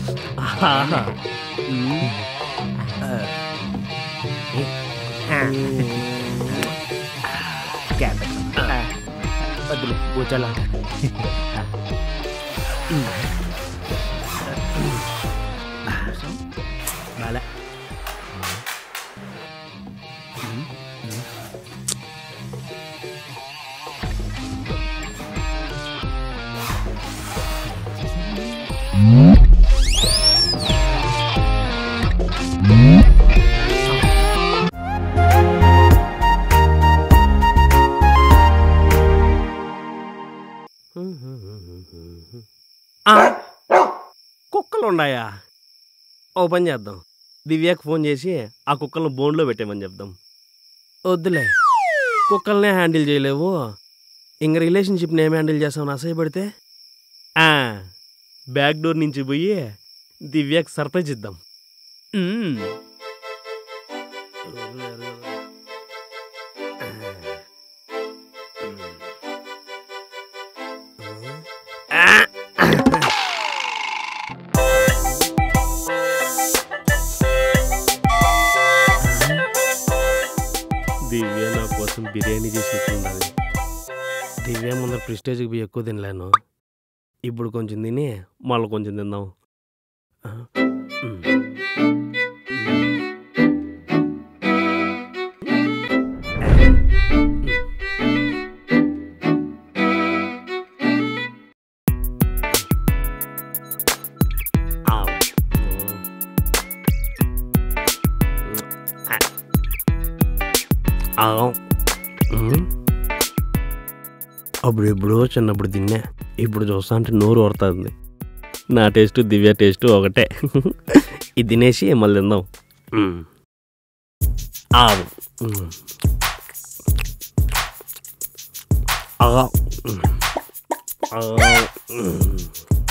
ఆహా. మ్మ్. క్యాట్. ఆ, వద్దులే కూర్చోలా బాలే ఆ, కుక్కలు ఉన్నాయా ఓ పని చేద్దాం దివ్యాకి ఫోన్ చేసి ఆ కుక్కలను బోన్లో పెట్టేమని చెప్దాం వద్దులే కుక్కల్నే హ్యాండిల్ చేయలేవు ఇంక రిలేషన్షిప్ని ఏం హ్యాండిల్ చేస్తావు అసహ్యపడితే ఆ, బ్యాక్ డోర్ నుంచి పోయి దివ్యాకి సర్ప్రైజ్ ఇద్దాం మ్మ్. దివ్య నా కోసం బిర్యానీ చేసినట్లున్నది దివ్య ముందర ప్రిస్టేజ్కి పోయి ఎక్కువ తినలేను ఇప్పుడు కొంచెం తిని మళ్ళీ కొంచెం తిందాం ఆ, మ్. ఆ. ఆ. మ్. అప్పుడు ఎప్పుడో చిన్నప్పుడు తిన్నా ఇప్పుడు చూస్తా అంటే నోరు ఊరుతుంది నా టేస్ట్ దివ్య టేస్ట్ ఒకటే ఇది తినేసి మళ్ళీ తిందాం మ్. ఆవు మ్. ఆ. మ్. ఆ. మ్.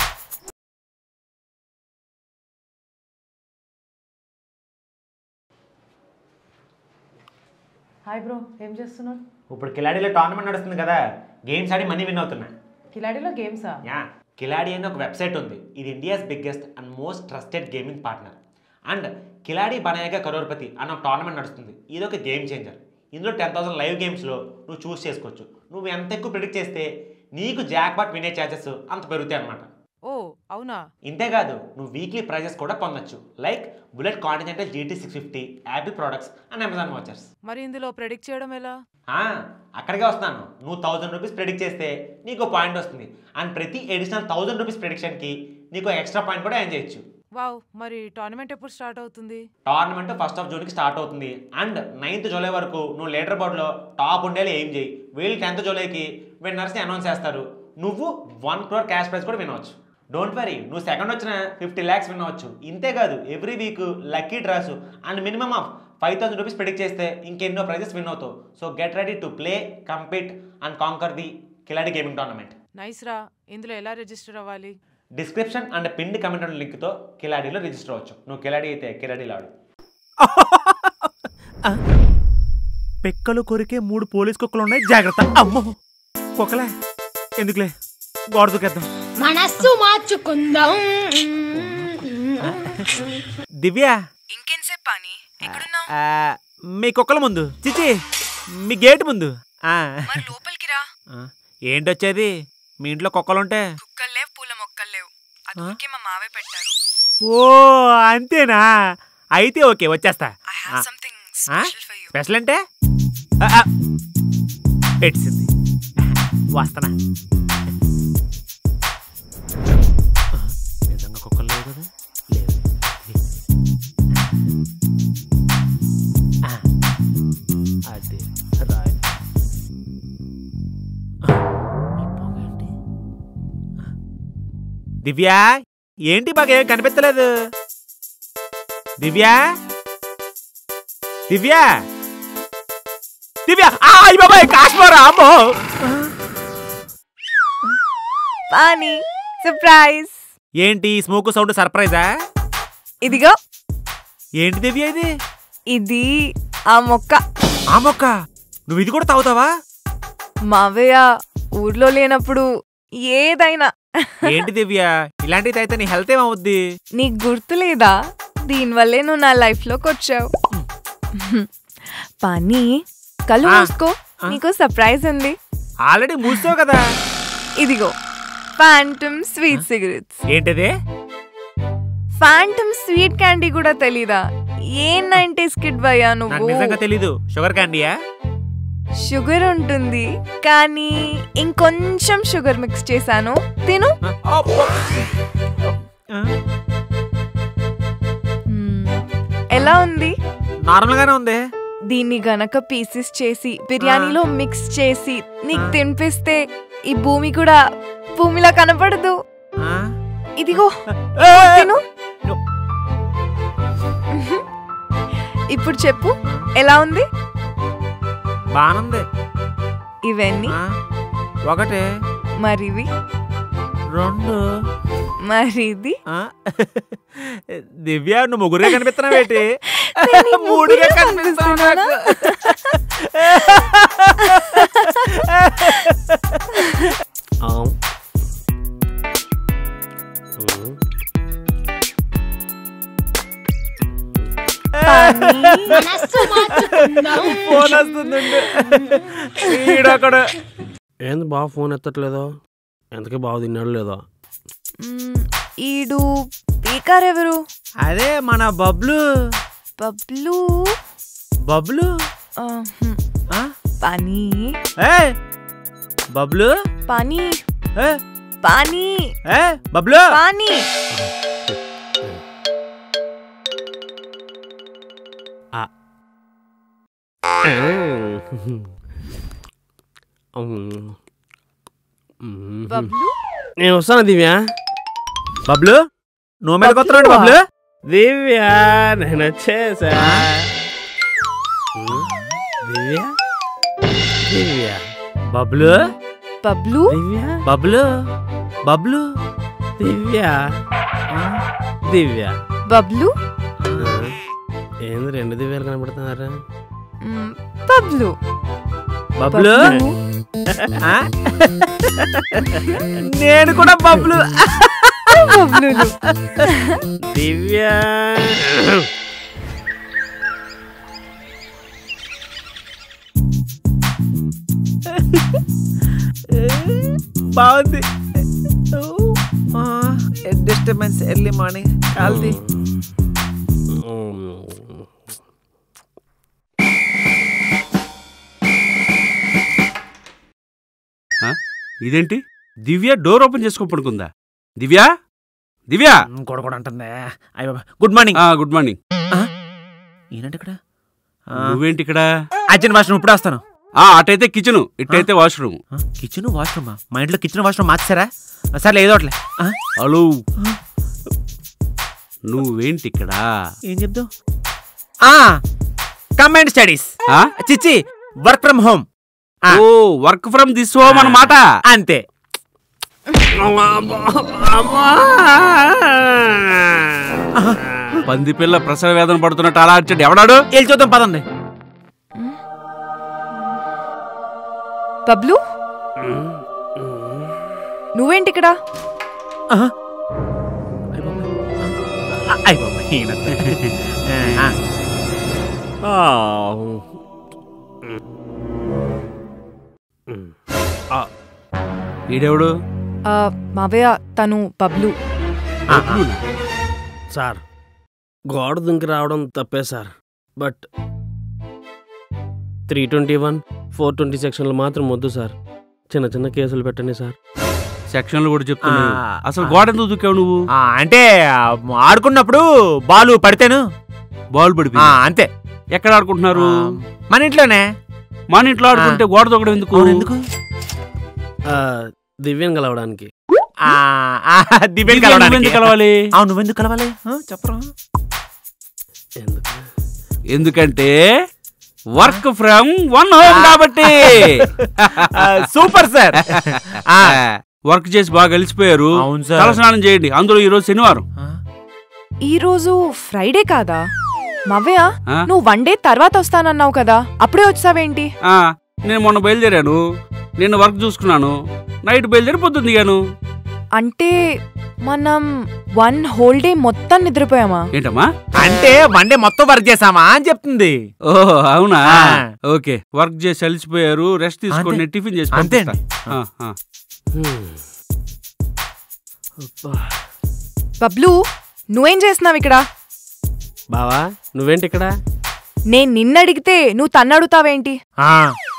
హాయ్ బ్రో ఏం చేస్తున్నావు ఇప్పుడు కిలాడీలో టోర్నమెంట్ నడుస్తుంది కదా గేమ్స్ ఆడి మనీ విన్ అవుతున్నా కిలాడీలో గేమ్సా యా కిలాడి అని ఒక వెబ్సైట్ ఉంది ఇది India's biggest and most trusted gaming partner and Khiladi Banayega Crorepati అన్న ఒక టోర్నమెంట్ నడుస్తుంది ఇది ఒక గేమ్ చేంజర్ ఇందులో టెన్ థౌసండ్ లైవ్ గేమ్స్లో నువ్వు చూస్ చేసుకోవచ్చు నువ్వు ఎంత ఎక్కువ ప్రిడిక్ట్ చేస్తే నీకు జాక్పాట్ వినే ఛాన్సెస్ అంత పెరుగుతాయి అనమాట ఓ అవునా ఇంతేకాదు నువ్వు వీక్లీ ప్రైజెస్ కూడా పొందొచ్చు like Bullet Continental GT six fifty Apple products and Amazon vouchers మరి ఇందులో ప్రెడిక్ట్ చేయడం ఎలా ఆ, అక్కడికే వస్తాను నువ్వు థౌజండ్ రూపీస్ ప్రెడిక్ట్ చేస్తే నీకు పాయింట్ వస్తుంది అండ్ ప్రతి ఎడిషనల్ థౌజండ్ రూపీస్ ప్రెడిక్షన్కి నీకు ఎక్స్ట్రా పాయింట్ కూడా ఏం చేయొచ్చు వావ్ మరి టోర్నమెంట్ ఎప్పుడు స్టార్ట్ అవుతుంది టోర్నమెంట్ ఫస్ట్ ఆఫ్ జూన్కి స్టార్ట్ అవుతుంది అండ్ నైన్త్ జూలై వరకు నువ్వు లీడర్ బోర్డులో టాప్ ఉండేలా ఏం చేయి వీళ్ళు టెన్త్ జూలైకి విన్నర్స్ని అనౌన్స్ చేస్తారు నువ్వు వన్ క్రోర్ క్యాష్ ప్రైజ్ కూడా వినవచ్చు డోంట్ వరీ నువ్వు సెకండ్ వచ్చిన ఫిఫ్టీ ల్యాక్స్ వినవచ్చు ఇంతే కాదు every week lucky draws and minimum of five thousand rupees predict చేస్తే ఇంకెన్నో ప్రైజెస్ విన్ అవుతావు so get ready to play compete and conquer the Khiladi gaming tournament nice రా ఇందులో ఎలా రిజిస్టర్ అవ్వాలి డిస్క్రిప్షన్ అండ్ పిండ్ కమెంట్ లింక్తో కిలాడీలో రిజిస్టర్ అవ్వచ్చు నువ్వు కిలాడీ అయితే కిలాడీలో ఆడు పెక్కలు కొరికే మూడు పోలీస్ కుక్కలు ఉన్నాయి జాగ్రత్త అమ్మో కుక్కలే ఎందుకులే గోడ దూకేద్దాం మనస్సు మార్చుకుందాం దివ్య ఇంకెంతసేపు పని ఎక్కడున్నావు ఆ, మీ కుక్కల ముందు చిచి మీ గేట్ ముందు ఆ. మరి లోపలికి రా ఆ, ఏంటొచ్చేది మీ ఇంట్లో కుక్కలుంటే కుక్కలు లేవు పూల మొక్కలు లేవు అది ఊరికే మా మావే పెట్టారు ఓ అంతేనా అయితే ఓకే వచ్చేస్తా I ah, have something ah? Special for you special అంటే ఆ, ఆ. పెట్టింది వస్తానా ఆ, నిజంగా కుక్కలు లేవు కదా లేవు ఆ, అదే రాయ్ ఆ, ఈ పొగ ఏంటి? ఆ. దివ్య ఏంటి బాగా ఏం కనిపించలేదు దివ్య దివ్య దివ్య ఆ, అయ్య బాబాయ్ కాశ్మీరా అమ్మో పానీ సర్ప్రైజ్ ఏంటి స్మోక్ సౌండ్ సర్ప్రైజా ఇదిగో ఏంటి దివ్య ఇది ఇది ఆ మొక్క ఆ మొక్క నువ్వు ఇది కూడా తాగుతావా మావయ్య ఊర్లో లేనప్పుడు ఏదైనా ఏంటి దివ్య ఇలాంటిది అయితే నీ హెల్త్ ఏమవుద్ది నీకు గుర్తులేదా దీనివల్లే నువ్వు నా లైఫ్లోకి వచ్చావు పని కళ్ళు ఆ. మూసుకో నీకు సర్ప్రైజ్ ఉంది ఆల్రెడీ మూసావు కదా ఇదిగో ఫ్యాంటమ్ స్వీట్ సిగరెట్స్ ఏంటిది ఫ్యాంటమ్ స్వీట్ క్యాండీ కూడా తెలీదా ఏ నైన్టీస్ కిడ్ భయ్యా నాకు నువ్వు నిజంగా తెలీదు షుగర్ క్యాండీయా షుగర్ ఉంటుంది కానీ ఇంకొంచెం షుగర్ మిక్స్ చేశాను తిను మ్మ్. ఎలా ఉంది నార్మల్ గానే ఉంది దీన్ని గనక పీసెస్ చేసి బిర్యానీలో మిక్స్ చేసి నీకు తినిపిస్తే ఈ భూమి కూడా భూమిలా కనపడదు ఆ? ఇదిగో ఏ, తిను ఇప్పుడు చెప్పు ఎలా ఉంది బానుంది ఇవన్నీ ఆ? ఒకటి మరివి రెండు మరి ఇది ఆ? దివ్య నువ్వు ముగ్గురే కనిపిస్తున్నావేటి నేను మూడుగా ముగ్గురే కనిపిస్తున్నావు కనిపిస్తున్నానా? ఆమ్. ఉమ్. పానీ. మనస్సు మార్చుకుందాం ఫోన్ వస్తుందండి ఈడొకడు ఏంది బాగా ఫోన్ ఎత్తట్లేదో ఎంతకీ బాగా తిన్నాడు లేదో మ్మ్, ఈడు బీకార్ ఎవరు అదే మన బబ్లు బబ్లు బబ్లు ఆ, హ్మ్. ఆ? పానీ ఏ బబ్లు పానీ ఏ పానీ ఏ బబ్లు పానీ ఉమ్. ఉమ్. బబ్లు నేను వస్తాను దివ్య బబ్లు నువ్వు మీద కొత్తరాడు బబ్లు దివ్య నేను వచ్చేసా ఉమ్. దివ్య దివ్య బబ్లు బబ్లు దివ్య బబ్లు బబ్లు దివ్య దివ్య బబ్లు ఆ, ఏంది రెండు దివ్యాలు కనబడుతున్నారా మ్మ్, బబ్లు బబ్లు ఆ? నేను కూడా బబ్లు బబ్లులు దివ్య బాగుంది డిస్టర్బెన్స్ ఎర్లీ మార్నింగ్ కాల్ది ఇదేంటి దివ్య డోర్ ఓపెన్ చేసుకొని పడుకుందా దివ్య దివ్య కూడా కూడా అంటుందే అయ్య గుడ్ మార్నింగ్ ఆ గుడ్ మార్నింగ్ ఈయనంటే ఇక్కడ నువ్వేంటి ఇక్కడ అర్జున్ వాష్రూమ్ ఇప్పుడు వస్తాను ఆ అటైతే కిచెన్ ఇటైతే వాష్రూమ్ కిచెన్ వాష్రూమా మా ఇంట్లో కిచెన్ వాష్రూమ్ మార్చారా సరే ఏదో ఒకట్లే ఆ, హలో నువ్వేంటి ఇక్కడ ఏం చెప్తావు కంబైన్డ్ స్టడీస్ ఆ? చిచ్చి వర్క్ ఫ్రమ్ హోమ్ ఆ. Oh work from this home అన్నమాట అంతే పంది పిల్ల ప్రసవ వేదన పడుతున్నట్టు అలా వచ్చాడు ఎవడాడు వెళ్ళి చూద్దాం పదండి బబ్లు నువ్వేంటి ఇక్కడ ఆ. అయ్య బాబోయ్, ఈయనంతే. ఆ, ఈడెవడు ఆ, మావయ్య తను బబ్లు ఆ, ఆ. సార్ గోడ దుంకి రావడం తప్పే sir but three twenty one four twenty సెక్షన్లు మాత్రం వద్దు సార్ చిన్న చిన్న కేసులు పెట్టండి సార్ సెక్షన్లు కూడా చెప్తున్నావు ఆ, అసలు ఆ. గోడ ఎందుకు దుక్కావు నువ్వు ఆ, అంటే ఆ, ఆడుకున్నప్పుడు బాలు పడితేను బాల్ ఆ, పడిపి అంతే ఎక్కడ ఆడుకుంటున్నారు ఆ, మన ఇంట్లోనే మన ఇంట్లో ఆడుకుంటే గోడ దొక్కడం ఎందుకు అవును, ఎందుకు ఆ, దివ్యం కలవడానికి ఆ, ఆ, దివ్యని దివ్య కలవడానికి. నువ్వెందుకు కలవాలి అవును నువ్వెందుకు కలవాలి ఆ, చెప్పరా ఎందుకు ఎందుకంటే వర్క్ ఫ్రమ్ వన్ హోమ్ కాబట్టి ఆ, సూపర్ సార్ ఆ, వర్క్ చేసి బాగా కలిసిపోయారు అవును సార్. తలస్నానం చేయండి అందులో ఈ రోజు శనివారం ఆ, ఈ రోజు ఫ్రైడే కాదా మావయ్య ఆ? నువ్వు వన్ డే తర్వాత వస్తానన్నావు కదా అప్పుడే వచ్చావేంటి ఆ, నేను మొన్న బయలుదేరాను నిన్న వర్క్ చూసుకున్నాను నైట్ బయలుదేరి పొద్దున్న దిగాను అంటే మనం వన్ హోల్ డే మొత్తం నిద్రపోయామా ఏంటమ్మా అంటే వన్ డే మొత్తం వర్క్ చేసామా అని చెప్తుంది ఓ అవునా ఆ. ఓకే వర్క్ చేసి అలిసిపోయారు రెస్ట్ తీసుకోండి అంతే. నేను టిఫిన్ చేసి అంతే పంపిస్తా. ఆ, ఆ. హ్మ్. అబ్బా. బబ్లు నువ్వేం చేస్తున్నావు ఇక్కడ బావా నువ్వేంటి ఇక్కడ నేను నిన్న అడిగితే నువ్వు తన్ను అడుగుతావేంటి ఆ,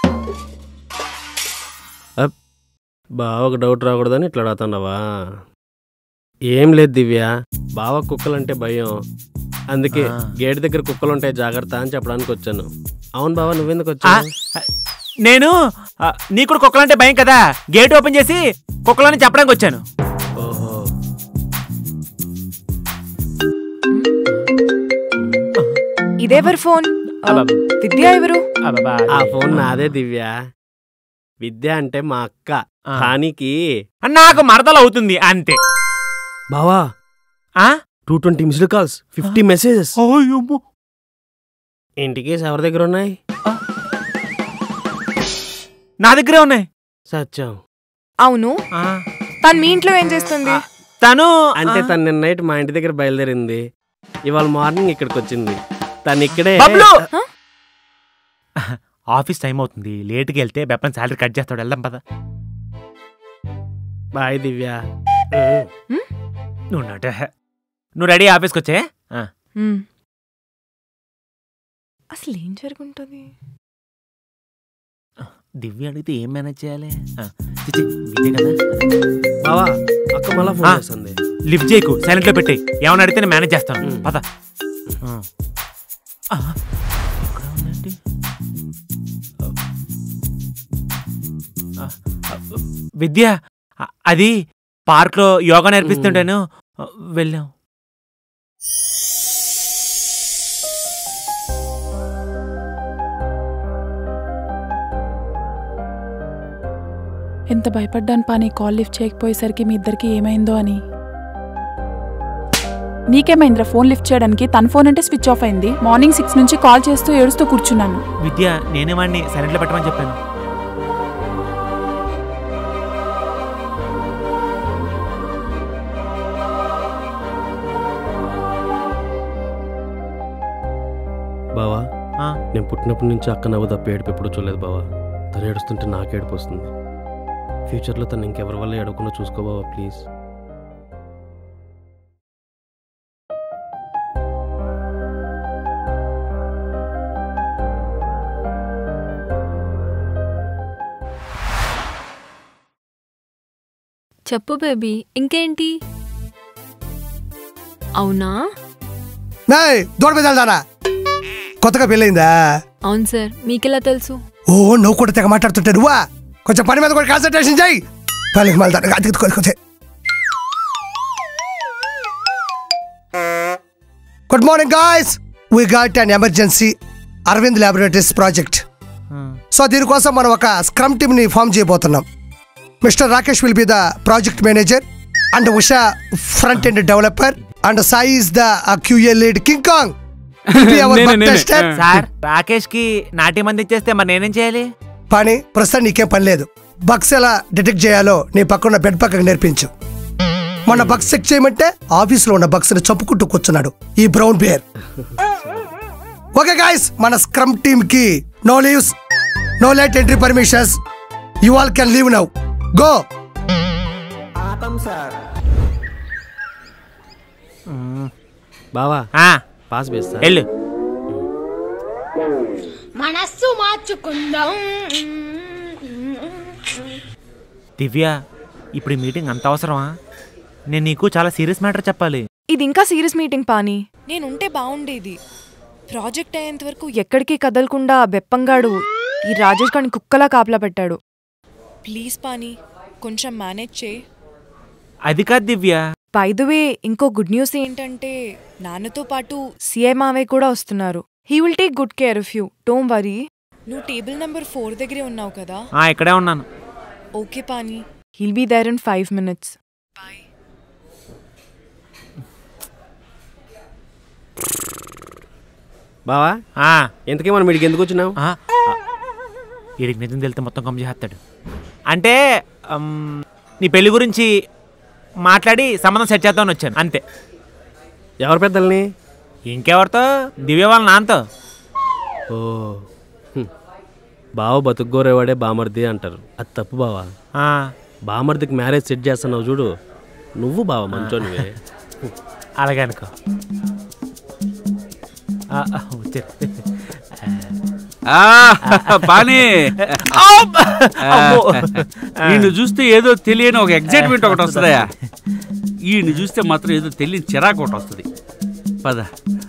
బావ ఒక డౌట్ రాకూడదని ఇట్లా అడుగుతున్నావా ఏం లేదు దివ్య బావ కుక్కలంటే భయం అందుకే ఆ. గేట్ దగ్గర కుక్కలు ఉంటాయి జాగ్రత్త అని చెప్పడానికి వచ్చాను అవును బావ నువ్వెందుకు ఆ, వచ్చావు నేను ఆ, నీకు కూడా కుక్కలంటే భయం కదా గేట్ ఓపెన్ చేసి కుక్కలని చెప్పడానికి వచ్చాను ఓహో ఇదెవరి ఫోన్ ఆ, అబ్బబ్బ. విద్య ఎవరు అబ్బబ్బా, ఆ అది. ఫోన్ నాదే దివ్య విద్య అంటే మా అక్క ఆ. ఖానికి నాకు మరదలు అవుతుంది అంతే బావా ఆ? Two twenty missed calls fifty messages ఓయమ్మో. ఇంటికి ఎవరి దగ్గర ఉన్నాయి నా దగ్గరే ఉన్నాయి సత్యం అవును ఆ, తను మీ ఇంట్లో ఏం చేస్తుంది తను అంటే ఆ, తను నిన్న నైట్ మా ఇంటి దగ్గర బయలుదేరింది ఇవాళ మార్నింగ్ ఇక్కడికి వచ్చింది తను ఇక్కడే బబ్లు ఆఫీస్ టైం అవుతుంది లేట్కి వెళ్తే బెప్పని శాలరీ కట్ చేస్తాడు వెళ్దాం పద బాయ్ దివ్య నువ్వు నట నువ్వు రెడీ ఆఫీస్కి వచ్చే ఆ. హ్మ్. అసలు ఏం జరుగుంటుంది దివ్య అడిగితే ఏం మేనేజ్ చేయాలి ఆ, చిచి, విద్య కదా బావా అక్క మళ్ళా ఫోన్ ఆ. చేస్తుంది లిఫ్ట్ చేయకు సైలెంట్లో పెట్టి ఏమని అడిగితే నేను మేనేజ్ చేస్తాను ఉమ్. పద ఆ. ఆ, ఇక్కడ ఉందేంటి? ఆ, ఆ, విద్య ఆ, అది పార్క్లో యోగా నేర్పిస్తుంటాను ఆ, వెళ్ళాం ఎంత భయపడ్డాను పాని కాల్ లిఫ్ట్ చేయకపోయేసరికి మీ ఇద్దరికి ఏమైందో అని నీకేమైందిరా ఫోన్ లిఫ్ట్ చేయడానికి తన ఫోన్ అంటే స్విచ్ ఆఫ్ అయింది మార్నింగ్ సిక్స్ నుంచి కాల్ చేస్తూ ఏడుస్తూ కూర్చున్నాను విద్య నేనే వాడిని సైలెంట్లో పెట్టమని చెప్పాను బావా ఆ, నేను పుట్టినప్పటి నుంచి అక్క నవ్వు తప్ప ఏడుపు ఎప్పుడు చూడలేదు బావా తను ఏడుస్తుంటే నాకు ఏడుపు వస్తుంది ఫ్యూచర్లో తను ఇంకెవరి వల్ల ఏడవకుండా చూసుకో బావా ప్లీజ్ చెప్పు బేబీ ఇంకేంటి అవునా నాయ్ దూడ మీద వెళ్దారా కొత్తగా పెళ్ళైందా అవును సార్ మీకెలా తెలుసు ఓ నువ్వు కూడా తెగ మాట్లాడుతుంటే నువ్వా కొంచెం పని మీద కూడా కాన్సన్ట్రేషన్ చేయి పనికి మళ్ళీ అది కొద్ది good morning guys we got an emergency Arvind laboratories project ఆ. సో దీనికోసం మనం ఒక స్క్రమ్ టీమ్ ని ఫామ్ చేయబోతున్నాం mister Rakesh will be the project manager and Usha front end developer and Sai is the QA lead King Kong నేనే, నేనే. సార్ రాకేష్ కి నాట్యం మంది ఇచ్చేస్తే మరి నేనేం చేయాలి పని ప్రస్తుతం నీకేం పని లేదు బగ్స్ ఎలా డిటెక్ట్ చేయాలో నీ పక్కన బెడ్ పక్కకు నేర్పించు మొన్న బగ్స్ చెక్ చేయమంటే ఆఫీస్ లో ఉన్న బగ్స్ ని చంపుకుంటూ కూర్చున్నాడు ఈ బ్రౌన్ బేర్ ఓకే గాయస్ మన స్క్రమ్ టీమ్ కి no leaves no late entry permissions you all can leave now go బావా ఆ, పాస్ వేస్తా వెళ్ళు మనస్సు మార్చుకుందాం దివ్య ఇప్పుడు ఈ మీటింగ్ అంత అవసరమా నేను నీకు చాలా సీరియస్ మ్యాటర్ చెప్పాలి ఇది ఇంకా సీరియస్ మీటింగ్ పాని నేను ఉంటే బాగుండేది ప్రాజెక్ట్ అయ్యేంత వరకు ఎక్కడికి కదలకుండా బెప్పంగాడు ఈ రాజేష్ గారిని కుక్కలా కాపలా పెట్టాడు ప్లీజ్ పాని కొంచెం మేనేజ్ చేయి అది కాదు దివ్య బై ద వే ఇంకో గుడ్ న్యూస్ ఏంటంటే నాన్నతో పాటు సిఐ మావయ్య కూడా వస్తున్నారు he will take good care of you don't worry నువ్వు టేబుల్ నెంబర్ ఫోర్ దగ్గరే ఉన్నావు కదా ఆ, ఇక్కడే ఉన్నాను okay Pani he'll be there in five minutes బావా ఆ, ఎంతకే మనం వీడికి ఎందుకు వచ్చినావు ఆ, ఆ. వీడికి నిజం తెలితే మొత్తం కమ్ చేస్తాడు అంటే అమ్, నీ పెళ్లి గురించి మాట్లాడి సంబంధం సెట్ చేద్దామని వచ్చాను అంతే ఎవరి పెద్దల్ని ఇంకెవరితో దివ్య వాళ్ళ నాన్నతో ఓ హ్మ్. బావ బతుకుగోరేవాడే బామర్ది అంటారు అది తప్పు బావా ఆ, బామర్దికి మ్యారేజ్ సెట్ చేస్తున్నావు చూడు నువ్వు బావ మంచోనివే అలాగే అనుకో ఆ, ఆ, వచ్చారు. ఆ, పానీ అమ్మో. ఈయన చూస్తే ఏదో తెలియని ఒక ఎగ్జైట్మెంట్ ఒకటి వస్తుందయా ఈయన చూస్తే మాత్రం ఏదో తెలియని చిరాకు ఒకటి వస్తుంది పద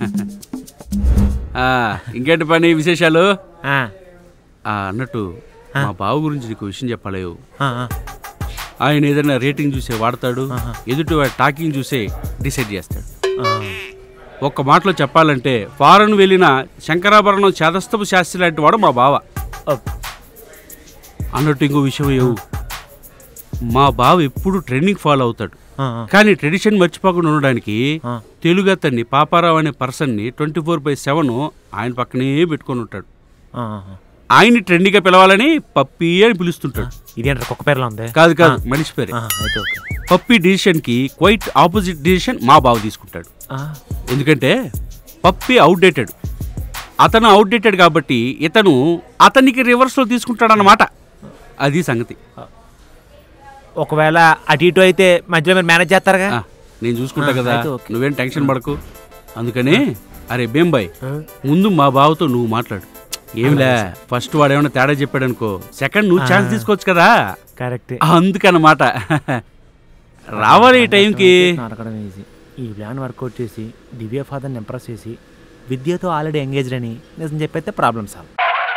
ఆ, ఇంకేంటి పని విశేషాలు ఆ, ఆ, అన్నట్టు మా బావ గురించి నీకు విషయం చెప్పాలి ఆ, ఆ. ఆయన ఏదైనా రేటింగ్ చూసే వాడతాడు ఎదుటి వాడి టాకింగ్ చూసే డిసైడ్ చేస్తాడు ఒక్క మాటలో చెప్పాలంటే ఫారెన్ వెళ్ళిన శంకరాభరణం చేదస్తపు శాస్త్రి లాంటి వాడు మా బావ అన్నట్టు ఇంకో విషయం ఏవు మా బావ ఎప్పుడు ట్రెండింగ్ ఫాలో అవుతాడు ఆ, ఆ. కానీ ట్రెడిషన్ మర్చిపోకుండా ఉండడానికి ఆ. తెలుగు అతన్ని పాపారావు అనే పర్సన్ని ట్వంటీ ఫోర్ బై సెవెన్ ఆయన పక్కనే పెట్టుకొని ఉంటాడు ఆ, ఆ. ఆయన్ని ట్రెండింగ్గా పిలవాలని పప్పి అని పిలుస్తుంటాడు ఇదేంటారు కుక్క పేర్లో ఉంది కాదు కాదు మనిషి పేరే ఆ, అయితే ఓకే పప్పి డిసిషన్ కి క్వైట్ ఆపోజిట్ డిసిషన్ మా బావ తీసుకుంటాడు ఆ, ఎందుకంటే పప్పి అవుట్డేటెడ్ అతను అవుట్డేటెడ్ కాబట్టి ఇతను అతనికి రివర్స్లో తీసుకుంటాడు అన్నమాట అది సంగతి ఒకవేళ అటు ఇటు అయితే మధ్యలో మీరు మేనేజ్ చేస్తారుగా ఆ, నేను చూసుకుంటా ఆ, కదా అయితే ఓకే. నువ్వేం టెన్షన్ పడకు అందుకని అరే బేంబాయ్ ముందు మా బావతో నువ్వు మాట్లాడు ఏమిలే ఫస్ట్ వాడు ఏమైనా తేడా చెప్పాడు అనుకో సెకండ్ నువ్వు ఛాన్స్ తీసుకోవచ్చు కదా కరెక్ట్ అందుకన్నమాట రావాలి ఈ టైంకి నరకడం ఈజీ ఈ ప్లాన్ వర్కౌట్ చేసి దివ్య ఫాదర్ని ఇంప్రెస్ చేసి విద్యతో ఆల్రెడీ ఎంగేజ్డ్ అని నిజం చెప్పైతే ప్రాబ్లమ్ సాల్వ్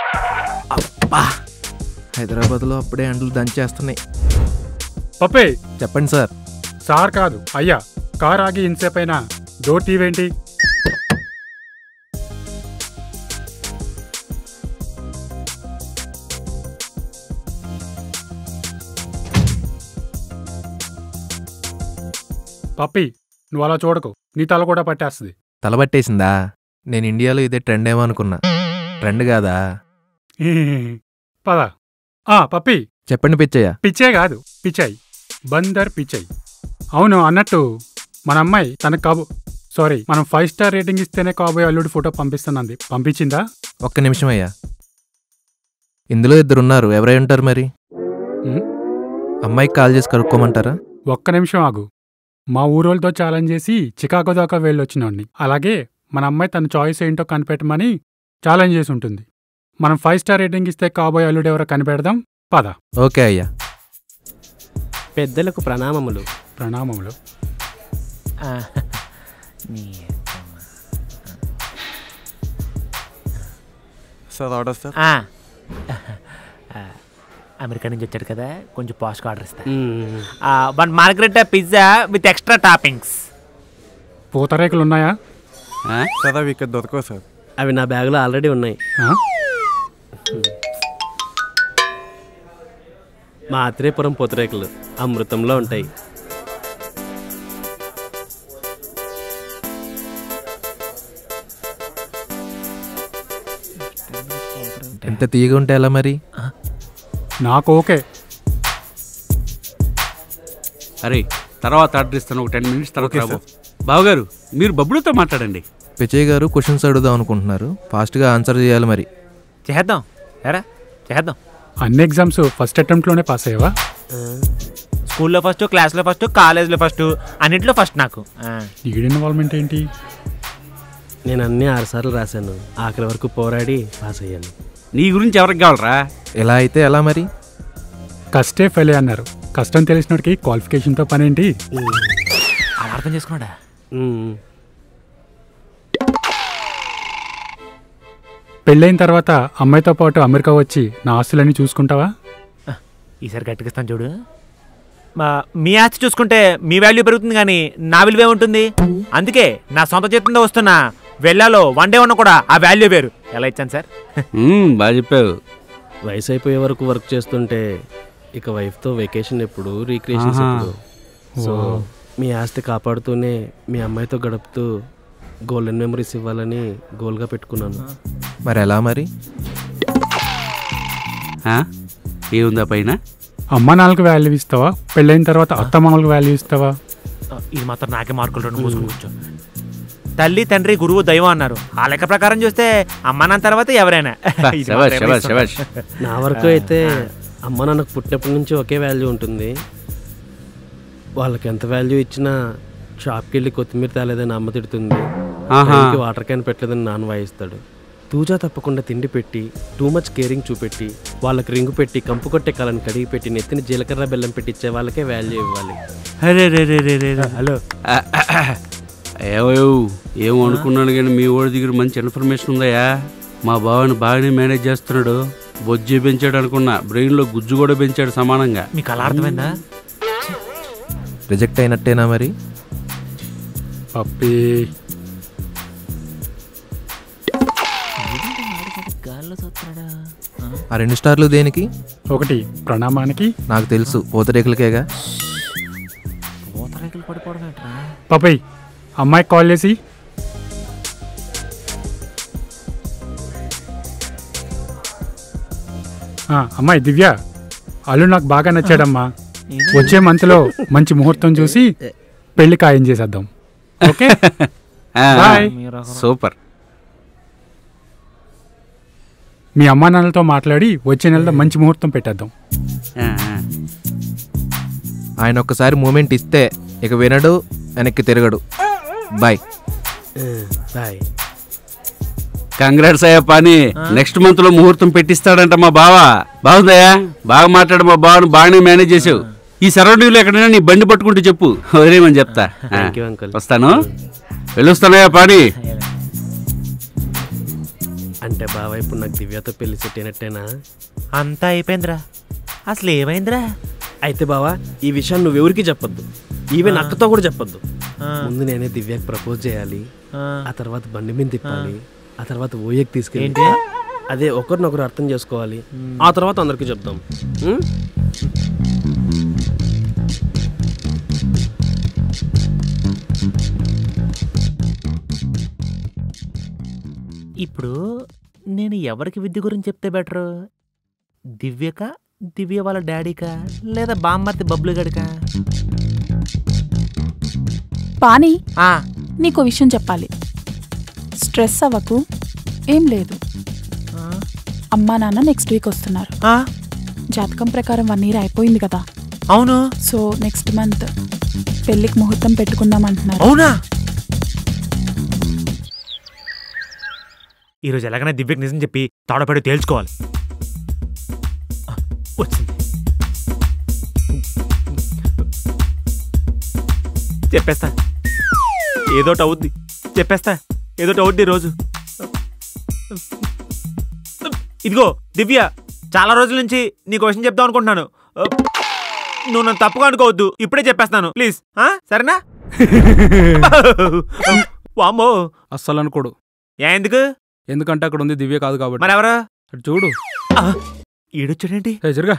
హైదరాబాద్లో అప్పుడే ఎండలు దంచేస్తున్నాయి పప్పే చెప్పండి సార్ సార్ కాదు అయ్యా కార్ ఆగి ఇంతసేపైనా డోర్ తీవేంటి పప్పి నువ్వు అలా చూడకు నీ తల కూడా పట్టేస్తుంది తలబట్టేసిందా నేను ఇండియాలో ఇదే ట్రెండ్ ఏమో అనుకున్నా ట్రెండ్ కాదా పద ఆ పప్పి చెప్పండి పిచ్చయ్య పిచ్చే కాదు పిచ్చాయి బందర్ పిచ్చాయి అవును అన్నట్టు మన అమ్మాయి తన కాబో సారీ మనం ఫైవ్ స్టార్ రేటింగ్ ఇస్తేనే కాబోయే అల్లుడి ఫోటో పంపిస్తున్నది పంపించిందా ఒక్క నిమిషం అయ్యా ఇందులో ఇద్దరున్నారు ఎవరై ఉంటారు మరి ఉమ్, అమ్మాయికి కాల్ చేసి కనుక్కోమంటారా ఒక్క నిమిషం ఆగు మా ఊరోళ్ళతో ఛాలెంజ్ చేసి చికాగో దాకా వెళ్ళొచ్చినోడిని అలాగే మన అమ్మాయి తన చాయిస్ ఏంటో కనిపెట్టమని ఛాలెంజ్ చేసి ఉంటుంది మనం ఫైవ్ స్టార్ రేటింగ్ ఇస్తే కాబోయే అల్లుడు ఎవరో కనిపెడదాం పద ఓకే అయ్యా పెద్దలకు ప్రణామములు ప్రణామములు సార్ ఆర్డర్ సార్ అమెరికా నుంచి వచ్చాడు కదా కొంచెం పాస్ట్గా ఆర్డర్ ఇస్తా మ్మ్. One margherita pizza with extra toppings పూతరేకులు ఉన్నాయా సార్ అవి ఇక్కడ దొరకవు సార్ అవి నా బ్యాగ్లో ఆల్రెడీ ఉన్నాయి ఆ? మా ఆత్రేయపురం పూతరేకులు అమృతంలో ఉంటాయి ఎంత తీయగా ఉంటే ఎలా మరి నాకు ఓకే అరే తర్వాత ఆర్డర్ ఇస్తాను ఒక టెన్ మినిట్స్ తర్వాత రాబో బావగారు మీరు బబ్బులతో మాట్లాడండి పిచ్చయ్య గారు క్వశ్చన్స్ అడుగుదాం అనుకుంటున్నారు ఫాస్ట్గా ఆన్సర్ చేయాలి మరి చేద్దాం ఎరా చేద్దాం అన్ని ఎగ్జామ్స్ ఫస్ట్ అటెంప్ట్లోనే పాస్ అయ్యావా స్కూల్లో ఫస్ట్ క్లాస్లో ఫస్ట్ కాలేజ్లో ఫస్ట్ అన్నింటిలో ఫస్ట్ నాకు ఆ. ఈడ్ ఇన్వాల్వ్మెంట్ ఏంటి నేను అన్ని ఆరు సార్లు రాశాను ఆఖరి వరకు పోరాడి పాస్ అయ్యాను నీ గురించి ఎవరికి కావాలరా ఎలా అయితే ఎలా మరి కష్టే ఫెయిల్ అన్నారు కష్టం తెలిసినోడికి క్వాలిఫికేషన్తో పనేంటి అలా అర్థం చేసుకున్నాడా మ్మ్. పెళ్ళైన తర్వాత అమ్మాయితో పాటు అమెరికా వచ్చి నా ఆస్తులన్నీ చూసుకుంటావా ఈసారి గట్టికిస్తాను చూడు మా మీ ఆస్తి చూసుకుంటే మీ వాల్యూ పెరుగుతుంది కానీ నా విలువే ఉంటుంది అందుకే నా సొంత చేతుందో వస్తున్నా వెళ్ళాలో వన్ డే ఉన్న కూడా ఆ వాల్యూ వేరు ఎలా ఇచ్చాను సార్ మ్మ్, బాగా చెప్పావు వయసు అయిపోయే వరకు వర్క్ చేస్తుంటే ఇక వైఫ్తో వెకేషన్ ఎప్పుడు రీక్రియేషన్స్ ఆహా. ఎప్పుడు సో మీ ఆస్తి కాపాడుతూనే మీ అమ్మాయితో గడుపుతూ గోల్డెన్ మెమరీస్ ఇవ్వాలని గోల్గా పెట్టుకున్నాను మరి ఎలా మరి ఆ? ఏముందా పైన అమ్మ నాన్నలకు వాల్యూ ఇస్తావా పెళ్ళైన తర్వాత అత్త మామలకు వాల్యూ ఇస్తావా ఇది మాత్రం నాకే మార్కులు రెండు మూసుకుని కూర్చో తల్లి తండ్రి గురువు దైవం అన్నారు ఆ లెక్క ప్రకారం చూస్తే అమ్మ నాన్న తర్వాత ఎవరైనా ఇది శభాష్, మాత్రం శభాష్, ఇష్టం. శభాష్. నా వరకు అయితే అమ్మ నాన్నకు పుట్టినప్పటి నుంచి ఒకే వాల్యూ ఉంటుంది వాళ్ళకి ఎంత వాల్యూ ఇచ్చినా షాప్కి వెళ్ళి కొత్తిమీర తేలేదని అమ్మ తిడుతుంది ఆహా. టైంకి వాటర్ క్యాన్ పెట్టలేదని నాన్న వాయిస్తాడు తూజా తప్పకుండా తిండి పెట్టి టూ మచ్ కేరింగ్ చూపెట్టి వాళ్ళకి రింగు పెట్టి కంపు కొట్టే కళను కడిగి పెట్టి నెత్తిని జీలకర్ర బెల్లం పెట్టి ఇచ్చే వాళ్ళకే వాల్యూ ఇవ్వాలి అరే రే రే రే రే రే. హలో ఏమో ఏమో అనుకున్నాను కానీ మీ వాడి దగ్గర మంచి ఇన్ఫర్మేషన్ ఉందయ్యా మా బావని బాగానే మేనేజ్ చేస్తున్నాడు బొజ్జి పెంచాడు అనుకున్నా బ్రెయిన్లో గుజ్జు కూడా పెంచాడు సమానంగా మీకు అలా అర్థమైందా రిజెక్ట్ అయినట్టేనా మరి పప్పి ఆ రెండు స్టార్లు దేనికి ఒకటి ప్రణామానికి నాకు తెలుసు పూతరేకులకేగా పూతరేకులు పడిపోవడం ఏంట్రా పప్పయ్ అమ్మాయికి కాల్ చేసి ఆ, అమ్మాయి దివ్య అల్లు నాకు బాగా నచ్చాడమ్మా వచ్చే మంత్లో మంచి ముహూర్తం చూసి పెళ్లి ఖాయం చేసేద్దాం ఓకే ఆ, బాయ్ సూపర్ మీ అమ్మా నాన్నలతో మాట్లాడి వచ్చే నెలలో మంచి ముహూర్తం పెట్టేద్దాం ఆ, ఆ. ఆయన ఒక్కసారి మూమెంట్ ఇస్తే ఇక వినడు వెనక్కి తిరగడు బాయ్ బాయ్ కంగ్రాట్స్ అయ్యా పని నెక్స్ట్ మంత్ లో ముహూర్తం పెట్టిస్తాడంట మా బావ బాగుందయ్యా బాగా మాట్లాడు మా బావను బాగానే మేనేజ్ చేసావు ఈ సరౌండింగ్ లో ఎక్కడైనా నీ బండి పట్టుకుంటూ చెప్పు వదిలేమని చెప్తా ఆ, Thank you, uncle. వస్తాను వెళ్ళొస్తానయ్యా పాని అంటే బావా ఇప్పుడు నాకు దివ్యతో పెళ్లి సెట్ అయినట్టేనా అంతా అయిపోయిందిరా అసలు ఏమైందిరా అయితే బావా ఈ విషయాన్ని నువ్వెవరికి చెప్పొద్దు ఈవెన్ అక్కతో కూడా చెప్పొద్దు ఆ. ముందు నేనే దివ్యకి ప్రపోజ్ చేయాలి ఆ. ఆ తర్వాత బండి మీద తిప్పాలి ఆ తర్వాత ఓయకి తీసుకెళ్ళి ఏంటి? అదే ఒకరినొకరు అర్థం చేసుకోవాలి ఆ తర్వాత అందరికీ చెప్దాం ఉం? ఇప్పుడు నేను ఎవరికి విద్య గురించి చెప్తే బెటర్ దివ్యక దివ్య వాళ్ళ డాడీకా లేదా బామ్మర్తి బబ్లు గడికా పాని ఆ, నీకో విషయం చెప్పాలి స్ట్రెస్ అవ్వకు ఏం లేదు ఆ, అమ్మా నాన్న నెక్స్ట్ వీక్ వస్తున్నారు ఆ, జాతకం ప్రకారం వన్ ఇయర్ అయిపోయింది కదా అవును సో నెక్స్ట్ మంత్ పెళ్ళికి ముహూర్తం పెట్టుకుందాం అంటున్నారు అవునా ఈరోజు ఎలాగైనా దివ్యకి నిజం చెప్పి తాడపడి తేల్చుకోవాలి ఆ, వచ్చింది చెప్పేస్తా ఏదోటి అవుద్ది చెప్పేస్తా ఏదోటి అవుద్ది రోజు ఇదిగో దివ్య చాలా రోజుల నుంచి నీకు విషయం చెప్దాం అనుకుంటున్నాను నువ్వు నన్ను తప్పుగా అనుకోవద్దు ఇప్పుడే చెప్పేస్తాను ప్లీజ్ ఆ? సరేనా వామ్మో అస్సలు అనుకోడు ఏ ఎందుకు ఎందుకంటే అక్కడ ఉంది దివ్య కాదు కాబట్టి మరెవరు అటు చూడు ఈడొచ్చాడేంటి ఏ, జరుగా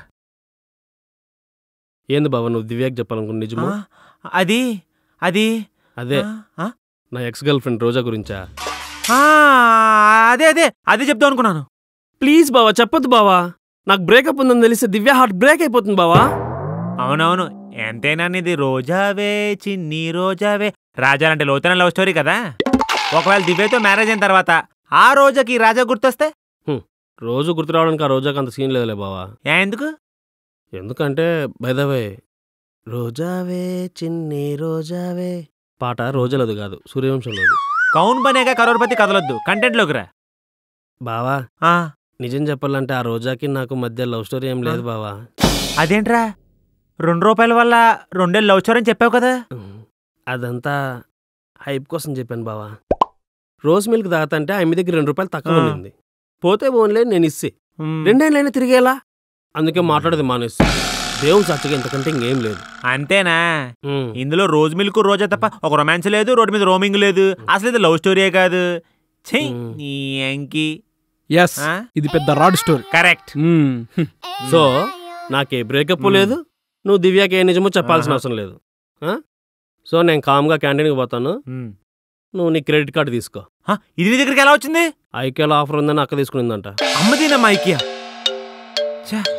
ఏంది బావా నువ్వు దివ్యకి చెప్పాలనుకున్న నిజమా ఆ, అది అది అదే ఆ, ఆ? నా ఎక్స్ గర్ల్ ఫ్రెండ్ రోజా గురించా ఆ, అదే అదే అదే చెప్దాం అనుకున్నాను ప్లీజ్ బావా చెప్పొద్దు బావా నాకు బ్రేకప్ ఉందని తెలిస్తే దివ్య హార్ట్ బ్రేక్ అయిపోతుంది బావా అవునవును ఎంతైనా ఇది రోజావే చిన్ని రోజావే రాజా అంటే లోతైన లవ్ స్టోరీ కదా ఒకవేళ దివ్యతో మ్యారేజ్ అయిన తర్వాత ఆ రోజాకి రాజా గుర్తొస్తే రోజు గుర్తు రావడానికి ఆ రోజాకి అంత సీన్ లేదులే బావా ఏ ఎందుకు ఎందుకంటే బైదవే రోజావే చిన్ని రోజావే పాట రోజలది కాదు సూర్యవంశంలోది కౌన్ బనేగా కరోర్పతి కదలొద్దు కంటెంట్లోకి రా బావా ఆ, నిజం చెప్పాలంటే ఆ రోజాకి నాకు మధ్య లవ్ స్టోరీ ఏం లేదు బావా అదేంట్రా రెండు రూపాయల వల్ల రెండేళ్ళు లవ్ స్టోరీ అని చెప్పావు కదా అదంతా హైప్ కోసం చెప్పాను బావా రోజ్ మిల్క్ తాగుతంటే ఆమె దగ్గర రెండు రూపాయలు తక్కువ ఆ. ఉంది పోతే పోన్లే నేను ఇస్తే మ్, రెండేళ్ళైనా తిరిగేలా అందుకే మాట్లాడేది మానేస్తా దేవుని సచ్చగా ఇంతకంటే ఇంకేం లేదు అంతేనా ఉమ్. ఇందులో రోజు మిల్క్ రోజా తప్ప ఒక రొమాన్స్ లేదు రోడ్డు మీద రోమింగ్ లేదు అసలు ఇది లవ్ స్టోరీయే కాదు ఛీ, మ్. నీ ఎంకి ఎస్ ఆ? ఇది పెద్ద రాడ్ స్టోరీ కరెక్ట్ సో నాకే బ్రేకప్ లేదు నువ్వు దివ్యాకి ఏ నిజమో చెప్పాల్సిన ఆహా. అవసరం లేదు ఆ? సో నేను కామ్గా క్యాంటీన్కి పోతాను నువ్వు నీ క్రెడిట్ కార్డు తీసుకో ఇది నీ దగ్గరికి ఎలా వచ్చింది ఐకేలో ఆఫర్ ఉందని అక్క తీసుకునిందంట అమ్మదీనమ్మా ఐకియా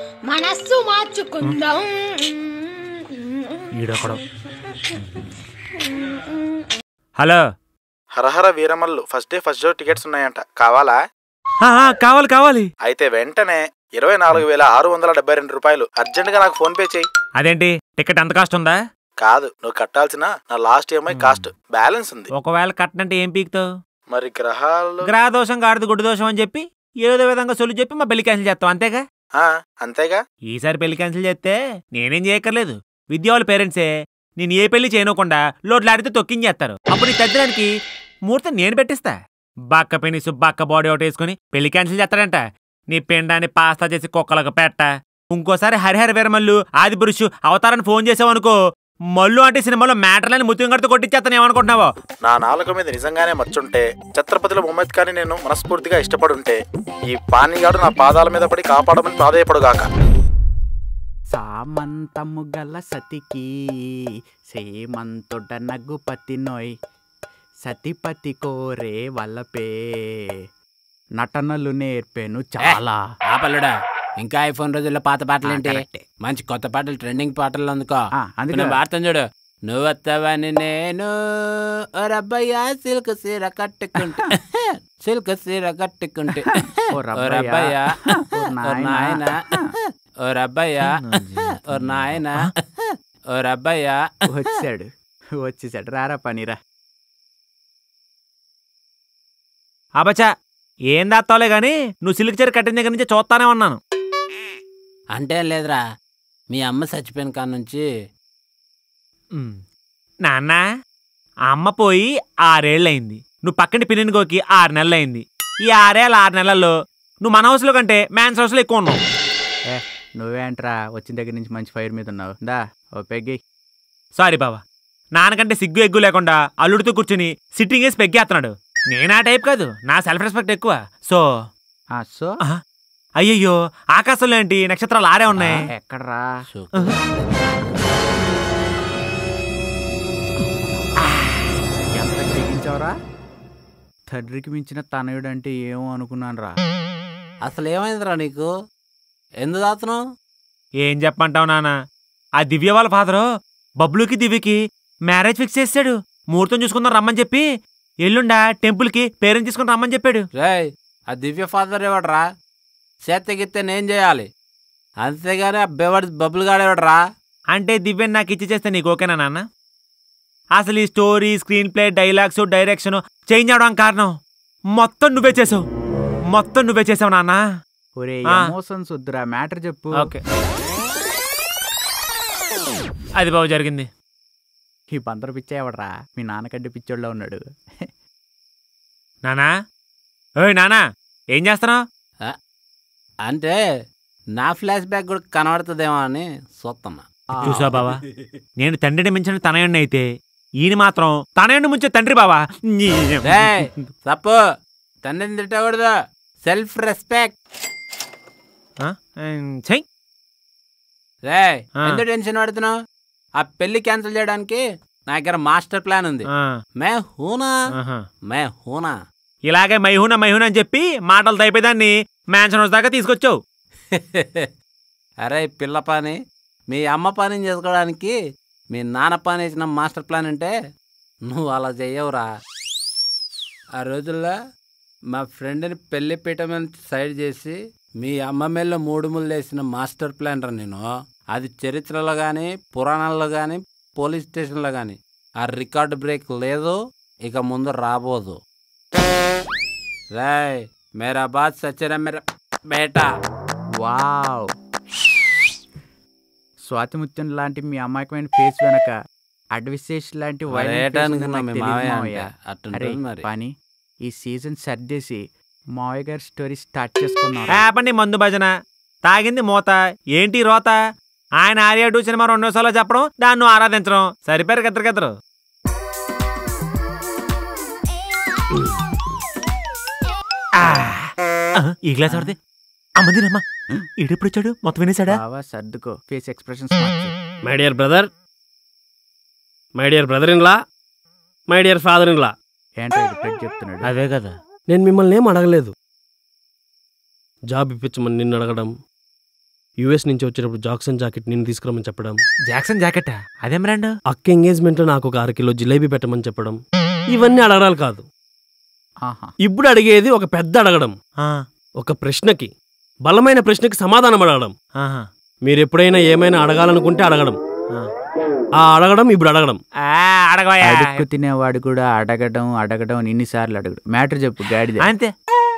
మనస్సు మార్చుకుందాం ఈడొకడు hello Hari Hara Veera Mallu first day first show tickets ఉన్నాయంట కావాలా ఆ, ఆ, కావాలి కావాలి అయితే వెంటనే ఇరవై నాలుగు వేల ఆరు వందల డెబ్బై రెండు రూపాయలు అర్జెంటుగా నాకు ఫోన్ పే చేయి అదేంటి టికెట్ ఎంత కాస్ట్ ఉందా కాదు నువ్వు కట్టాల్సిన నా లాస్ట్ ఈఎంఐ కాస్ట్ బ్యాలెన్స్ ఉంది ఒకవేళ కట్టనంటే ఏం పీకుతావు మరి గ్రహాలు గ్రహ దోషం గాడిద గుడ్డు దోషం అని చెప్పి ఏదో విధంగా సొల్లు చెప్పి మా పెళ్లి క్యాన్సిల్ చేస్తాం అంతేగా ఆ, అంతేగా ఈసారి పెళ్లి క్యాన్సిల్ చేస్తే నేనేం చేయక్కర్లేదు విద్య వాళ్ళ పేరెంట్సే నేను ఏ పెళ్లి చేయనకుండా లోడ్లాడితే తొక్కించేస్తారు అప్పుడు నీ తద్దడానికి ముహూర్తం నేను పెట్టిస్తా బక్క పెనిసు బక్క బాడీ ఒకటి వేసుకుని పెళ్లి క్యాన్సిల్ చేస్తాడంట నీ పిండాన్ని పాస్తా చేసి కుక్కలకు పెట్ట ఇంకోసారి హరిహర వీరమల్లు ఆది పురుషు అవతారాన్ని ఫోన్ చేసావనుకో మల్లు అంటే సినిమాలో మ్యాటర్లని ముత్యం కడితే కొట్టించేస్తాను ఏమనుకుంటున్నావో నా నాలుక మీద నిజంగానే మచ్చుంటే ఛత్రపతిలో ముమ్మద్ ఖాన్ని నేను మనస్ఫూర్తిగా ఇష్టపడుంటే ఈ పానీగాడు నా పాదాల మీద పడి కాపాడమని ప్రాధేయపడుగాక సామంతము గల సతికి సేమంతొడ నగ్గుపతి నోయ్ సతిపతి కోరే వల్లపే నటనలు నేర్పాను చాలా ఆపలుడా ఇంకా ఐఫోన్ రోజుల్లో పాత పాటలేంటి ఆ, కరెక్టే. మంచి కొత్త పాటలు ట్రెండింగ్ పాటలు అందుకో ఆ, అందుకే. నేను పాడతాను చూడు నువ్వు వస్తావని నేను ఓ రబ్బయ్య సిల్క్ సీర కట్టుకుంటే సిల్క్ సీర కట్టుకుంటే ఓ ఓ రబ్బయ్య, రబ్బయ్య ఓ ఓ నాయనా. నాయన ఓ రబ్బయ్య ఓ నాయన ఓ రబ్బయ్య వచ్చాడు వచ్చేసాడు రారా పనిరా అబచా ఏం దాత్తావులే గాని నువ్వు సిల్క్ చీర కట్టిన దగ్గర నుంచి చూస్తానే ఉన్నాను అంటే లేదురా మీ అమ్మ చచ్చిపోయిన కాడ నుంచి నాన్న ఆ అమ్మ పోయి ఆరేళ్ళయింది నువ్వు పక్కన పిన్నిగోకి ఆరు నెలలైంది ఈ ఆరేళ్ళ ఆరు నెలల్లో నువ్వు మన హౌస్లో కంటే మ్యాన్స్ హౌస్లో ఎక్కువ ఉన్నావు ఏ నువ్వేంట్రా వచ్చిన దగ్గర నుంచి మంచి ఫైర్ మీద ఉన్నావు దా ఓ పెగ్గి సారీ బావా నాన్నకంటే సిగ్గు ఎగ్గు లేకుండా అల్లుడితో కూర్చుని సిట్టింగ్ వేసి పెగ్గేస్తున్నాడు నేనా టైప్ కాదు నా సెల్ఫ్ రెస్పెక్ట్ ఎక్కువ సో సో అయ్యయ్యో ఆకాశంలో ఏంటి నక్షత్రాలు ఆరే ఉన్నాయి ఎక్కడ్రా ఎంత తెగించావురా తండ్రికి మించిన తనయుడు అంటే ఏమో అనుకున్నాను రా అసలు ఏమైందిరా నీకు ఎందుకు దాతున్నావు ఏం చెప్పంటావు నాన్న ఆ దివ్య వాళ్ళ ఫాదరు బబ్లుకి దివ్యకి మ్యారేజ్ ఫిక్స్ చేశాడు ముహూర్తం చూసుకుందాం రమ్మని చెప్పి ఎల్లుండా టెంపుల్కి పేరెంట్ తీసుకుని రమ్మని చెప్పాడు రేయ్ ఆ దివ్య ఫాదర్ ఎవడరా చేతగిస్తే నేను చేయాలి అంతేగాని ఆ బెవడ్ బబ్బులు గాడేవాడరా అంటే దివ్యని నాకు ఇచ్చి చేస్తే నీకు ఓకేనా నాన్న అసలు ఈ story screenplay dialogues direction change అవడానికి కారణం మొత్తం నువ్వే చేసావు మొత్తం నువ్వే చేసావు నాన్న ఒరే ఆ. ఎమోషన్స్ వద్దురా మ్యాటర్ చెప్పు ఓకే అది బాబు జరిగింది ఈ బందరు పిచ్చేవడరా మీ నాన్నకంటే పిచ్చోళ్ళ ఉన్నాడు నానా ఓయ్ నానా ఏం చేస్తున్నావు అంటే నా ఫ్లాష్ బ్యాక్ కూడా కనబడుతుందేమో అని చూస్తున్నా చూసా బావా నేను తండ్రిని మించిన తనయుడిని అయితే ఈయన మాత్రం తనయుడిని ముంచే తండ్రి బావా రేయ్, తప్పు తండ్రిని తిట్టకూడదు సెల్ఫ్ రెస్పెక్ట్ చెయ్ రే ఆ. ఎందుకు టెన్షన్ పడుతున్నావు ఆ పెళ్లి క్యాన్సిల్ చేయడానికి నా దగ్గర మాస్టర్ ప్లాన్ ఉంది ఆ. మే హూనా ఆహా. మే హూనా ఇలాగే మైహూన మైహూన అని చెప్పి మాటలు తైపోయేదాన్ని మ్యాన్షన్ హౌస్ దాకా తీసుకొచ్చావు అరే ఈ పిల్ల పని మీ అమ్మ పని చేసుకోవడానికి మీ నాన్న పని వేసిన మాస్టర్ ప్లాన్ అంటే నువ్వు అలా చెయ్యవురా ఆ రోజుల్లో మా ఫ్రెండ్ని పెళ్లి పీట మీద సైడ్ చేసి మీ అమ్మ మేల్లో మూడు ముళ్ళు వేసిన మాస్టర్ ప్లాన్ రా నేను అది చరిత్రలో కానీ పురాణాల్లో కానీ పోలీస్ స్టేషన్లో కానీ ఆ రికార్డు బ్రేక్ లేదు ఇక ముందు రాబోదు రాయ్ మేరా బాత్ సచ్చరా మేరా బేటా వావ్ స్వాతిముత్యం లాంటి మీ అమాయకమైన ఫేస్ వెనక అడ్విశేష్ లాంటి మరి violent ఏటా face అనుకున్నావు నాకు మీ తెలీదు మావయ్య మావయ్య. అంటే? అట్టుంటుంది అరే, మరి. పని ఈ సీజన్ సర్దేసి మావయ్య గారి స్టోరీ స్టార్ట్ చేసుకున్నాం ఆపండి మందు భజన తాగింది మూత ఏంటి రోత ఆయన ఆర్యా టూ సినిమా రెండు నిమిషాల్లో చెప్పడం దాన్ని నువ్వు ఆరాధించడం సరిపోయారు గద్దరు ఈ గ్లాస్ ఎవరిది అమ్మదినమ్మా ఈడెప్పుడు వచ్చాడు మొత్తం వినేశాడా బావా సర్దుకో ఫేస్ ఎక్స్ప్రెషన్స్ మార్చు my dear brother my dear brother in law my dear father in law ఏంటో ఇది పెట్టి చెప్తున్నాడు అదే కదా నేను మిమ్మల్ని ఏం అడగలేదు జాబ్ ఇప్పించమని నిన్ను అడగడం యుఎస్ నుంచి వచ్చేటప్పుడు జాక్సన్ జాకెట్ నేను తీసుకురమని చెప్పడం జాక్సన్ జాకెట్ అదేం బ్రాండ్ అక్క ఎంగేజ్మెంట్ లో నాకు ఒక అర కిలో జిలేబీ పెట్టమని చెప్పడం ఇవన్నీ అడగడాలు కాదు ఆహా ఇప్పుడు అడిగేది ఒక పెద్ద అడగడం ఒక ప్రశ్నకి బలమైన ప్రశ్నకి సమాధానం అడగడం ఆహా. మీరు ఎప్పుడైనా ఏమైనా అడగాలనుకుంటే అడగడం ఆ అడగడం ఇప్పుడు అడగడం అడగవయ్యా. అడుక్కు తినేవాడు కూడా అడగడం అడగడం అని ఇన్నిసార్లు అడగడు మ్యాటర్ చెప్పు గాడిద అంతే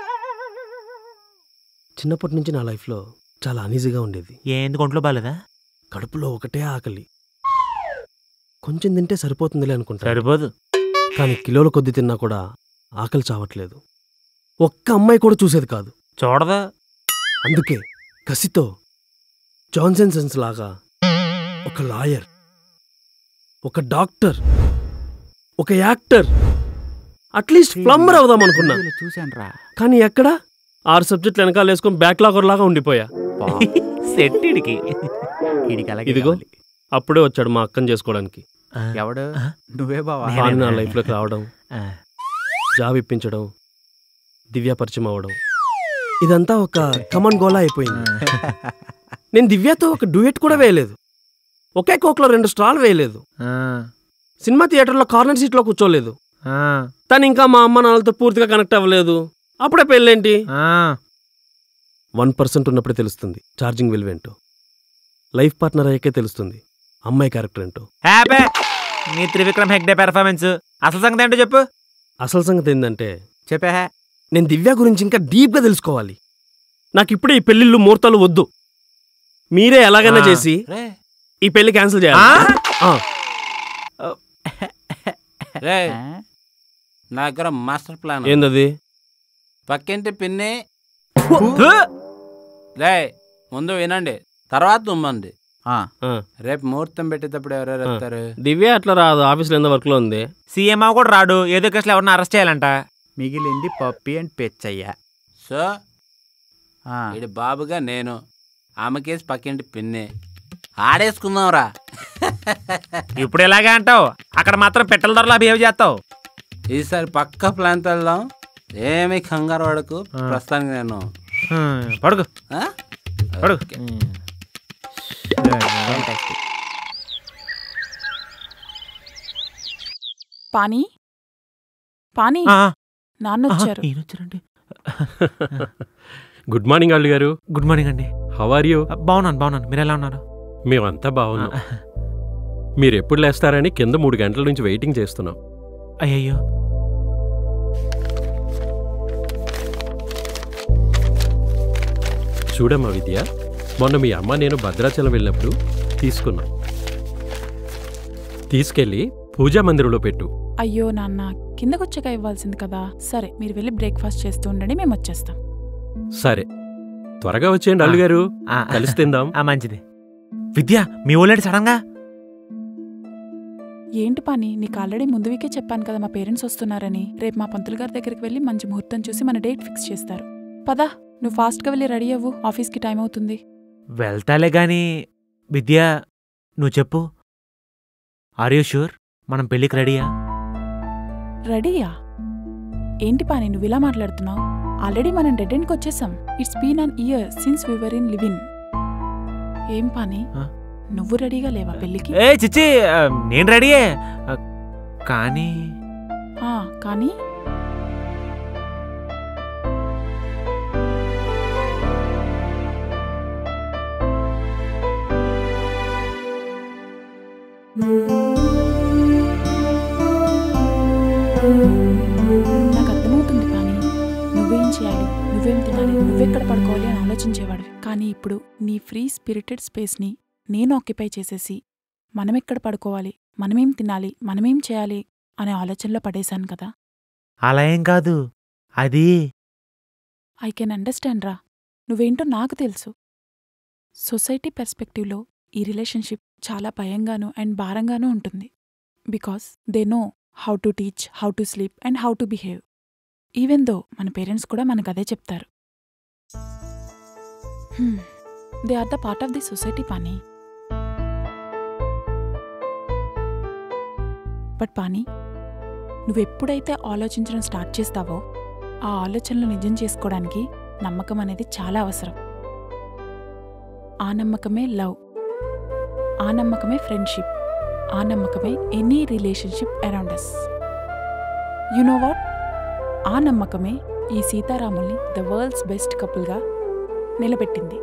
చిన్నప్పటి నుంచి నా లైఫ్లో చాలా అనీజీగా ఉండేది ఏ ఎందుకు ఒంట్లో బాలేదా కడుపులో ఒకటే ఆకలి కొంచెం తింటే సరిపోతుందిలే అనుకుంటా సరిపోదు కానీ కిలోల కొద్ది తిన్నా కూడా ఆకలి చావట్లేదు ఒక్క అమ్మాయి కూడా చూసేది కాదు చూడదా అందుకే కసితో జాన్సన్ సెన్స్ లాగా ఒక లాయర్ ఒక డాక్టర్ ఒక యాక్టర్ అట్లీస్ట్ ప్లంబర్ అవుదాం అనుకున్నా చూశాను రా కానీ ఎక్కడ ఆరు సబ్జెక్టులు వెనకాల వేసుకొని బ్యాక్లాగర్ లాగా ఉండిపోయా సెట్ ఇడికి ఈడికి అలాగే ఇదిగో అప్పుడే వచ్చాడు మా అక్కని చేసుకోవడానికి ఎవడు నువ్వే బావా వాడు నా లైఫ్లోకి రావడం జాబ్ ఇప్పించడం దివ్య పరిచయం అవ్వడం ఇదంతా ఒక కమన్ గోలా అయిపోయింది నేను దివ్యతో ఒక డ్యూయట్ కూడా వేయలేదు ఒకే కోక్లో రెండు స్టాల్ వేయలేదు సినిమా థియేటర్లో కార్నర్ సీట్లో కూర్చోలేదు తను ఇంకా మా అమ్మ నాన్నలతో పూర్తిగా కనెక్ట్ అవ్వలేదు అప్పుడే పెళ్ళేంటి వన్ పర్సెంట్ ఉన్నప్పుడే తెలుస్తుంది ఛార్జింగ్ విలువ ఏంటో లైఫ్ పార్ట్నర్ అయ్యాకే తెలుస్తుంది అమ్మాయి క్యారెక్టర్ ఏంటో హ్యాపీ నీ త్రివిక్రమ్ హెగ్డే పెర్ఫార్మెన్స్ అసలు సంగతి ఏంటో చెప్పు అసలు సంగతి ఏంటంటే చెప్పా నేను దివ్య గురించి ఇంకా డీప్గా తెలుసుకోవాలి నాకు ఇప్పుడే ఈ పెళ్ళిళ్ళు ముహూర్తాలు వద్దు మీరే ఎలాగైనా ఆ. చేసి రే. ఈ పెళ్లి క్యాన్సిల్ చేయాలి ఆ. రే నా దగ్గర మాస్టర్ ప్లాన్ ఏందది పక్కింటి పిన్ని లే ముందు వినండి తర్వాత తుమ్మంది రేపు ముహూర్తం పెట్టేటప్పుడు ఎవరెవరు వస్తారు దివ్య అట్లా రాదు ఆఫీస్లో ఎంత వర్క్లో ఉంది సీఎం కూడా రాడు ఏదో కేసులో ఎవరిని అరెస్ట్ చేయాలంట మిగిలింది పప్పి అండ్ పెచ్చయ్య సో ఇది బాబుగా నేను ఆమెకేసి పక్కింటి పిన్ని ఆడేసుకుందాంరా ఇప్పుడు ఎలాగే అంటావు అక్కడ మాత్రం పెట్టెల ధరలా బిహేవ్ చేస్తావు ఈసారి పక్క ప్లాన్ వెళ్దాం ఏమి కంగారు పడకు ప్రస్తుతానికి నేను పడుకు ఆ? పడుకు పానీ పానీ నాన్న వచ్చారు గుడ్ మార్నింగ్ అల్లు గారు గుడ్ మార్నింగ్ అండి హౌ ఆర్ యూ బాగున్నాను బాగున్నాను మీరు ఎలా ఉన్నారు మేమంతా బాగున్నాం మీరు ఎప్పుడు లేస్తారని కింద మూడు గంటల నుంచి వెయిటింగ్ చేస్తున్నాం అయ్యయ్యో చూడమ్మా విద్య మొన్న మీ అమ్మ నేను భద్రాచలం వెళ్ళినప్పుడు తీసుకున్నాం తీసుకెళ్ళి పూజా మందిరంలో పెట్టు అయ్యో నాన్న కిందకొచ్చాక ఇవ్వాల్సింది కదా సరే మీరు వెళ్ళి బ్రేక్ఫాస్ట్ చేస్తూ ఉండండి మేము వచ్చేస్తాం సరే త్వరగా వచ్చేయండి అల్లు గారు కలిసి తిందాం మంచిది విద్య మీ ఊళ్ళేటి సడన్గా ఏంటి పని నీకు ఆల్రెడీ ముందు వీకే చెప్పాను కదా మా పేరెంట్స్ వస్తున్నారని రేపు మా పంతులు గారి దగ్గరికి వెళ్ళి మంచి ముహూర్తం చూసి మన డేట్ ఫిక్స్ చేస్తారు పదా నువ్వు ఫాస్ట్గా వెళ్ళి రెడీ అవ్వు ఆఫీస్కి టైం అవుతుంది వెళ్తాలే గాని విద్య నువ్వు చెప్పు ఆర్ యూ షూర్ మనం పెళ్ళికి రెడీయా రెడీయా ఏంటి పాని నువ్వు ఇలా మాట్లాడుతున్నావు ఆల్రెడీ మనం డెడ్ ఎండ్కి వచ్చేసాం it's been an year since we were in live in ఏం పాని నువ్వు రెడీగా లేవా పెళ్ళికి ఏ చిచ్చి ఆ, నేను రెడీయే ఆ, కానీ ఆ, కానీ నాకు అర్థమవుతుంది పాని నువ్వేం చేయాలి నువ్వేం తినాలి నువ్వెక్కడ పడుకోవాలి అని ఆలోచించేవాడివి కానీ ఇప్పుడు నీ ఫ్రీ స్పిరిటెడ్ స్పేస్ని నేను ఆక్యుపై చేసేసి మనమెక్కడ పడుకోవాలి మనమేం తినాలి మనమేం చేయాలి అనే ఆలోచనలో పడేశాను కదా అలా ఏం కాదు అది ఐ కెన్ అండర్స్టాండ్ రా నువ్వేంటో నాకు తెలుసు సొసైటీ పెర్స్పెక్టివ్లో ఈ రిలేషన్షిప్ చాలా భయంగానూ అండ్ భారంగానూ ఉంటుంది because they know how to teach how to sleep and how to behave even though మన పేరెంట్స్ కూడా మనకు అదే చెప్తారు they are the part of the society Pani but Pani నువ్వెప్పుడైతే ఆలోచించడం స్టార్ట్ చేస్తావో ఆ ఆలోచనలు నిజం చేసుకోవడానికి నమ్మకం అనేది చాలా అవసరం ఆ నమ్మకమే లవ్ ఆ నమ్మకమే ఫ్రెండ్షిప్ ఆ నమ్మకమే any relationship around us you know what ఆ నమ్మకమే ఈ సీతారాముల్ని ద వరల్డ్స్ బెస్ట్ కపుల్గా నిలబెట్టింది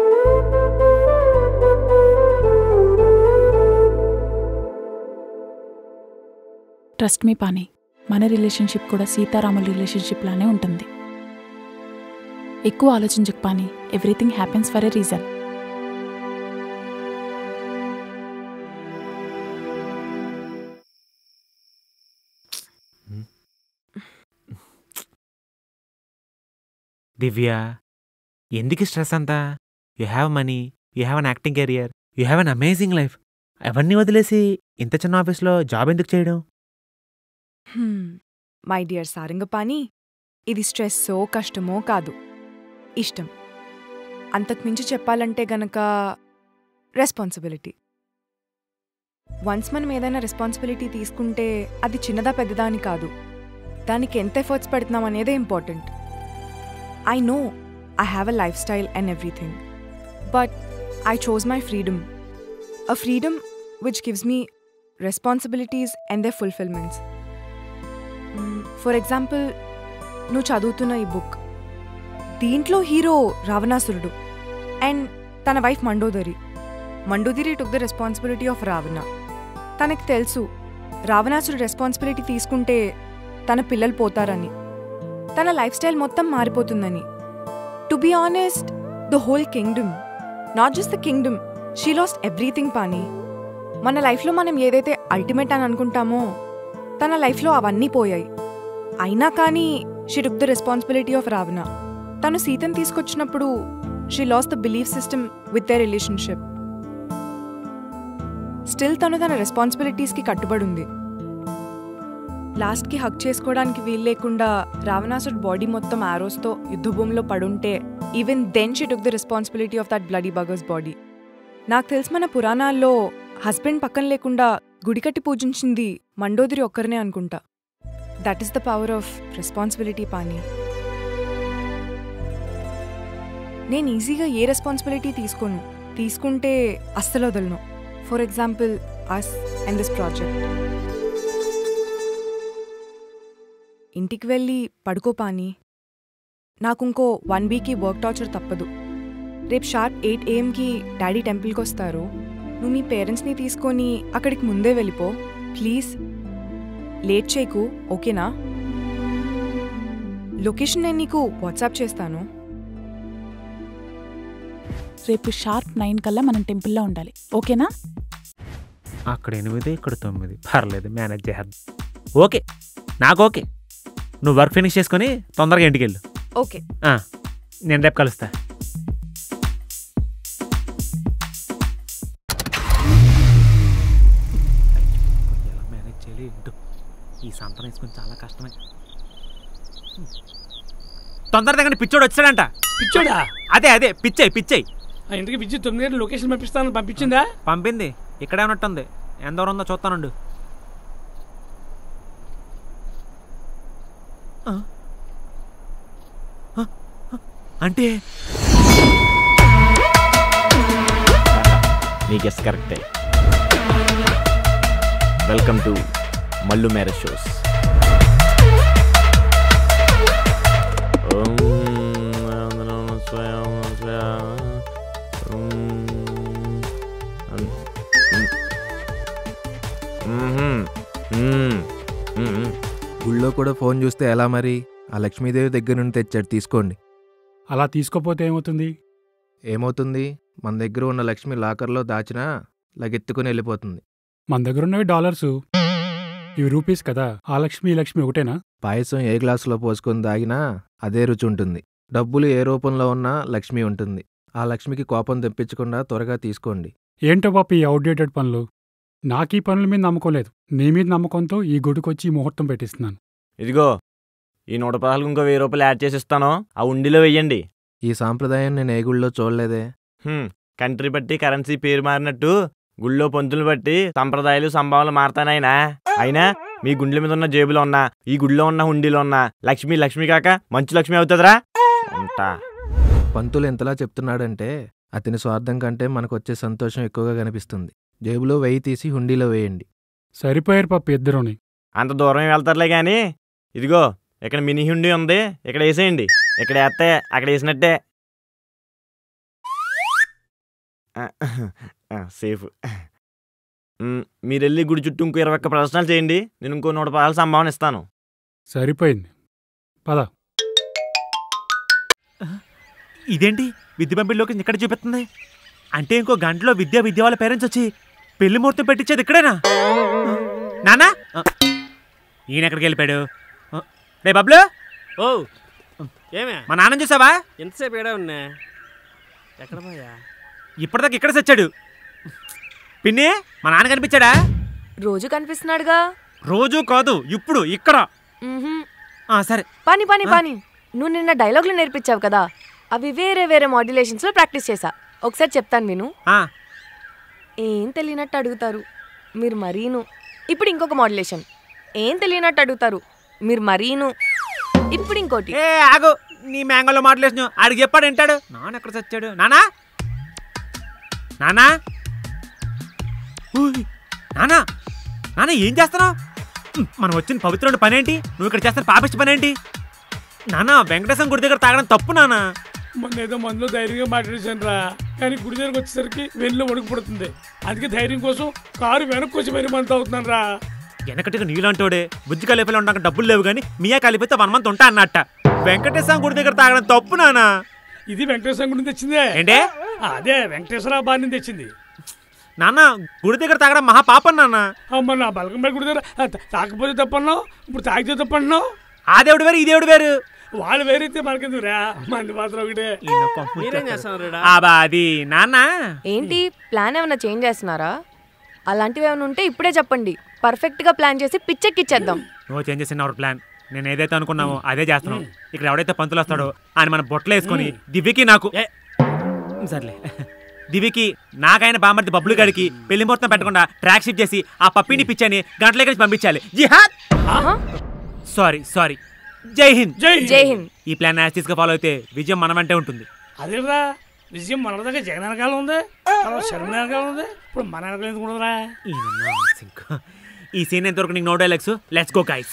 ట్రస్ట్ మీ పాని మన రిలేషన్షిప్ కూడా సీతారాముల రిలేషన్షిప్ లానే ఉంటుంది ఎక్కువ ఆలోచించకు Pani everything happens for a reason Divya ఎందుకు స్ట్రెస్ అంతా you have money you have an acting career you have an amazing life అవన్నీ వదిలేసి ఇంత చిన్న ఆఫీస్లో జాబ్ ఎందుకు చేయడం మై డియర్ సారంగపాణి ఇది స్ట్రెస్సో కష్టమో కాదు ఇష్టం అంతకుమించి చెప్పాలంటే గనక రెస్పాన్సిబిలిటీ వన్స్ మనం ఏదైనా రెస్పాన్సిబిలిటీ తీసుకుంటే అది చిన్నదా పెద్దదా అని కాదు దానికి ఎంత ఎఫర్ట్స్ పెడుతున్నాం అనేదే important I know I have a lifestyle and everything but I chose my freedom a freedom which gives me responsibilities and the fulfilments for example నువ్వు చదువుతున్న ఈ బుక్ దీంట్లో హీరో రావణాసురుడు అండ్ తన wife Mandodari Mandodari took the responsibility of Ravana తనకి తెలుసు రావణాసురుడు responsibility తీసుకుంటే తన పిల్లలు పోతారని తన లైఫ్ స్టైల్ మొత్తం మారిపోతుందని to be honest the whole kingdom not just the kingdom she lost everything Pani మన లైఫ్లో మనం ఏదైతే అల్టిమేట్ అని అనుకుంటామో తన లైఫ్లో అవన్నీ పోయాయి అయినా కానీ she took the responsibility of Ravana తను సీతను తీసుకొచ్చినప్పుడు she lost the belief system with the relationship still తను తన రెస్పాన్సిబిలిటీస్కి కట్టుబడి ఉంది లాస్ట్కి హక్ చేసుకోవడానికి వీలు లేకుండా రావణాసుడ్ బాడీ మొత్తం ఆరోస్తో యుద్ధభూమిలో పడుంటే even then she took the responsibility of that bloody buggers body నాకు తెలిసి మన పురాణాల్లో హస్బెండ్ పక్కన లేకుండా గుడి కట్టి పూజించింది మండోదరి ఒక్కరినే అనుకుంటా that is the power of responsibility Pani నేను ఈజీగా ఏ రెస్పాన్సిబిలిటీ తీసుకోను తీసుకుంటే అస్సలు వదలను for example us and this project ఇంటికి వెళ్ళి పడుకో పాని నాకు ఇంకో వన్ వీక్కి వర్క్ టార్చర్ తప్పదు రేపు షార్ప్ ఎయిట్ ఏఎంకి డాడీ టెంపుల్కి వస్తారు నువ్వు మీ పేరెంట్స్ని తీసుకొని అక్కడికి ముందే వెళ్ళిపో ప్లీజ్ లేట్ చేయకు ఓకేనా లొకేషన్ నేను నీకు వాట్సాప్ చేస్తాను రేపు షార్ప్ నైన్ కల్లా మనం టెంపుల్లో ఉండాలి ఓకేనా అక్కడ ఎనిమిది ఇక్కడ తొమ్మిది పర్లేదు మేనేజ్ చేద్దాం ఓకే నాకు ఓకే నువ్వు వర్క్ ఫినిష్ చేసుకొని తొందరగా ఇంటికి వెళ్ళు ఓకే ఆ, నేను రేపు కలుస్తా ఎలా మేనేజ్ చేయాలి ఏంటో ఈ సంతనం వేసుకొని చాలా కష్టమే తొందర దగ్గర పిచ్చోడు వచ్చాడంట పిచ్చోడా అదే అదే పిచ్చాయి పిచ్చాయి ఆ ఇంటికి పిచ్చి తొమ్మిది గంటల లొకేషన్ పంపిస్తాను పంపించిందా పంపింది ఇక్కడే ఉన్నట్టుంది ఎంత దూరం ఉందో చూస్తానుండు ఆ. ఆ, ఆ, అంటే మీ గెస్ కరెక్టే welcome to Mallu marriage shows గుళ్ళో కూడా ఫోన్ చూస్తే ఎలా మరి ఆ లక్ష్మీదేవి దగ్గర నుండి తెచ్చాడు తీసుకోండి అలా తీసుకోపోతే ఏమవుతుంది ఏమవుతుంది మన దగ్గర ఉన్న లక్ష్మి లాకర్లో దాచినా లగెత్తుకుని వెళ్ళిపోతుంది మన దగ్గర ఉన్నవి డాలర్సు ఇవి రూపీస్ కదా ఆ లక్ష్మి ఈ లక్ష్మి ఒకటేనా పాయసం ఏ గ్లాసులో పోసుకొని దాగినా అదే రుచి ఉంటుంది డబ్బులు ఏ రూపంలో ఉన్నా లక్ష్మి ఉంటుంది ఆ లక్ష్మికి కోపం తెప్పించకుండా త్వరగా తీసుకోండి ఏంటో పాప ఈ అవుట్డేటెడ్ పనులు నాకు ఈ పనుల మీద నమ్మకం లేదు నీ మీద నమ్మకంతో ఈ గుడికొచ్చి ఈ ముహూర్తం పెట్టిస్తున్నాను ఇదిగో ఈ నూట పదహారులకు ఇంకో వెయ్యి రూపాయలు యాడ్ చేసి ఇస్తాను ఆ ఉండిలో వెయ్యండి ఈ సాంప్రదాయం నేను ఏ గుళ్ళో చూడలేదే హ్మ్, కంట్రీ బట్టి కరెన్సీ పేరు మారినట్టు గుళ్ళో పంతులు బట్టి సంప్రదాయాలు సంభావనలు మారతానైనా అయినా మీ గుండెల మీద ఉన్న జేబులో ఉన్న ఈ గుడిలో ఉన్న హుండీలో ఉన్న లక్ష్మి లక్ష్మి కాక మంచు లక్ష్మి అవుతుందిరా ఉంటా పంతులు ఎంతలా చెప్తున్నాడంటే అతని స్వార్థం కంటే మనకు వచ్చే సంతోషం ఎక్కువగా కనిపిస్తుంది జేబులో వెయ్యి తీసి హుండీలో వేయండి సరిపోయారు పప్పు ఇద్దరుని అంత దూరం వెళ్తారులే కానీ ఇదిగో ఇక్కడ మినీ హుండీ ఉంది ఇక్కడ వేసేయండి ఇక్కడ వేస్తే అక్కడ వేసినట్టే ఆ, ఆ, సేఫ్ మ్, మీరు వెళ్ళి గుడి చుట్టూ ఇంకో ఇరవై ఒక్క ప్రదర్శనలు చేయండి నేను ఇంకో నూట పదాల సంభావన ఇస్తాను సరిపోయింది పద ఇదేంటి విద్య పంపిణీలోకి ఇక్కడ చూపిస్తుంది అంటే ఇంకో గంటలో విద్య విద్య వాళ్ళ పేరెంట్స్ వచ్చి పెళ్లి ముహూర్తం పెట్టించేది ఇక్కడేనా నానా ఈయన ఎక్కడికి వెళ్ళిపోయాడు రే బబ్లు ఓ ఏమే మా నాన్న చూసావా ఎంతసేపు ఏడా ఉన్నా ఎక్కడ పోయా ఇప్పటిదాకా ఇక్కడ సచ్చాడు పిన్ని మా నాన్న కనిపించాడా రోజు కనిపిస్తున్నాడుగా రోజు కాదు ఇప్పుడు ఇక్కడ మ్మ్హ్మ్. ఆ, సరే పని పని పని నువ్వు నిన్న డైలాగులు నేర్పించావు కదా అవి వేరే వేరే మాడ్యులేషన్స్లో ప్రాక్టీస్ చేశా ఒకసారి చెప్తాను విను ఆ, ఏం తెలియనట్టు అడుగుతారు మీరు మరీను ఇప్పుడు ఇంకొక మాడ్యులేషన్ ఏం తెలియనట్టు అడుగుతారు మీరు మరీను ఇప్పుడు ఇంకోటి ఏ ఆగు నీ మ్యాంగోలో మాట్లాడేసిన ఆడికి చెప్పాడు వింటాడు నాన్న ఎక్కడ చచ్చాడు నానా నానా ఊయ్, నానా నాన్న ఏం చేస్తున్నావు ఉమ్, మనం వచ్చిన పవిత్రుడి పనేంటి నువ్వు ఇక్కడ చేస్తున్న పాపిష్టి పనేంటి నానా వెంకటేశ్వరం గుడి దగ్గర తాగడం తప్పు నానా మొన్న ఏదో మందులో ధైర్యంగా మాట్లాడేశాను రా కానీ గుడి దగ్గరకు వచ్చేసరికి వెన్నులో వణుకు పుడుతుంది అందుకే ధైర్యం కోసం కారు వెనక్కి వచ్చి మరి మంత్ అవుతున్నాను రా వెనకటిగా నీలాంటోడే బుజ్జి కలిపేలా ఉండక డబ్బులు లేవు కానీ మియా కలిపితే వన్ మంత్ ఉంటా అన్నట్ట వెంకటేశ్వరం గుడి దగ్గర తాగడం తప్పు నానా ఇది వెంకటేశ్వర గుడి నుంచి తెచ్చిందే ఏంటే? అదే వెంకటేశ్వర బారి నుంచి తెచ్చింది నాన్న గుడి దగ్గర తాగడం మహా పాపం నాన్న అమ్మ నా బలకంపేట గుడి దగ్గర ఆ, తా- తాకపోతే తప్పన్నావు ఇప్పుడు తాగితే తప్పన్నావు ఆ దేవుడు వేరు ఈ దేవుడు వేరు వాళ్ళు వేరైతే మనకెందుకురా మంది మాత్రం ఒకటే మీరేం చేస్తున్నారు ఈడ? అబా అది నాన్న ఏంటి ప్లాన్ ఏమైనా చేంజ్ చేస్తున్నారా అలాంటివి ఏమైనా ఉంటే ఇప్పుడే చెప్పండి పర్ఫెక్ట్గా ప్లాన్ చేసి పిచ్చెక్కిచ్చేద్దాం నువ్వు చేంజ్ చేసిన అవర్ ప్లాన్ నేను ఏదైతే అనుకున్నామో అదే చేస్తున్నావు ఇక్కడ ఎవడైతే పంతులు వస్తాడో ఆయన మన బొట్టలు వేసుకొని దివ్యకి నాకు సర్లే దివ్యకి నాకైన బామర్ది బబ్బులు గడికి పెళ్లి ముహూర్తం పెట్టకుండా ట్రాక్ షిఫ్ట్ చేసి ఆ పప్పిని పిచ్చని గంటల నుంచి పంపించాలి జిహాద్ సారీ సారీ జై హింద్ జై జై హింద్ ఈ ప్లాన్ యాస్టీస్ గా ఫాలో అయితే విజయం మన వెంటే ఉంటుంది అదేరా విజయం మన దగ్గర జగన్ వెనకాల ఉంది తర్వాత శర్మ వెనకాల ఉంది ఇప్పుడు మన వెనకాల ఎందుకు ఉండదురా ఈ nonsense. ఈ సీన్ ఎంతవరకు నీకు no dialogues let's go guys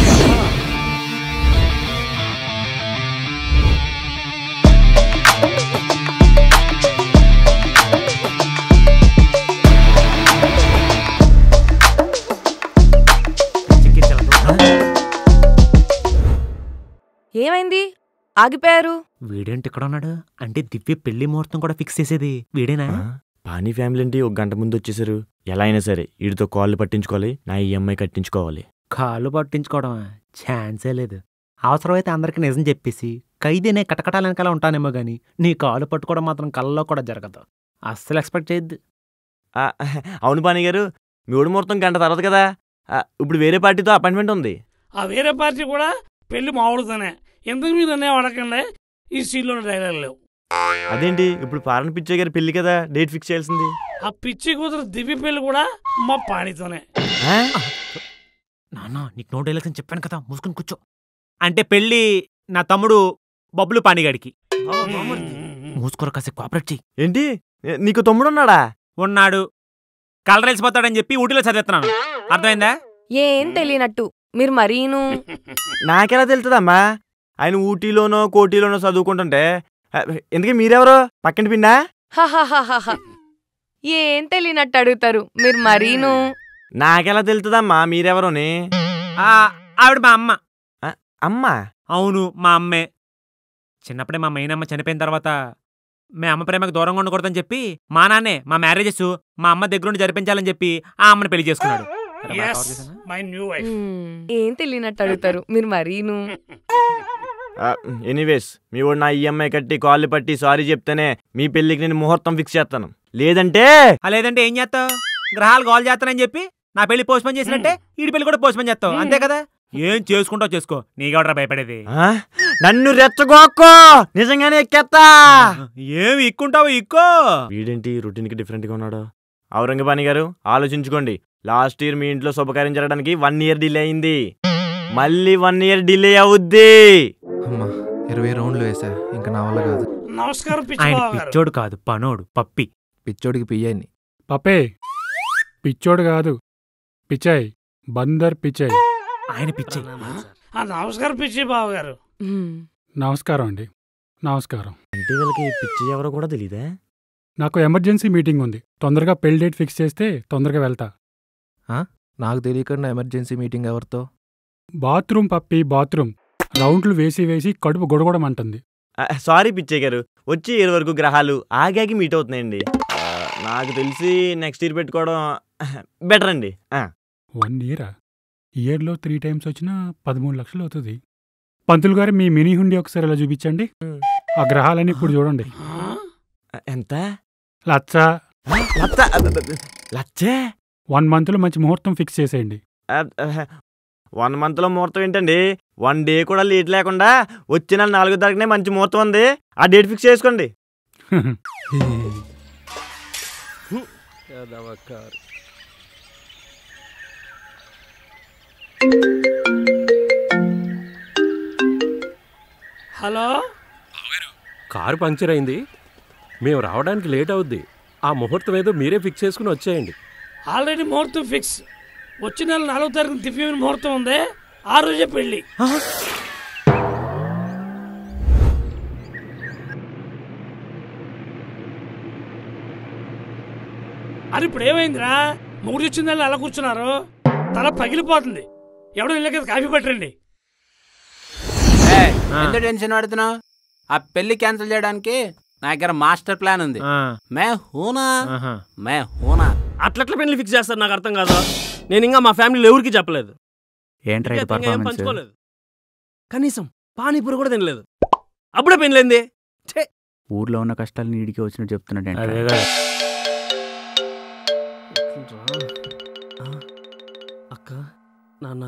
ఏమైంది ఆగిపోయారు వీడేంటి ఇక్కడ ఉన్నాడు అంటే దివ్య పెళ్లి ముహూర్తం కూడా ఫిక్స్ చేసేది వీడేనా పానీ ఫ్యామిలీ ఏంటి ఒక గంట ముందు వచ్చేసారు ఎలా అయినా సరే వీడితో కాళ్ళు పట్టించుకోవాలి నా ఈఎంఐ కట్టించుకోవాలి కాళ్ళు పట్టించుకోవడమా ఛాన్సే లేదు అవసరమైతే అందరికి నిజం చెప్పేసి ఖైదీనే కటకటాల వెనకాల ఉంటానేమో గాని నీ కాలు పట్టుకోవడం మాత్రం కళ్ళలో కూడా జరగదు అస్సలు ఎక్స్పెక్ట్ చేయొద్దు ఆ, అవును పానీ గారు మీ ఊడి ముహూర్తం గంట తర్వాత కదా ఆ, ఇప్పుడు వేరే పార్టీతో అపాయింట్మెంట్ ఉంది ఆ వేరే పార్టీ కూడా పెళ్లి మామిడుతానే ఎందుకు మీరు అనే వాడకండి ఈ సీన్లో డైలాగ్ లేవు అదేంటి ఇప్పుడు పారణ పిచ్చయ్య గారి పెళ్లి కదా డేట్ ఫిక్స్ చేయాల్సింది ఆ పిచ్చి కూతురు దివ్య పెళ్లి కూడా మా పాణితోనే నాన్న నీకు నో డైలాగ్స్ అని చెప్పాను కదా మూసుకుని కూర్చో అంటే పెళ్ళి నా తమ్ముడు బబ్బులు పానిగాడికి మూసుకోర కాసేపు కోఆపరేట్ చెయ్యి ఏంటి నీకు తమ్ముడు ఉన్నాడా ఉన్నాడు కలర్ వెళ్ళిపోతాడని చెప్పి ఊటీలో చదివేస్తున్నాను అర్థమైందా ఏం తెలియనట్టు మీరు మరీను నాకెలా తెలుస్తుందమ్మా ఆయన ఊటీలోనో కోటీలోనో చదువుకుంటుంటే ఆ, ఎందుకే మీరెవరు పక్కింటి పిండా హహహహహ. ఏం తెలియనట్టు అడుగుతారు మీరు మరీను నాకెలా తెలుతుందమ్మా మీరెవరోని ఆ, ఆవిడ మా అమ్మ అమ్మా అవును మా అమ్మే చిన్నప్పుడే మా మెయిన్ అమ్మ చనిపోయిన తర్వాత మీ అమ్మ ప్రేమకు దూరంగా ఉండకూడదని చెప్పి మా నాన్నే మా మ్యారేజెస్ మా అమ్మ దగ్గరుండి జరిపించాలని చెప్పి ఆ అమ్మని పెళ్లి చేసుకున్నాడు మై న్యూ వైఫ్ మ్మ్. ఏం తెలియనట్టు అడుగుతారు మీరు మరీను ఎనీవేస్ మీ వాడు నా ఈఎంఐ కట్టి కాళ్ళు పట్టి సారీ చెప్తేనే మీ పెళ్ళికి నేను ముహూర్తం ఫిక్స్ చేస్తాను లేదంటే ఆ, లేదంటే ఏం చేస్తావు గ్రహాలు గోల్ చేస్తానని చెప్పి నా పెళ్లి పోస్ట్పోన్ చేసినట్టే ఈడి పెళ్లి కూడా పోస్ట్పోన్ చేస్తావు అంతే కదా ఏం చేసుకుంటావు చేసుకో నీకెవడరా భయపడేది ఆ? నన్ను రెచ్చగోక్కో నిజంగానే ఎక్కేస్తా ఏమి ఇక్కుంటావు ఇక్కో వీడేంటి రొటీన్కి డిఫరెంట్గా ఉన్నాడు ఔరంగబాణి గారు ఆలోచించుకోండి లాస్ట్ ఇయర్ మీ ఇంట్లో శుభకార్యం జరగడానికి వన్ ఇయర్ డిలే అయింది మళ్ళీ వన్ ఇయర్ డిలే అవుద్ది అమ్మా ఇరవై రౌండ్లు వేసా ఇంకా నా వల్ల కాదు నమస్కారం ఆయన పిచ్చిబాబు గారు పిచ్చోడు కాదు పనోడు పప్పి పిచ్చోడికి పియ్యని పప్పే పిచ్చోడు కాదు పిచ్చాయ్ బందర్ పిచ్చాయ్ ఆయన పిచ్చి ఆ, నమస్కారం పిచ్చిబాబు గారు నమస్కారం అండి నమస్కారం అంటే వీళ్ళకి పిచ్చి ఎవరో కూడా తెలీదా నాకు ఎమర్జెన్సీ మీటింగ్ ఉంది తొందరగా పెళ్లి డేట్ ఫిక్స్ చేస్తే తొందరగా వెళ్తా ఆ? నాకు తెలియకుండా ఎమర్జెన్సీ మీటింగ్ ఎవరితో బాత్రూమ్ పప్పి బాత్రూమ్ రౌండ్లు వేసి వేసి కడుపు గొడగొడమంటుంది ఆ, సారీ పిచ్చయ్య గారు వచ్చి ఇయర్ వరకు గ్రహాలు ఆగాగి మీట్ అవుతున్నాయండి ఆ, నాకు తెలిసి నెక్స్ట్ ఇయర్ పెట్టుకోవడం బెటర్ అండి ఆ. వన్ ఇయరా ఇయర్లో త్రీ టైమ్స్ వచ్చినా పదమూడు లక్షలు అవుతుంది పంతులు గారు మీ మినీ హుండీ ఒకసారి ఇలా చూపించండి ఆ గ్రహాలన్నీ ఇప్పుడు చూడండి ఎంత లచ్చ లచ్చ లచ్చే వన్ మంత్లో మంచి ముహూర్తం ఫిక్స్ చేసేయండి వన్ మంత్లో ముహూర్తం ఏంటండి వన్ డే కూడా లేట్ లేకుండా వచ్చిన నెల నాలుగో తారీఖునే మంచి ముహూర్తం ఉంది ఆ డేట్ ఫిక్స్ చేసుకోండి హలో కారు పంక్చర్ అయింది మేము రావడానికి లేట్ అవుద్ది ఆ ముహూర్తం ఏదో మీరే ఫిక్స్ చేసుకుని వచ్చేయండి ఆల్రెడీ ముహూర్తం ఫిక్స్ వచ్చే నెల నాలుగో తారీఖున దివ్యమైన ముహూర్తం ఉంది ఆ రోజే పెళ్లి అది ఇప్పుడు ఏమైందిరా మూడు వచ్చిన నెల అలా కూర్చున్నారు తల పగిలిపోతుంది ఎవడో ఇళ్ళకి కాఫీ పట్టండి ఏయ్, ఎందుకు టెన్షన్ పడుతున్నావు ఆ పెళ్లి క్యాన్సిల్ చేయడానికి నా దగ్గర మాస్టర్ ప్లాన్ ఉంది మే హూనా మే హూనా అట్లట్ల పెళ్లి ఫిక్స్ చేస్తారు నాకు అర్థం కాదు నేను ఇంకా మా ఫ్యామిలీలో ఎవరికి చెప్పలేదు ఏంట్రా ఇది ఇంకా ఏం పర్ఫార్మెన్స్ పంచుకోలేదు కనీసం పానీపూరి కూడా తినలేదు అప్పుడే పెళ్ళింది ఊర్లో ఉన్న కష్టాలు నీడికి వచ్చినట్టు చెప్తున్నాడు అదే కదా. అక్క నాన్న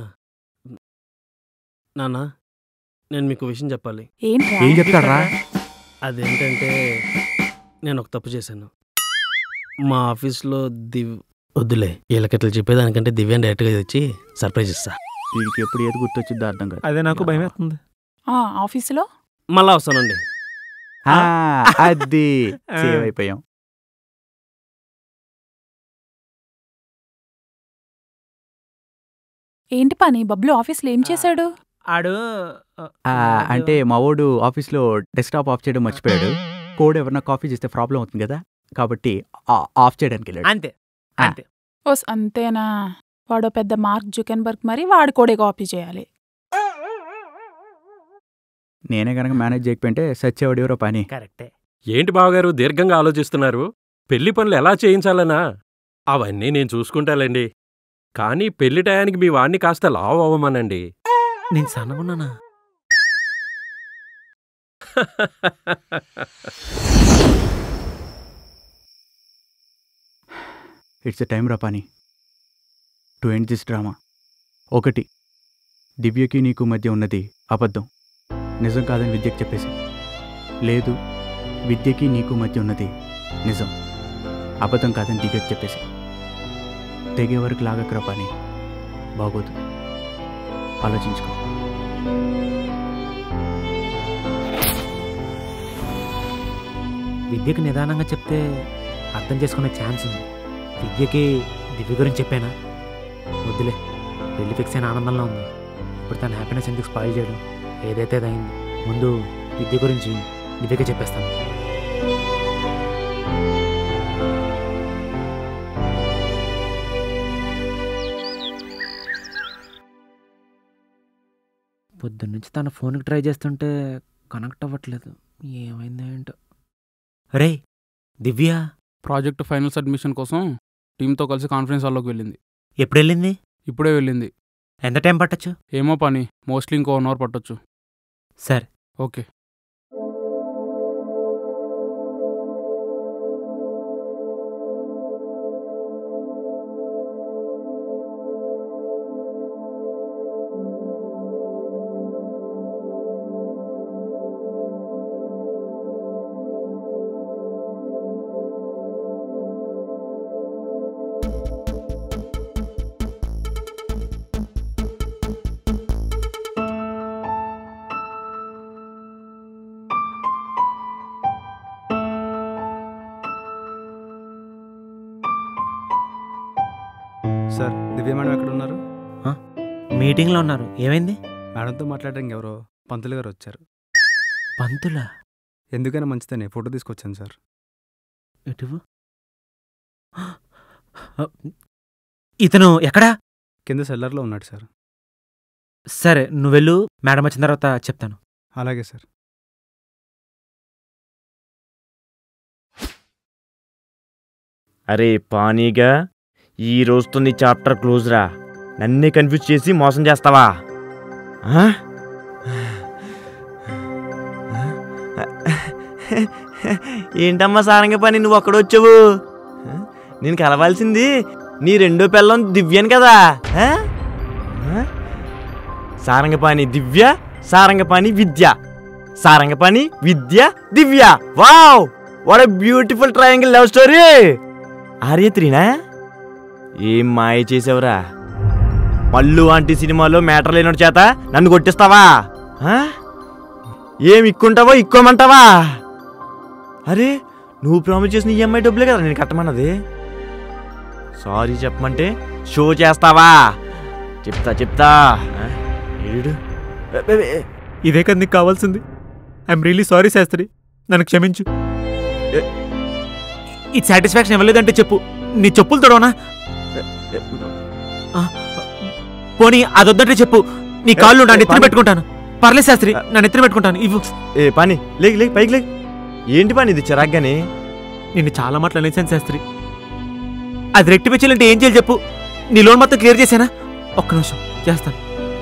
నాన్న నేను మీకు విషయం చెప్పాలి ఏంట్రా? ఏం చెప్తాడ్రా? అదేంటంటే నేను ఒక తప్పు చేశాను మా ఆఫీస్లో దివ్ వద్దులే వీళ్ళకట్లా చెప్పేదానికంటే దివ్యాన్ని డైరెక్ట్గా తెచ్చి సర్ప్రైజ్ ఇస్తా వీడికి ఎప్పుడు ఏది గుర్తొచ్చిద్దో అర్థం కాదు అదే నాకు భయం వేస్తుంది ఆ, ఆఫీసులో మళ్ళా వస్తానండి ఆ, అది సేవ్ అయిపోయాం ఏంటి పని బబ్లు ఆఫీస్లో ఏం చేశాడు ఆడు ఆ, అంటే మా వాడు ఆఫీస్లో డెస్క్టాప్ ఆఫ్ చేయడం మర్చిపోయాడు కోడ్ ఎవరన్నా కాఫీ చేస్తే ప్రాబ్లం అవుతుంది కదా కాబట్టి ఆ- ఆఫ్ చేయడానికి వెళ్ళాడు అంతే ఆ. అంతే ఓస్ అంతేనా వాడో పెద్ద మార్క్ జుకెన్బర్గ్ మరి వాడు కూడా కాపీ చేయాలి నేనే కనుక మేనేజ్ చేయకపోయింటే సచ్చేవాడు ఎవరో పని కరెక్టే ఏంటి బావగారు దీర్ఘంగా ఆలోచిస్తున్నారు పెళ్లి పనులు ఎలా చేయించాలనా అవన్నీ నేను చూసుకుంటాలేండి కానీ పెళ్లి టయానికి మీ వాణ్ణి కాస్త లావ్ అవ్వమనండి నేను సన్నగున్నానా ఇట్స్ ఎ టైం రా పని టు ఎండ్ దిస్ డ్రామా ఒకటి దివ్యకి నీకు మధ్య ఉన్నది అబద్ధం నిజం కాదని విద్యకి చెప్పేసి లేదు విద్యకి నీకు మధ్య ఉన్నది నిజం అబద్ధం కాదని దివ్యకి చెప్పేసి తెగే వరకు లాగకరా పని బాగోదు ఆలోచించుకో విద్యకి నిదానంగా చెప్తే అర్థం చేసుకునే ఛాన్స్ ఉంది విద్యకి దివ్య గురించి చెప్పానా వద్దులే పెళ్లి ఫిక్స్ అయిన ఆనందంలో ఉంది ఇప్పుడు తన హ్యాపీనెస్ ఎందుకు స్పాయిల్ చేయడం ఏదైతే అదైంది ముందు విద్య గురించి దివ్యకి చెప్పేస్తాను పొద్దున్నుంచి తన ఫోన్కి ట్రై చేస్తుంటే కనెక్ట్ అవ్వట్లేదు ఏమైంది ఏంటో రే దివ్య ప్రాజెక్ట్ ఫైనల్ సబ్మిషన్ కోసం టీంతో కలిసి కాన్ఫరెన్స్ హాల్లోకి వెళ్ళింది ఎప్పుడు వెళ్ళింది ఇప్పుడే వెళ్ళింది ఎంత టైం పట్టచ్చు ఏమో పని మోస్ట్లీ ఇంకో వన్ అవర్ పట్టొచ్చు సరే ఓకే సార్ దివ్య మేడం ఎక్కడ ఉన్నారు మీటింగ్లో ఉన్నారు ఏమైంది మేడంతో మాట్లాడడానికి ఎవరో పంతులు గారు వచ్చారు పంతులా ఎందుకైనా మంచిదని ఫోటో తీసుకొచ్చాను సార్ ఎటు ఇతను ఎక్కడా కింద సెల్లర్లో ఉన్నాడు సార్ సరే నువ్వు వెళ్ళు మేడం వచ్చిన తర్వాత చెప్తాను అలాగే సార్ అరే పానీగా ఈ రోజుతో నీ చాప్టర్ క్లోజ్ రా నన్నే కన్ఫ్యూజ్ చేసి మోసం చేస్తావా ఆ? ఏంటమ్మా సారంగ పని నువ్వు అక్కడొచ్చావు నేను కలవాల్సింది నీ రెండో పిల్లం దివ్యను కదా ఆ? ఆ? Sarangapani Divya Sarangapani Vidya Sarangapani Vidya Divya wow what beautiful triangle love story Arya త్రీనా ఏం మాయ చేసావురా మల్లు ఆంటీ సినిమాలో మ్యాటర్ లేనోడి చేత నన్ను కొట్టిస్తావా ఆ? ఏం ఇక్కుంటావో ఇక్కోమంటావా అరే నువ్వు ప్రామిస్ చేసిన ఈఎంఐ డబ్బులే కదా నేను కట్టమన్నది సారీ చెప్పమంటే షో చేస్తావా చెప్తా చెప్తా ఆ? ఏడు ఇదే కదా నీకు కావాల్సింది ఐఎమ్ రియలీ సారీ శాస్త్రి నన్ను క్షమించు ఈ సాటిస్ఫాక్షన్ ఇవ్వలేదంటే చెప్పు నీ చెప్పులు తొడవనా ఆ, పోనీ అదొద్దంటే చెప్పు నీ కాళ్ళు నా నెత్తిన పెట్టుకుంటాను పర్లేదు శాస్త్రి నా నెత్తిన పెట్టుకుంటాను ఇవ్వు ఏ పని లేక లేక పైకి లేక ఏంటి పని ఇది చిరాగ్గానే నిన్ను చాలా మాటలు అనేసాను శాస్త్రి అది రెక్టిపించాలంటే ఏం చేయాలి చెప్పు నీ లోన్ మొత్తం క్లియర్ చేశానా ఒక్క నిమిషం చేస్తాను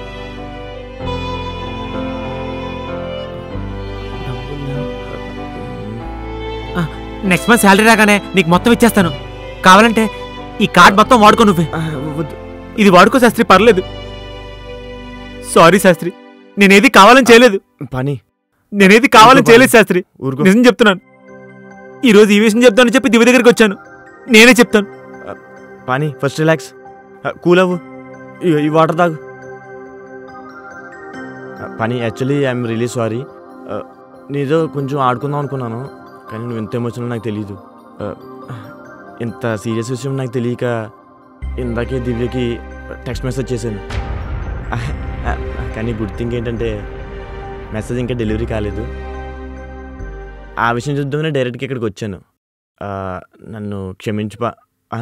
నెక్స్ట్ మంత్ శాలరీ రాగానే నీకు మొత్తం ఇచ్చేస్తాను కావాలంటే ఈ కార్డ్ మొత్తం వాడుకో నువ్వే ఇది వాడుకో శాస్త్రి పర్లేదు సారీ శాస్త్రి నేనేది కావాలని చేయలేదు పని నేనేది కావాలని ఊరుకో చేయలేదు పని. శాస్త్రి ఊరుకో. నిజం చెప్తున్నాను ఈ రోజు ఈ విషయం చెప్తానని చెప్పి దివ్య దగ్గరికి వచ్చాను నేనే చెప్తాను పని ఫస్ట్ రిలాక్స్ కూల్ అవ్వు ఇ- ఈ వాటర్ తాగు ఆ, పని యాక్చువల్లీ ఐఎమ్ రియలీ సారీ నీతో కొంచెం ఆడుకుందాం అనుకున్నాను కానీ నువ్వు ఎంత ఎమోషనల్ నాకు తెలియదు ఆ, ఇంత సీరియస్ విషయం నాకు తెలియక ఇందాకే దివ్యకి టెక్స్ట్ మెసేజ్ చేశాను ఆ, ఆ, కానీ గుడ్ థింగ్ ఏంటంటే మెసేజ్ ఇంకా డెలివరీ కాలేదు ఆ విషయం చూద్దామని డైరెక్ట్గా ఇక్కడికి వచ్చాను ఆ, నన్ను క్షమించుపా ఆ?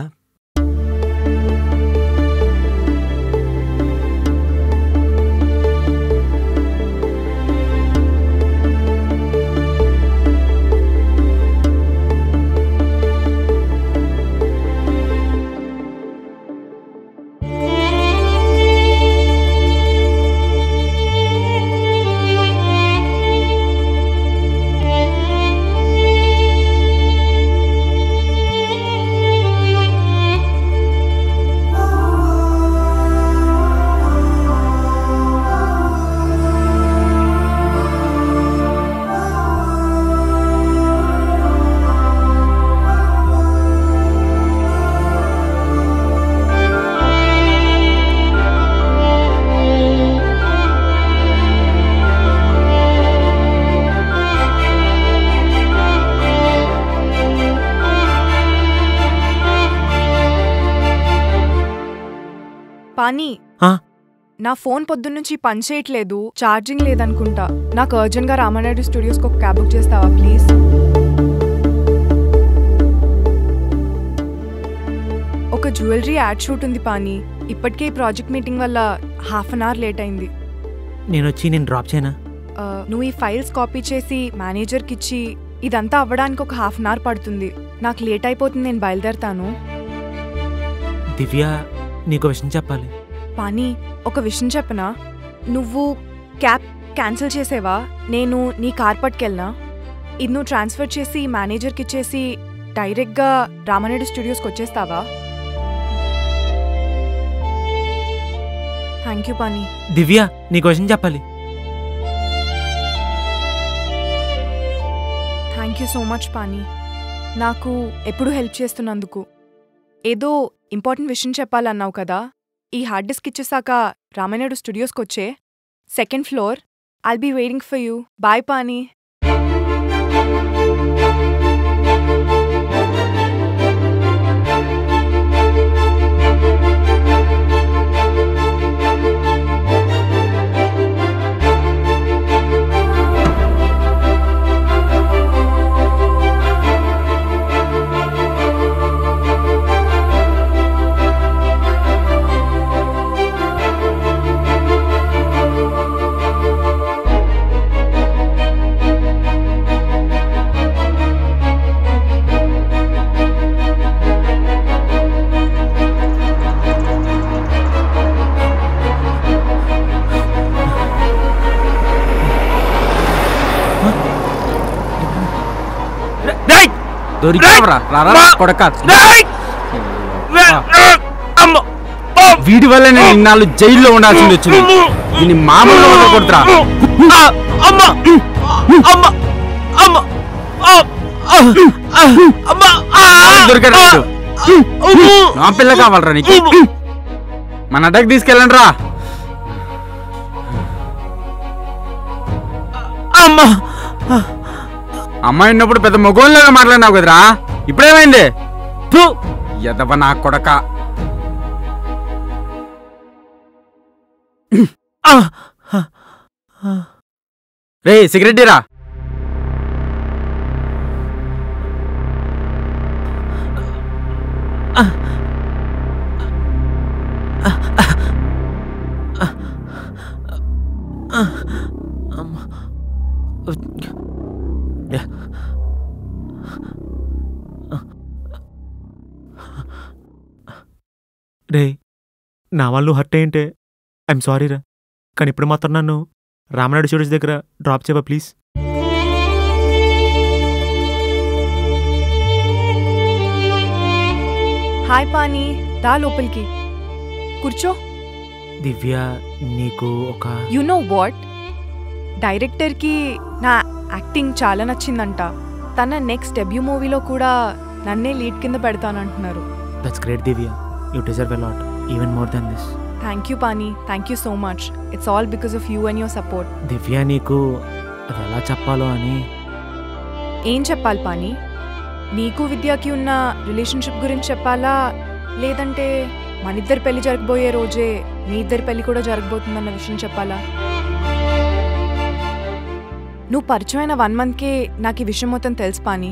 పానీ ఆ? నా ఫోన్ పొద్దున్నుంచి పని చేయట్లేదు ఛార్జింగ్ లేదనుకుంటా నాకు అర్జెంట్గా రామానాయుడు స్టూడియోస్కి ఒక క్యాబ్ బుక్ చేస్తావా ప్లీజ్ ఒక జ్యువెలరీ యాడ్ షూట్ ఉంది పానీ ఇప్పటికే ఈ ప్రాజెక్ట్ మీటింగ్ వల్ల హాఫ్ అన్ అవర్ లేట్ అయింది నేను వచ్చి నేను డ్రాప్ చేయనా ఆ, నువ్వు ఈ ఫైల్స్ కాపీ చేసి మేనేజర్కి ఇచ్చి ఇదంతా అవ్వడానికి ఒక హాఫ్ అన్ అవర్ పడుతుంది నాకు లేట్ అయిపోతుంది నేను బయలుదేరతాను దివ్య నీకు విషయం చెప్పాలి పానీ ఒక విషయం చెప్పనా నువ్వు క్యాబ్ క్యాన్సిల్ చేసేవా నేను నీ కార్ పట్టుకెళ్ళనా ఇది నువ్వు ట్రాన్స్ఫర్ చేసి మేనేజర్కి ఇచ్చేసి డైరెక్ట్గా రామానాయుడు స్టూడియోస్కి వచ్చేస్తావా థ్యాంక్ యూ పానీ దివ్య నీకు విషయం చెప్పాలి thank you so much Pani నాకు ఎప్పుడు హెల్ప్ చేస్తున్నందుకు ఏదో ఇంపార్టెంట్ విషయం చెప్పాలన్నావు కదా ఈ హార్డ్ డిస్క్ ఇచ్చేసాక రామానాయుడు స్టూడియోస్కి వచ్చే second floor I'll be waiting for you bye Pani దొరికావరా రారా కొడక వీడి వల్ల నేను ఇన్నాళ్ళు జైల్లో ఉండాల్సింది వచ్చింది దీన్ని మామూలుగా వదలకూడదురా దొరికాడు వీడు. నా పిల్ల కావాలరా నీకు మన అడ్డకి తీసుకెళ్ళండి రా అమ్మా అమ్మాయి ఉన్నప్పుడు పెద్ద మగోళ్ళగా మాట్లాడినావు కదరా ఇప్పుడేమైంది ఎదవ నా కొడక రే సిగరెట్ రా రే నా వాళ్ళు హర్ట్ అయ్యింటే ఐఎమ్ సారీ రా కానీ ఇప్పుడు మాత్రం నన్ను రామనాయుడు స్టూడియోస్ దగ్గర డ్రాప్ చేయవా ప్లీజ్ హాయ్ పానీ దా లోపలికి కూర్చో దివ్య నీకు ఒక యు నో వాట్ డైరెక్టర్కి నా యాక్టింగ్ చాలా నచ్చిందంట తన నెక్స్ట్ డెబ్యూ మూవీలో కూడా నన్నే లీడ్ కింద పెడతానంటున్నారు that's great Divya you deserve a lot even more than this thank you Pani thank you so much it's all because of you and your support Divya నీకు అది ఎలా చెప్పాలో అని ఏం చెప్పాలి పానీ నీకు విద్యకి ఉన్న రిలేషన్షిప్ గురించి చెప్పాలా లేదంటే మన ఇద్దరి పెళ్లి జరగబోయే రోజే మీ ఇద్దరి పెళ్లి కూడా జరగబోతుందన్న విషయం చెప్పాలా నువ్వు పరిచయమైన వన్ మంత్కే నాకు ఈ విషయం మొత్తం తెలుసు పానీ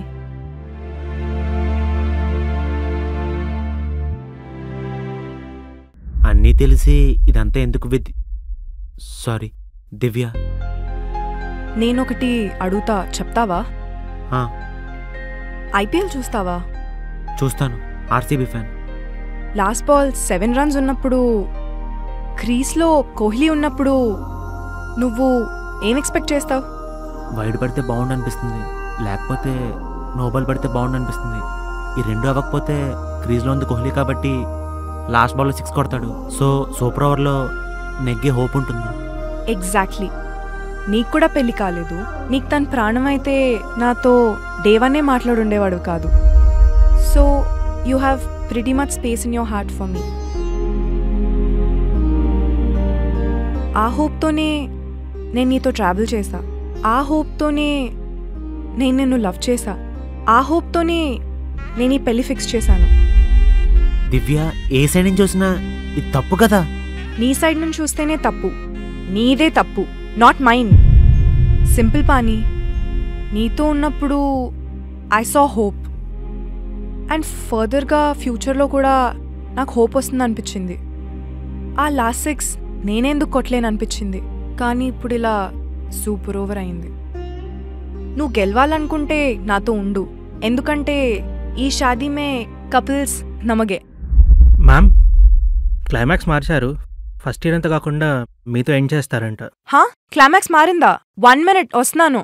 అన్నీ తెలిసి ఇదంతా ఎందుకు విద్ సారీ దివ్య నేనొకటి అడుగుతా చెప్తావా ఆ, ఐపీఎల్ చూస్తావా చూస్తాను RCB fan last ball seven runs ఉన్నప్పుడు క్రీస్లో కోహ్లీ ఉన్నప్పుడు నువ్వు ఏం ఎక్స్పెక్ట్ చేస్తావు వైడ్ పడితే బాగుండు అనిపిస్తుంది లేకపోతే నోబల్ పడితే బాగుండు అనిపిస్తుంది ఈ రెండు అవ్వకపోతే క్రీజ్లో ఉంది కోహ్లీ కాబట్టి లాస్ట్ బాల్లో సిక్స్ కొడతాడు సో సూపర్ ఓవర్లో నెగ్గే హోప్ ఉంటుంది ఎగ్జాక్ట్లీ నీకు కూడా పెళ్లి కాలేదు నీకు తన ప్రాణం అయితే నాతో డేవనే మాట్లాడుండేవాడు కాదు so you have pretty much space in your heart for me ఆ హోప్తోనే నేను నీతో ట్రావెల్ చేశా ఆ హోప్తోనే నేను నిన్ను లవ్ చేశా ఆ హోప్తోనే నేను ఈ పెళ్లి ఫిక్స్ చేశాను దివ్య ఏ సైడ్ నుంచి చూసినా ఇది తప్పు కదా నీ సైడ్ నుంచి చూస్తేనే తప్పు నీదే తప్పు నాట్ మైన్ సింపుల్ పానీ నీతో ఉన్నప్పుడు ఐ సా హోప్ అండ్ ఫర్దర్గా ఫ్యూచర్లో కూడా నాకు హోప్ వస్తుంది అనిపించింది ఆ లాస్ట్ సిక్స్ నేనేందుకు కొట్టలేను అనిపించింది కానీ ఇప్పుడు ఇలా సూపర్ ఓవర్ అయింది నువ్వు గెలవాలనుకుంటే నాతో ఉండు ఎందుకంటే ఈ షాదీ మే కపుల్స్ నమగే మ్యామ్ క్లైమాక్స్ మార్చారు ఫస్ట్ ఇయర్ అంతా కాకుండా మీతో ఎండ్ చేస్తారంట హా క్లైమాక్స్ మారిందా వన్ మినిట్ వస్తున్నాను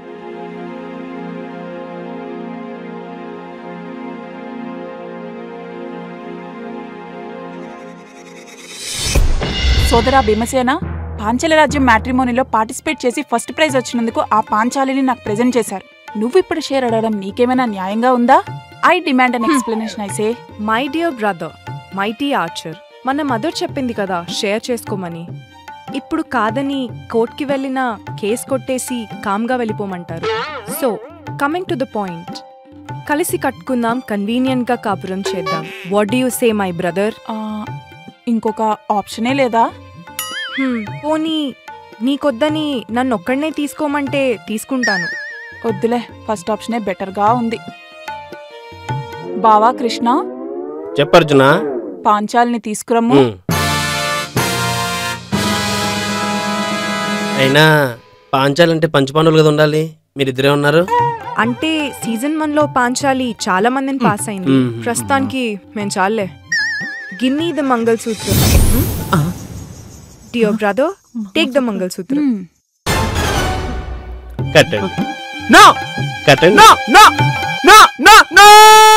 సోదరా భీమసేన పాంచాల రాజ్యం మ్యాట్రిమోనీలో పార్టిసిపేట్ చేసి ఫస్ట్ ప్రైజ్ వచ్చినందుకు ఆ పాంచాలిని నాకు ప్రెజెంట్ చేశారు నువ్వు ఇప్పుడు షేర్ అడగడం నీకేమైనా న్యాయంగా ఉందా I demand an explanation I say my dear brother mighty archer మన మదర్ చెప్పింది కదా షేర్ చేసుకోమని ఇప్పుడు కాదని కోర్టుకి వెళ్ళిన కేస్ కొట్టేసి కామ్గా వెళ్ళిపోమంటారు so coming to the point కలిసి కట్టుకుందాం కన్వీనియంట్ గా కాపురం చేద్దాం what do you say my brother ఇంకొక ఆప్షనే లేదా పోనీ నీకొద్దని నన్ను ఒక్కడనే తీసుకోమంటే తీసుకుంటాను వద్దులే ఫస్ట్ ఆప్షనే బెటర్గా ఉంది బావా కృష్ణ చెప్పర్జున పాంచాల్ని తీసుకురమ్ము అయినా పాంచాలంటే పంచపాండవులు కదా ఉండాలి మీరిద్దరే ఉన్నారు అంటే సీజన్ వన్ లో పాంచాలి చాలా మందిని పాస్ అయింది మ్మ్. ప్రస్తుతానికి మేము చాలే గిన్నీ ద మంగళ సూత్రం డియర్ బ్రదర్ టేక్ ద మంగళ సూత్రం కట్టండి నో కట్టండి no no no no no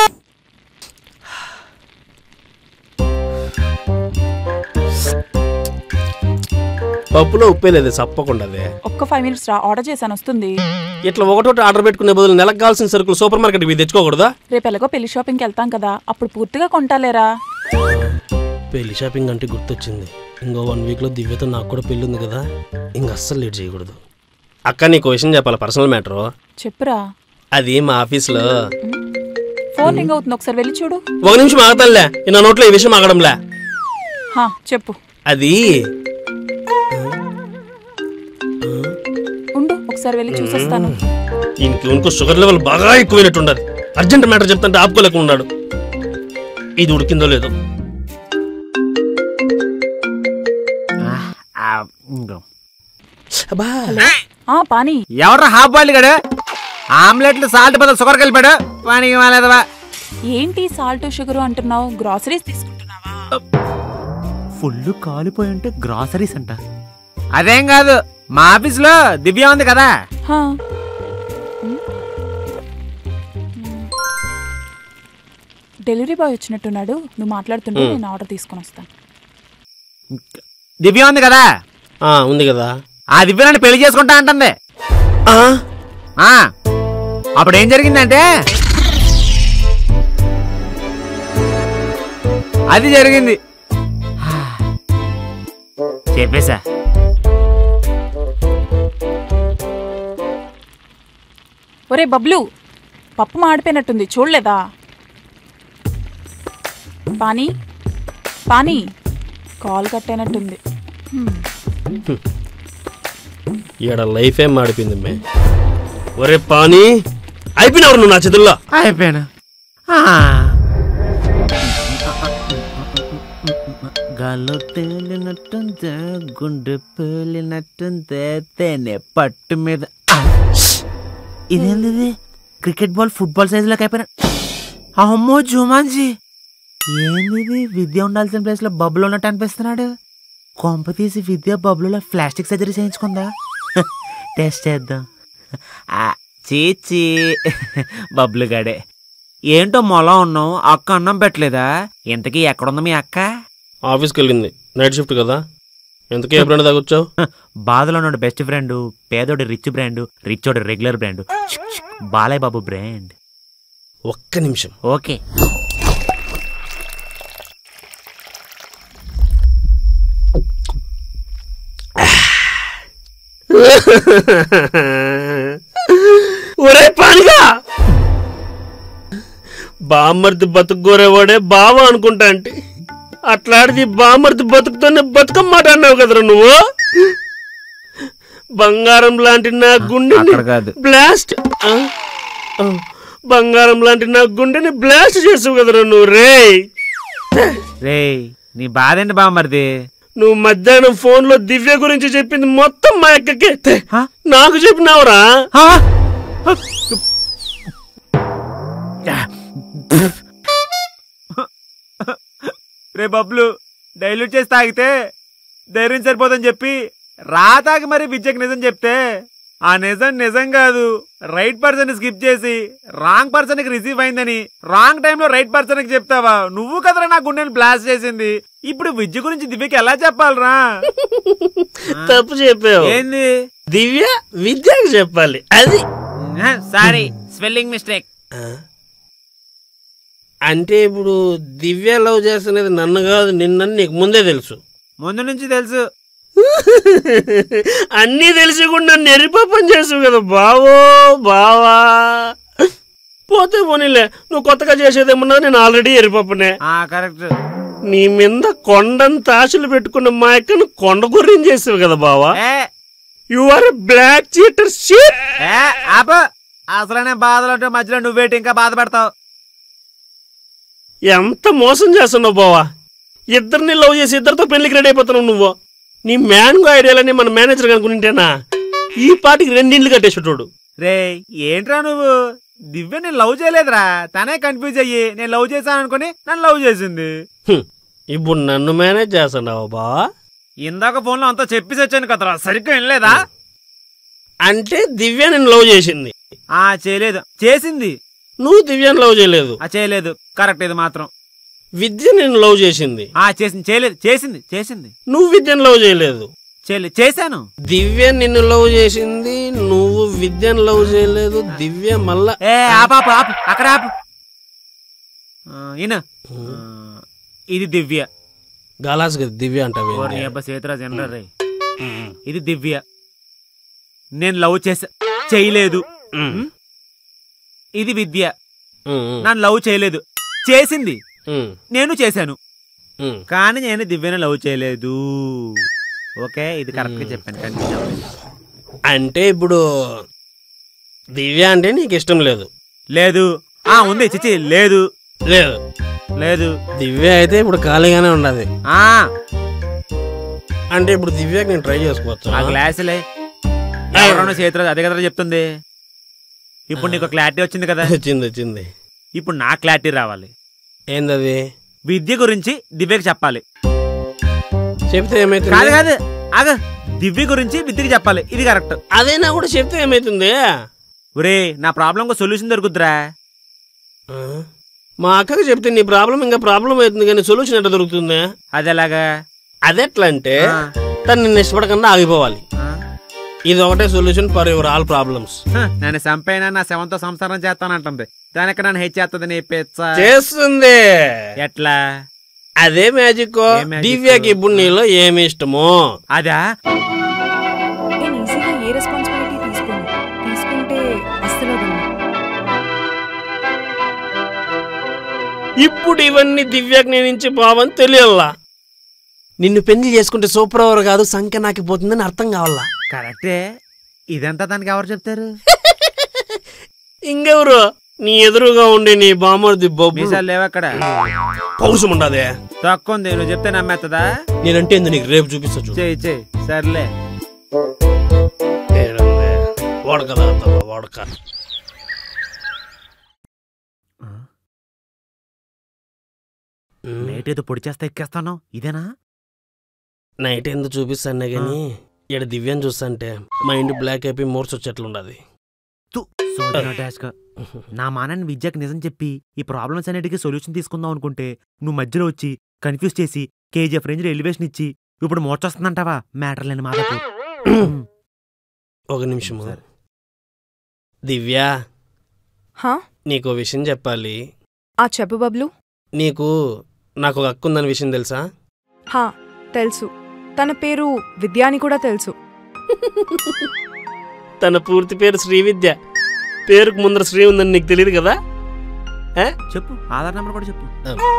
పప్పులో ఉప్పే లేదు చప్పకుండా అదే ఒక్క ఫైవ్ మినిట్స్ రా ఆర్డర్ చేశాను వస్తుంది ఇట్లా ఒకటోటి ఆర్డర్ పెట్టుకునే బదులు నెలకు కావాల్సిన సరుకులు సూపర్ మార్కెట్ పోయి తెచ్చుకోకూడదా రేపు ఎలాగో పెళ్లి షాపింగ్కి వెళ్తాం కదా అప్పుడు పూర్తిగా కొంటాలేరా పెళ్లి షాపింగ్ అంటే గుర్తొచ్చింది ఇంకో వన్ వీక్లో దివ్యతో నాకు కూడా పెళ్ళి ఉంది కదా ఇంక అస్సలు లేట్ చేయకూడదు అక్క నీకు విషయం చెప్పాలి పర్సనల్ మ్యాటర్ చెప్పురా అది మా ఆఫీస్లో ఫోన్ రింగ్ అవుతుంది ఒకసారి వెళ్ళి చూడు ఒక నిమిషం ఆగతానులే ఈ నా నోట్లో ఈ విషయం ఆగడంలే హా చెప్పు అది ఉండు ఒకసారి వెళ్ళి చూసొస్తాను ఇంక ఇంకో షుగర్ లెవెల్ బాగా ఎక్కువైనట్టు ఉండాలి అర్జెంట్ మ్యాటర్ చెప్తుంటే ఆపుకోలేక ఉన్నాడు ఇది ఉడికిందో లేదో ఆ పానీ ఎవర్రా హాఫ్ బాయిల్ గడు ఆమ్లెట్లు సాల్ట్ బదులు షుగర్ కలిపాడు వానికి మాలేదవా ఏంటి సాల్ట్ షుగర్ అంటున్నావు గ్రాసరీస్ తీసుకుంటున్నావా ఫుల్ కాలిపోయి ఉంటే గ్రాసరీస్ అంట అదేం కాదు మా ఆఫీస్లో దివ్య ఉంది కదా హా. డెలివరీ బాయ్ వచ్చినట్టున్నాడు నువ్వు మాట్లాడుతుంటే మ్. నేను ఆర్డర్ తీసుకొని వస్తాను దివ్య ఉంది కదా ఆ, ఉంది కదా ఆ దివ్య నన్ను పెళ్లి చేసుకుంటా అంటుంది ఆ, అప్పుడు ఏం జరిగిందంటే అది జరిగింది చెప్పేశా ఒరే బబ్లు పప్పు మాడిపోయినట్టుంది చూడలేదా పానీ పానీ కాల్ కట్టైనట్టుంది హ్మ్. ఈడ లైఫ్ ఏం మాడిపోయింది మే ఒరే పానీ అయిపోయినావు నువ్వు నా చేతుల్లో అయిపోయాను గాల్లో తేలినట్టుందే గుండె పేలినట్టుందే తేనె పట్టు మీద ఆ! ఇదేంది ఇది? క్రికెట్ బాల్ ఫుట్బాల్ సైజులోకి అయిపోయినా అమ్మో జుమాన్జీ ఏంది విద్య ఉండాల్సిన ప్లేస్ లో బబ్బులు ఉన్నట్టు అనిపిస్తున్నాడు కొంప తీసి విద్య బబ్బులలో ప్లాస్టిక్ సర్జరీ చేయించుకుందా టెస్ట్ చేద్దాం ఆ, చీచి బబ్బులు గాడే ఏంటో మొల ఉన్నావు అక్క అన్నం పెట్టలేదా ఇంతకీ ఎక్కడుంది మీ అక్క ఆఫీస్కి వెళ్ళింది నైట్ షిఫ్ట్ కదా ఎంతకీ ఎప్పుడైనా దాకొచ్చావు బాధలో ఉన్నాడు బెస్ట్ ఫ్రెండ్ పేదోడి రిచ్ బ్రాండ్ రిచోడి regular brand Balayya Babu brand ఒక్క నిమిషం ఓకే ఒరే పానిగా బామ్మర్ది బతుకుకోరేవాడే బావ అనుకుంటా అంటే అట్లాడిది బామ్మర్ది బతుకుతోనే బతుకమ్మాట అన్నావు కదరా నువ్వు బంగారం లాంటి నా గుండెని అక్కడ కాదు. బ్లాస్ట్ ఆ? ఆ. బంగారం లాంటి నా గుండెని బ్లాస్ట్ చేసావు కదరా నువ్వు రే రే నీ బాధ ఏంటి బామ్మర్ది నువ్వు మధ్యాహ్నం ఫోన్ లో దివ్య గురించి చెప్పింది మొత్తం మా అక్కకే తే, నాకు చెప్పినావురా రే బబ్లు డైల్యూట్ చేసి తాగితే ధైర్యం సరిపోదని చెప్పి రా తాగి మరి విద్యకు నిజం చెప్తే ఆ నిజం నిజం కాదు రైట్ పర్సన్ స్కిప్ చేసి రాంగ్ పర్సన్ కి రిసీవ్ అయిందని రాంగ్ టైంలో రైట్ పర్సన్ కి చెప్తావా నువ్వు కదరా నా గుండెని బ్లాస్ట్ చేసింది ఇప్పుడు విద్య గురించి దివ్యకి ఎలా చెప్పాలరా తప్పు చెప్పావు ఏంది దివ్య విద్యకు చెప్పాలి అది సారీ స్పెల్లింగ్ మిస్టేక్ అంటే ఇప్పుడు దివ్య లవ్ చేస్తున్నది నన్ను కాదు నిన్నని నీకు ముందే తెలుసు ముందు నుంచి తెలుసు అన్నీ తెలిసి కూడా నన్ను ఎరిపాపం చేసావు కదా బావో బావా పోతే పోనీలే నువ్వు కొత్తగా చేసేదేమన్నా నేను ఆల్రెడీ ఎరిపప్పనే కరెక్ట్ నీ మీద కొండంత ఆశలు పెట్టుకున్న మా అక్కను కొండ గుర్రం చేసావు కదా బావా you are black cheater sheet ఏ, ఆపు అసలనే బాధలు ఉంటే మధ్యలో నువ్వేటి ఇంకా బాధపడతావు ఎంత మోసం చేస్తున్నావు బావా ఇద్దరిని లవ్ చేసి ఇద్దరితో పెళ్లికి రెడీ అయిపోతున్నావు నువ్వు నీ మ్యాన్గో ఐడియాలని మన మేనేజర్ కనుకుంటేనా ఈ పాటికి రెండిండ్లు కట్టేసేటోడు రే ఏంట్రా నువ్వు దివ్య నేను లవ్ చేయలేదురా తనే కన్ఫ్యూజ్ అయ్యి నేను లవ్ చేశాను అనుకుని నన్ను లవ్ చేసింది హ్మ్. ఇప్పుడు నన్ను మేనేజ్ చేస్తున్నావు బావా ఇందాక ఫోన్లో అంతా చెప్పేసి వచ్చాను కదరా సరిగ్గా వినలేదా అంటే దివ్య నేను లవ్ చేసింది ఆ చేయలేదు చేసింది నువ్వు దివ్యాన్ని లవ్ చేయలేదు ఆ చేయలేదు కరెక్ట్ ఇది మాత్రం విద్య నేను లవ్ చేసింది ఆ చేసింది చేయలేదు చేసింది చేసింది నువ్వు విద్యను లవ్ చేయలేదు చేయలేదు చేశాను దివ్య నిన్ను లవ్ చేసింది నువ్వు విద్యను లవ్ చేయలేదు దివ్య మళ్ళా ఏ ఆపు ఆపు ఆపు అక్కడ ఆపు ఆ, ఈయన ఆ, ఇది దివ్య గాలాస్ కదా దివ్య అంటావు ఓరి నీ అబ్బా సేతురాజు ఎనరా రే ఇది దివ్య నేను లవ్ చేసా చేయలేదు ఇది విద్య నన్ను లవ్ చేయలేదు చేసింది నేను చేశాను కానీ నేను దివ్యను లవ్ చేయలేదు ఓకే ఇది కరెక్ట్ గా చెప్పాను కంటిన్యూ అవ్వండి. అంటే ఇప్పుడు దివ్య అంటే నీకు ఇష్టం లేదు లేదు ఆ ఉంది చిచి లేదు లేదు లేదు దివ్య అయితే ఇప్పుడు ఖాళీగానే ఉండదు ఆ అంటే ఇప్పుడు దివ్యకి నేను ట్రై చేసుకోవచ్చు ఆ గ్లాసులే ఎవరన్నా చేతురాజు అదే కదా చెప్తుంది ఇప్పుడు నీకు క్లారిటీ వచ్చింది కదా వచ్చింది వచ్చింది ఇప్పుడు నా క్లారిటీ రావాలి ఏందది విద్య గురించి దివ్యకి చెప్పాలి చెప్తే ఏమైతుంది కాదు కాదు ఆగ దివ్య గురించి విద్యకి చెప్పాలి ఇది కరెక్ట్ అదేనా కూడా చెప్తే ఏమైతుంది ఒరే నా ప్రాబ్లం సొల్యూషన్ దొరుకుద్దిరా మా అక్కకి చెప్తే నీ ప్రాబ్లం ఇంకా ప్రాబ్లం అవుతుంది కానీ సొల్యూషన్ ఎట్లా దొరుకుతుంది అది ఎలాగా అదెట్లా అంటే తను నిన్ను ఇష్టపడకుండా ఆగిపోవాలి ఇది ఒకటే solution for your all problems హ, నన్ను చంపైనా నా శవంతో సంసారం చేస్తానంటుంది దానికి నన్ను హెచ్ చేస్తుంది నీ పెచ్చ చేస్తుంది ఎట్లా అదే మ్యాజిక్ magic? దివ్యకి ఇప్పుడు నీలో ఏమి ఇష్టమో అదా నేను ఈజీగా ఏ రెస్పాన్సిబిలిటీ తీసుకోను తీసుకుంటే అస్సలు వదలను. ఇప్పుడు ఇవన్నీ దివ్యకి నేను ఇచ్చే భావం తెలియల్లా నిన్ను పెళ్లి చేసుకుంటే సూపర్ ఓవర్ కాదు సంఖ్య నాకు పోతుందని అర్థం కావాలా కరెక్టే ఇదంతా దానికి ఎవరు చెప్తారు ఇంకెవరు నీ ఎదురుగా ఉండే నీ బామర్ది బొబ్బు మీసాలు లేవక్కడ పౌరుషం ఉండదే తక్కువ ఉంది నువ్వు చెప్తే నమ్మేస్తుందా నేనంటే ఏంది నీకు రేపు చూపిస్తా చూడు చెయ్యి చెయ్యి సర్లే ఏడుంది? వాడక తాగుతావా వాడక నైట్ ఏదో పొడి చేస్తే ఎక్కేస్తాను ఇదేనా నైట్ ఎందుకు చూపిస్తానే గాని ఇక్కడ దివ్యం చూస్తాంటే మైండ్ బ్లాక్ అయిపోయి మోర్స్ వచ్చేట్లుండదు సోదరా డాష్గా. నా మానాన్ని విద్యకు నిజం చెప్పి ఈ ప్రాబ్లమ్స్ అన్నిటికీ సొల్యూషన్ తీసుకుందాం అనుకుంటే నువ్వు మధ్యలో వచ్చి కన్ఫ్యూజ్ చేసి కేజీఎఫ్ రేంజ్ ఎలివేషన్ ఇచ్చి ఇప్పుడు మోర్చొస్తుందంటావా మ్యాటర్ లేని మాటకు ఒక నిమిషం దివ్య హా నీకు విషయం చెప్పాలి ఆ చెప్పు బబ్లు నీకు నాకు ఒక అక్క ఉందని విషయం తెలుసా హా తెలుసు తన పేరు విద్య అని కూడా తెలుసు తన పూర్తి పేరు శ్రీవిద్య పేరుకు ముందర శ్రీ ఉందని నీకు తెలియదు కదా ఆ? చెప్పు ఆధార్ నెంబర్ కూడా చెప్పు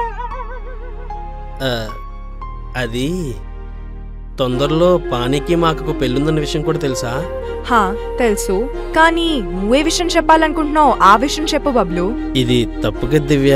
ఆ, అది తొందరలో పానికి మాకు పెళ్ళుందన్న విషయం కూడా తెలుసా హా తెలుసు కానీ నువ్వే విషయం చెప్పాలనుకుంటున్నావు ఆ విషయం చెప్పు బబ్లు ఇది తప్పుగా దివ్య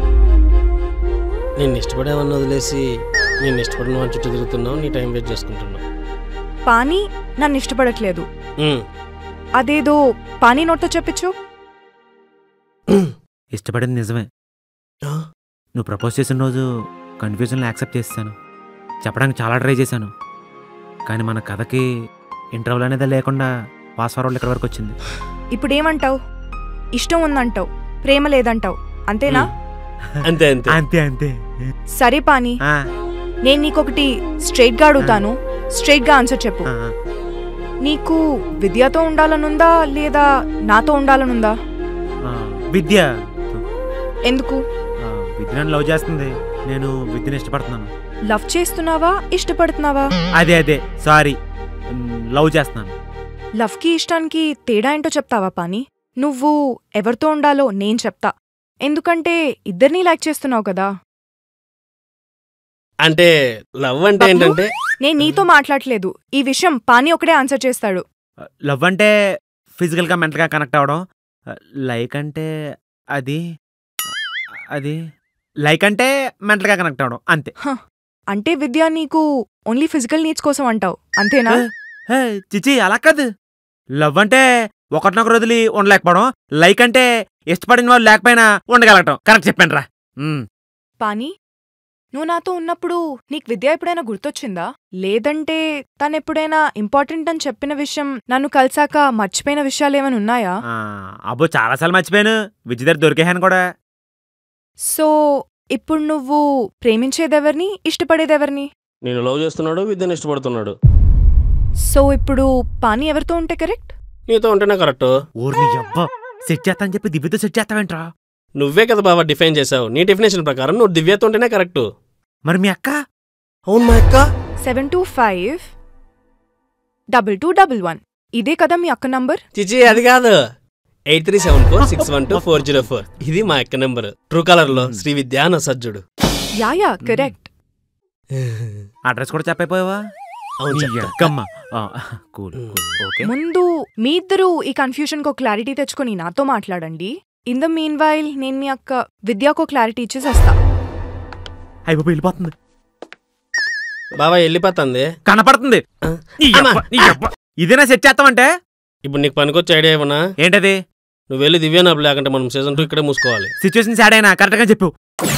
నేను ఇష్టపడేవన్నీ వదిలేసి నేను ఇష్టపడిన వాళ్ళ చుట్టూ తిరుగుతున్నావు నీ టైం వేస్ట్ చేసుకుంటున్నావు పానీ నన్ను ఇష్టపడట్లేదు ఉమ్. అదేదో పానీ నోట్తో చెప్పించు ఇష్టపడింది నిజమే నువ్వు ప్రపోజ్ చేసిన రోజు కన్ఫ్యూజన్లో యాక్సెప్ట్ చేశాను చెప్పడానికి చాలా ట్రై చేశాను కానీ మన కథకి ఇంటర్వల్ అనేది లేకుండా పాస్ ఫార్వర్డ్ ఇక్కడ వరకు వచ్చింది ఇప్పుడు ఏమంటావు ఇష్టం ఉందంటావు ప్రేమ లేదంటావు అంతేనా అంతే అంతే అంతే అంతే సరే పానీ ఆ, నేను నీకొకటి స్ట్రైట్ గా అడుగుతాను స్ట్రైట్ గా ఆన్సర్ చెప్పు ఆ, ఆ. నీకు విద్యతో ఉండాలనుందా లేదా నాతో ఉండాలనుందా ఆ, విద్య ఎందుకు ఆ, విద్య నన్ను లవ్ చేస్తుంది నేను విద్యను ఇష్టపడుతున్నాను లవ్ చేస్తున్నావా ఇష్టపడుతున్నావా అదే అదే సారీ లవ్ చేస్తున్నాను లవ్ కి ఇష్టానికి తేడా ఏంటో చెప్తావా పాని నువ్వు ఎవరితో ఉండాలో నేను చెప్తా ఎందుకంటే ఇద్దరినీ లైక్ చేస్తున్నావు కదా అంటే లవ్ అంటే ఏంటంటే నేను నీతో మాట్లాడలేదు ఈ విషయం పాని ఒకడే ఆన్సర్ చేస్తాడు లవ్ అంటే ఫిజికల్గా మెంటల్గా కనెక్ట్ అవ్వడం లైక్ అంటే అది అది లైక్ అంటే మెంటల్గా కనెక్ట్ అవ్వడం అంతే హ, అంటే విద్య నీకు ఓన్లీ ఫిజికల్ నీడ్స్ కోసం అంటావు అంతేనా హే, చిచి అలా కాదు లవ్ అంటే ఒకరినొకరు వదిలి ఉండలేకపోవడం లైక్ అంటే ఇష్టపడిన వాళ్ళు లేకపోయినా ఉండగలగటం కరెక్ట్ చెప్పాను రా పాని నువ్వు నాతో ఉన్నప్పుడు నీకు విద్య ఎప్పుడైనా గుర్తొచ్చిందా లేదంటే తను ఎప్పుడైనా ఇంపార్టెంట్ అని చెప్పిన విషయం నన్ను కలిసాక మర్చిపోయిన విషయాలు ఏమైనా ఉన్నాయా ఆ, అబ్బో చాలాసార్లు మర్చిపోయాను విద్య దగ్గర దొరికేహాను కూడా సో ఇప్పుడు నువ్వు ప్రేమించేదెవరిని ఇష్టపడేదెవరిని నేను లవ్ చేస్తున్నాడు విద్యను ఇష్టపడుతున్నాడు సో ఇప్పుడు పానీ ఎవరితో ఉంటే కరెక్ట్ నీతో ఉంటేనే కరెక్ట్ ఊరిని అబ్బా సెట్ చేస్తా అని చెప్పి దివ్యతో సెట్ చేస్తావేంట్రా నువ్వే కదా బాబా డిఫైన్ చేసావు నీ డెఫినేషన్ ప్రకారం నువ్వు దివ్యతో ఉంటేనే కరెక్ట్ మరి మీ అక్క అవును మా అక్క seven two five double two double one ఇదే కదా మీ అక్క నంబర్ చిచి అది కాదు eight three seven four six one two four zero four ఇది మా అక్క నెంబర్ ట్రూ కలర్ లో శ్రీ విద్యా అని సజ్జుడు యా యా కరెక్ట్ అడ్రస్ కూడా చెప్పైపోయావా అవును నీ చెప్తా. అక్కమ్మ. ఆ, కూల్ కూల్, ఓకే ముందు మీ ఇద్దరు ఈ కన్ఫ్యూషన్ కో క్లారిటీ తెచ్చుకొని నాతో మాట్లాడండి ఇన్ ద మీన్ వైల్ నేను మీ అక్క విద్యాకో క్లారిటీ ఇచ్చేసి వస్తా అయిపోయి వెళ్ళిపోతుంది బాబా వెళ్ళిపోతుంది కనపడుతుంది నీ అమ్మా. అబ్బ, నీ అబ్బ. ఇదేనా సెట్ చేస్తామంటే ఇప్పుడు నీకు పనికొచ్చే ఐడియా ఏమన్నా ఏంటది నువ్వు వెళ్ళి దివ్య నాపు లేకుంటే మనం సీజన్ టూ ఇక్కడే మూసుకోవాలి సిచ్యువేషన్ సాడ్ అయినా కరెక్ట్గా చెప్పు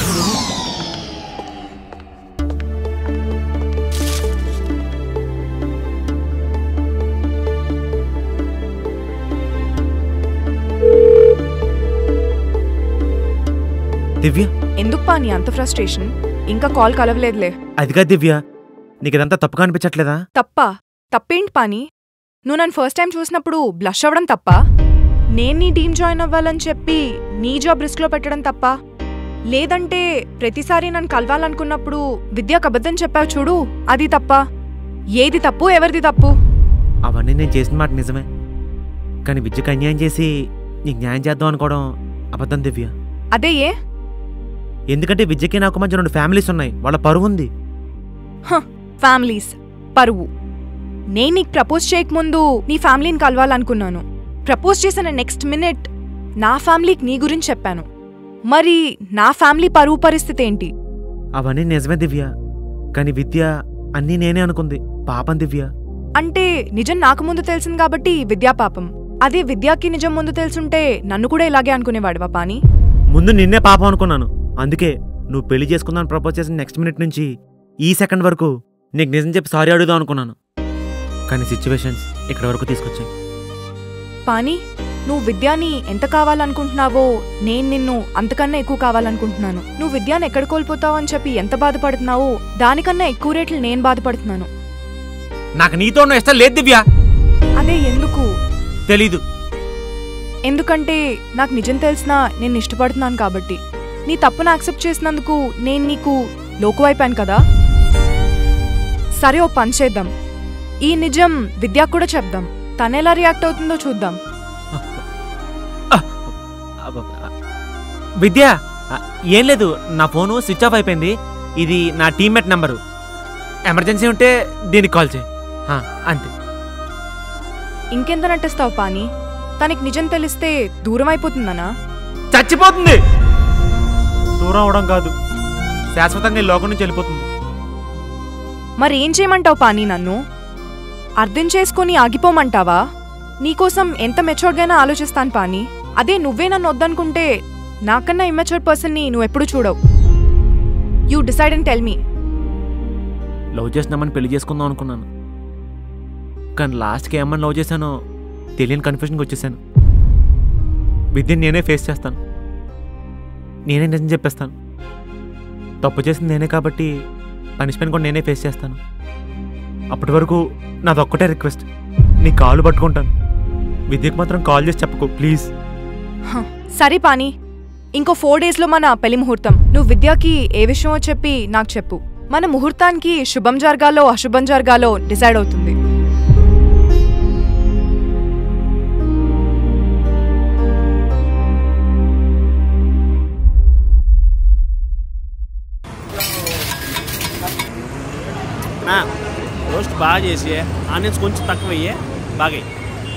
దివ్య ఎందుకు పాని అంత ఫ్రస్ట్రేషన్ ఇంకా కాల్ కలవలేదులే అదిగా దివ్య నీకు ఇదంతా తప్పుగా అనిపించట్లేదా తప్పా తప్పేంటి పాని నువ్వు నన్ను ఫస్ట్ టైం చూసినప్పుడు బ్లష్ అవ్వడం తప్ప నేను నీ టీం జాయిన్ అవ్వాలని చెప్పి నీ జాబ్ రిస్క్లో పెట్టడం తప్ప లేదంటే ప్రతిసారి నన్ను కలవాలనుకున్నప్పుడు విద్యాకు అబద్ధం చెప్పావు చూడు అది తప్ప ఏది తప్పు ఎవరిది తప్పు అవన్నీ నేను చేసిన మాట నిజమే కానీ విద్యకు అన్యాయం చేసి నీకు న్యాయం చేద్దాం అనుకోవడం అబద్ధం దివ్య అదే ఏ ఎందుకంటే విద్యకి నాకు మధ్య రెండు ఫ్యామిలీస్ ఉన్నాయి వాళ్ళ పరువు ఉంది ఫ్యామిలీస్ పరువు నేను నీకు ప్రపోజ్ చేయకముందు నీ ఫ్యామిలీని కలవాలనుకున్నాను ప్రపోజ్ చేసిన నెక్స్ట్ మినిట్ నా ఫ్యామిలీకి నీ గురించి చెప్పాను మరి నా ఫ్యామిలీ పరువు పరిస్థితి ఏంటి అవన్నీ నిజమే దివ్య కానీ విద్య అన్నీ నేనే అనుకుంది పాపం దివ్య అంటే నిజం నాకు ముందు తెలిసింది కాబట్టి విద్యా పాపం అదే విద్యాకి నిజం ముందు తెలుసుంటే నన్ను కూడా ఇలాగే అనుకునేవాడివా పాని ముందు నిన్నే పాపం అనుకున్నాను అందుకే నువ్వు పెళ్లి చేసుకుందాని ప్రపోజ్ చేసిన నెక్స్ట్ మినిట్ నుంచి ఈ సెకండ్ వరకు నీకు నిజం చెప్పి సారీ అడుగుదాం అనుకున్నాను కానీ సిచ్యువేషన్స్ ఇక్కడ వరకు తీసుకొచ్చాయి పాని నువ్వు విద్యాని ఎంత కావాలనుకుంటున్నావో నేను నిన్ను అంతకన్నా ఎక్కువ కావాలనుకుంటున్నాను నువ్వు విద్యాన్ని ఎక్కడ కోల్పోతావు అని చెప్పి ఎంత బాధపడుతున్నావో దానికన్నా ఎక్కువ రేట్లు నేను బాధపడుతున్నాను నాకు నీతో ఉన్న ఇష్టం లేదు దివ్య అదే ఎందుకు తెలీదు ఎందుకంటే నాకు నిజం తెలిసినా నేను ఇష్టపడుతున్నాను కాబట్టి నీ తప్పును యాక్సెప్ట్ చేసినందుకు నేను నీకు లోకు అయిపోయాను కదా సరే ఓ పని చేద్దాం ఈ నిజం విద్యకు కూడా చెప్దాం తనెలా రియాక్ట్ అవుతుందో చూద్దాం విద్య ఆ, ఏం లేదు నా ఫోను స్విచ్ ఆఫ్ అయిపోయింది ఇది నా టీమ్మేట్ నెంబరు ఎమర్జెన్సీ ఉంటే దీనికి కాల్ చేయి ఆ, అంతే ఇంకెంత నటిస్తావు పాని తనకి నిజం తెలిస్తే దూరం అయిపోతుందనా చచ్చిపోతుంది దూరం అవడం కాదు శాశ్వతంగా ఈ లోకం నుంచి వెళ్ళిపోతుంది మరి ఏం చేయమంటావు పాని నన్ను అర్థం చేసుకొని ఆగిపోమంటావా నీకోసం ఎంత మెచ్యూర్డ్గానే ఆలోచిస్తాను పాని అదే నువ్వే నన్ను వద్దనుకుంటే నాకన్నా ఇమ్మెచ్యూర్ పర్సన్ని నువ్వు ఎప్పుడు చూడవు you decide and tell me love చేసినామని పెళ్లి చేసుకుందాం అనుకున్నాను కానీ లాస్ట్కి ఏమని లవ్ చేశానో తెలియని కన్ఫ్యూషన్కి వచ్చేసాను విద్యని నేనే ఫేస్ చేస్తాను నేనే నిజం చెప్పేస్తాను తప్పు చేసింది నేనే కాబట్టి పనిష్మెంట్ కూడా నేనే ఫేస్ చేస్తాను అప్పటి వరకు నాదొక్కటే రిక్వెస్ట్ నీ కాలు పట్టుకుంటాను విద్యకు మాత్రం కాల్ చేసి చెప్పకు ప్లీజ్ హ, సరే పాని ఇంకో ఫోర్ డేస్లో మన పెళ్లి ముహూర్తం నువ్వు విద్యకి ఏ విషయమో చెప్పి నాకు చెప్పు మన ముహూర్తానికి శుభం జరగాలో అశుభం జరగాలో డిసైడ్ అవుతుంది నా రోస్ట్ బాగా చేసి ఆనియన్స్ కొంచెం తక్కువ అయ్యే బాగా ఎయ్.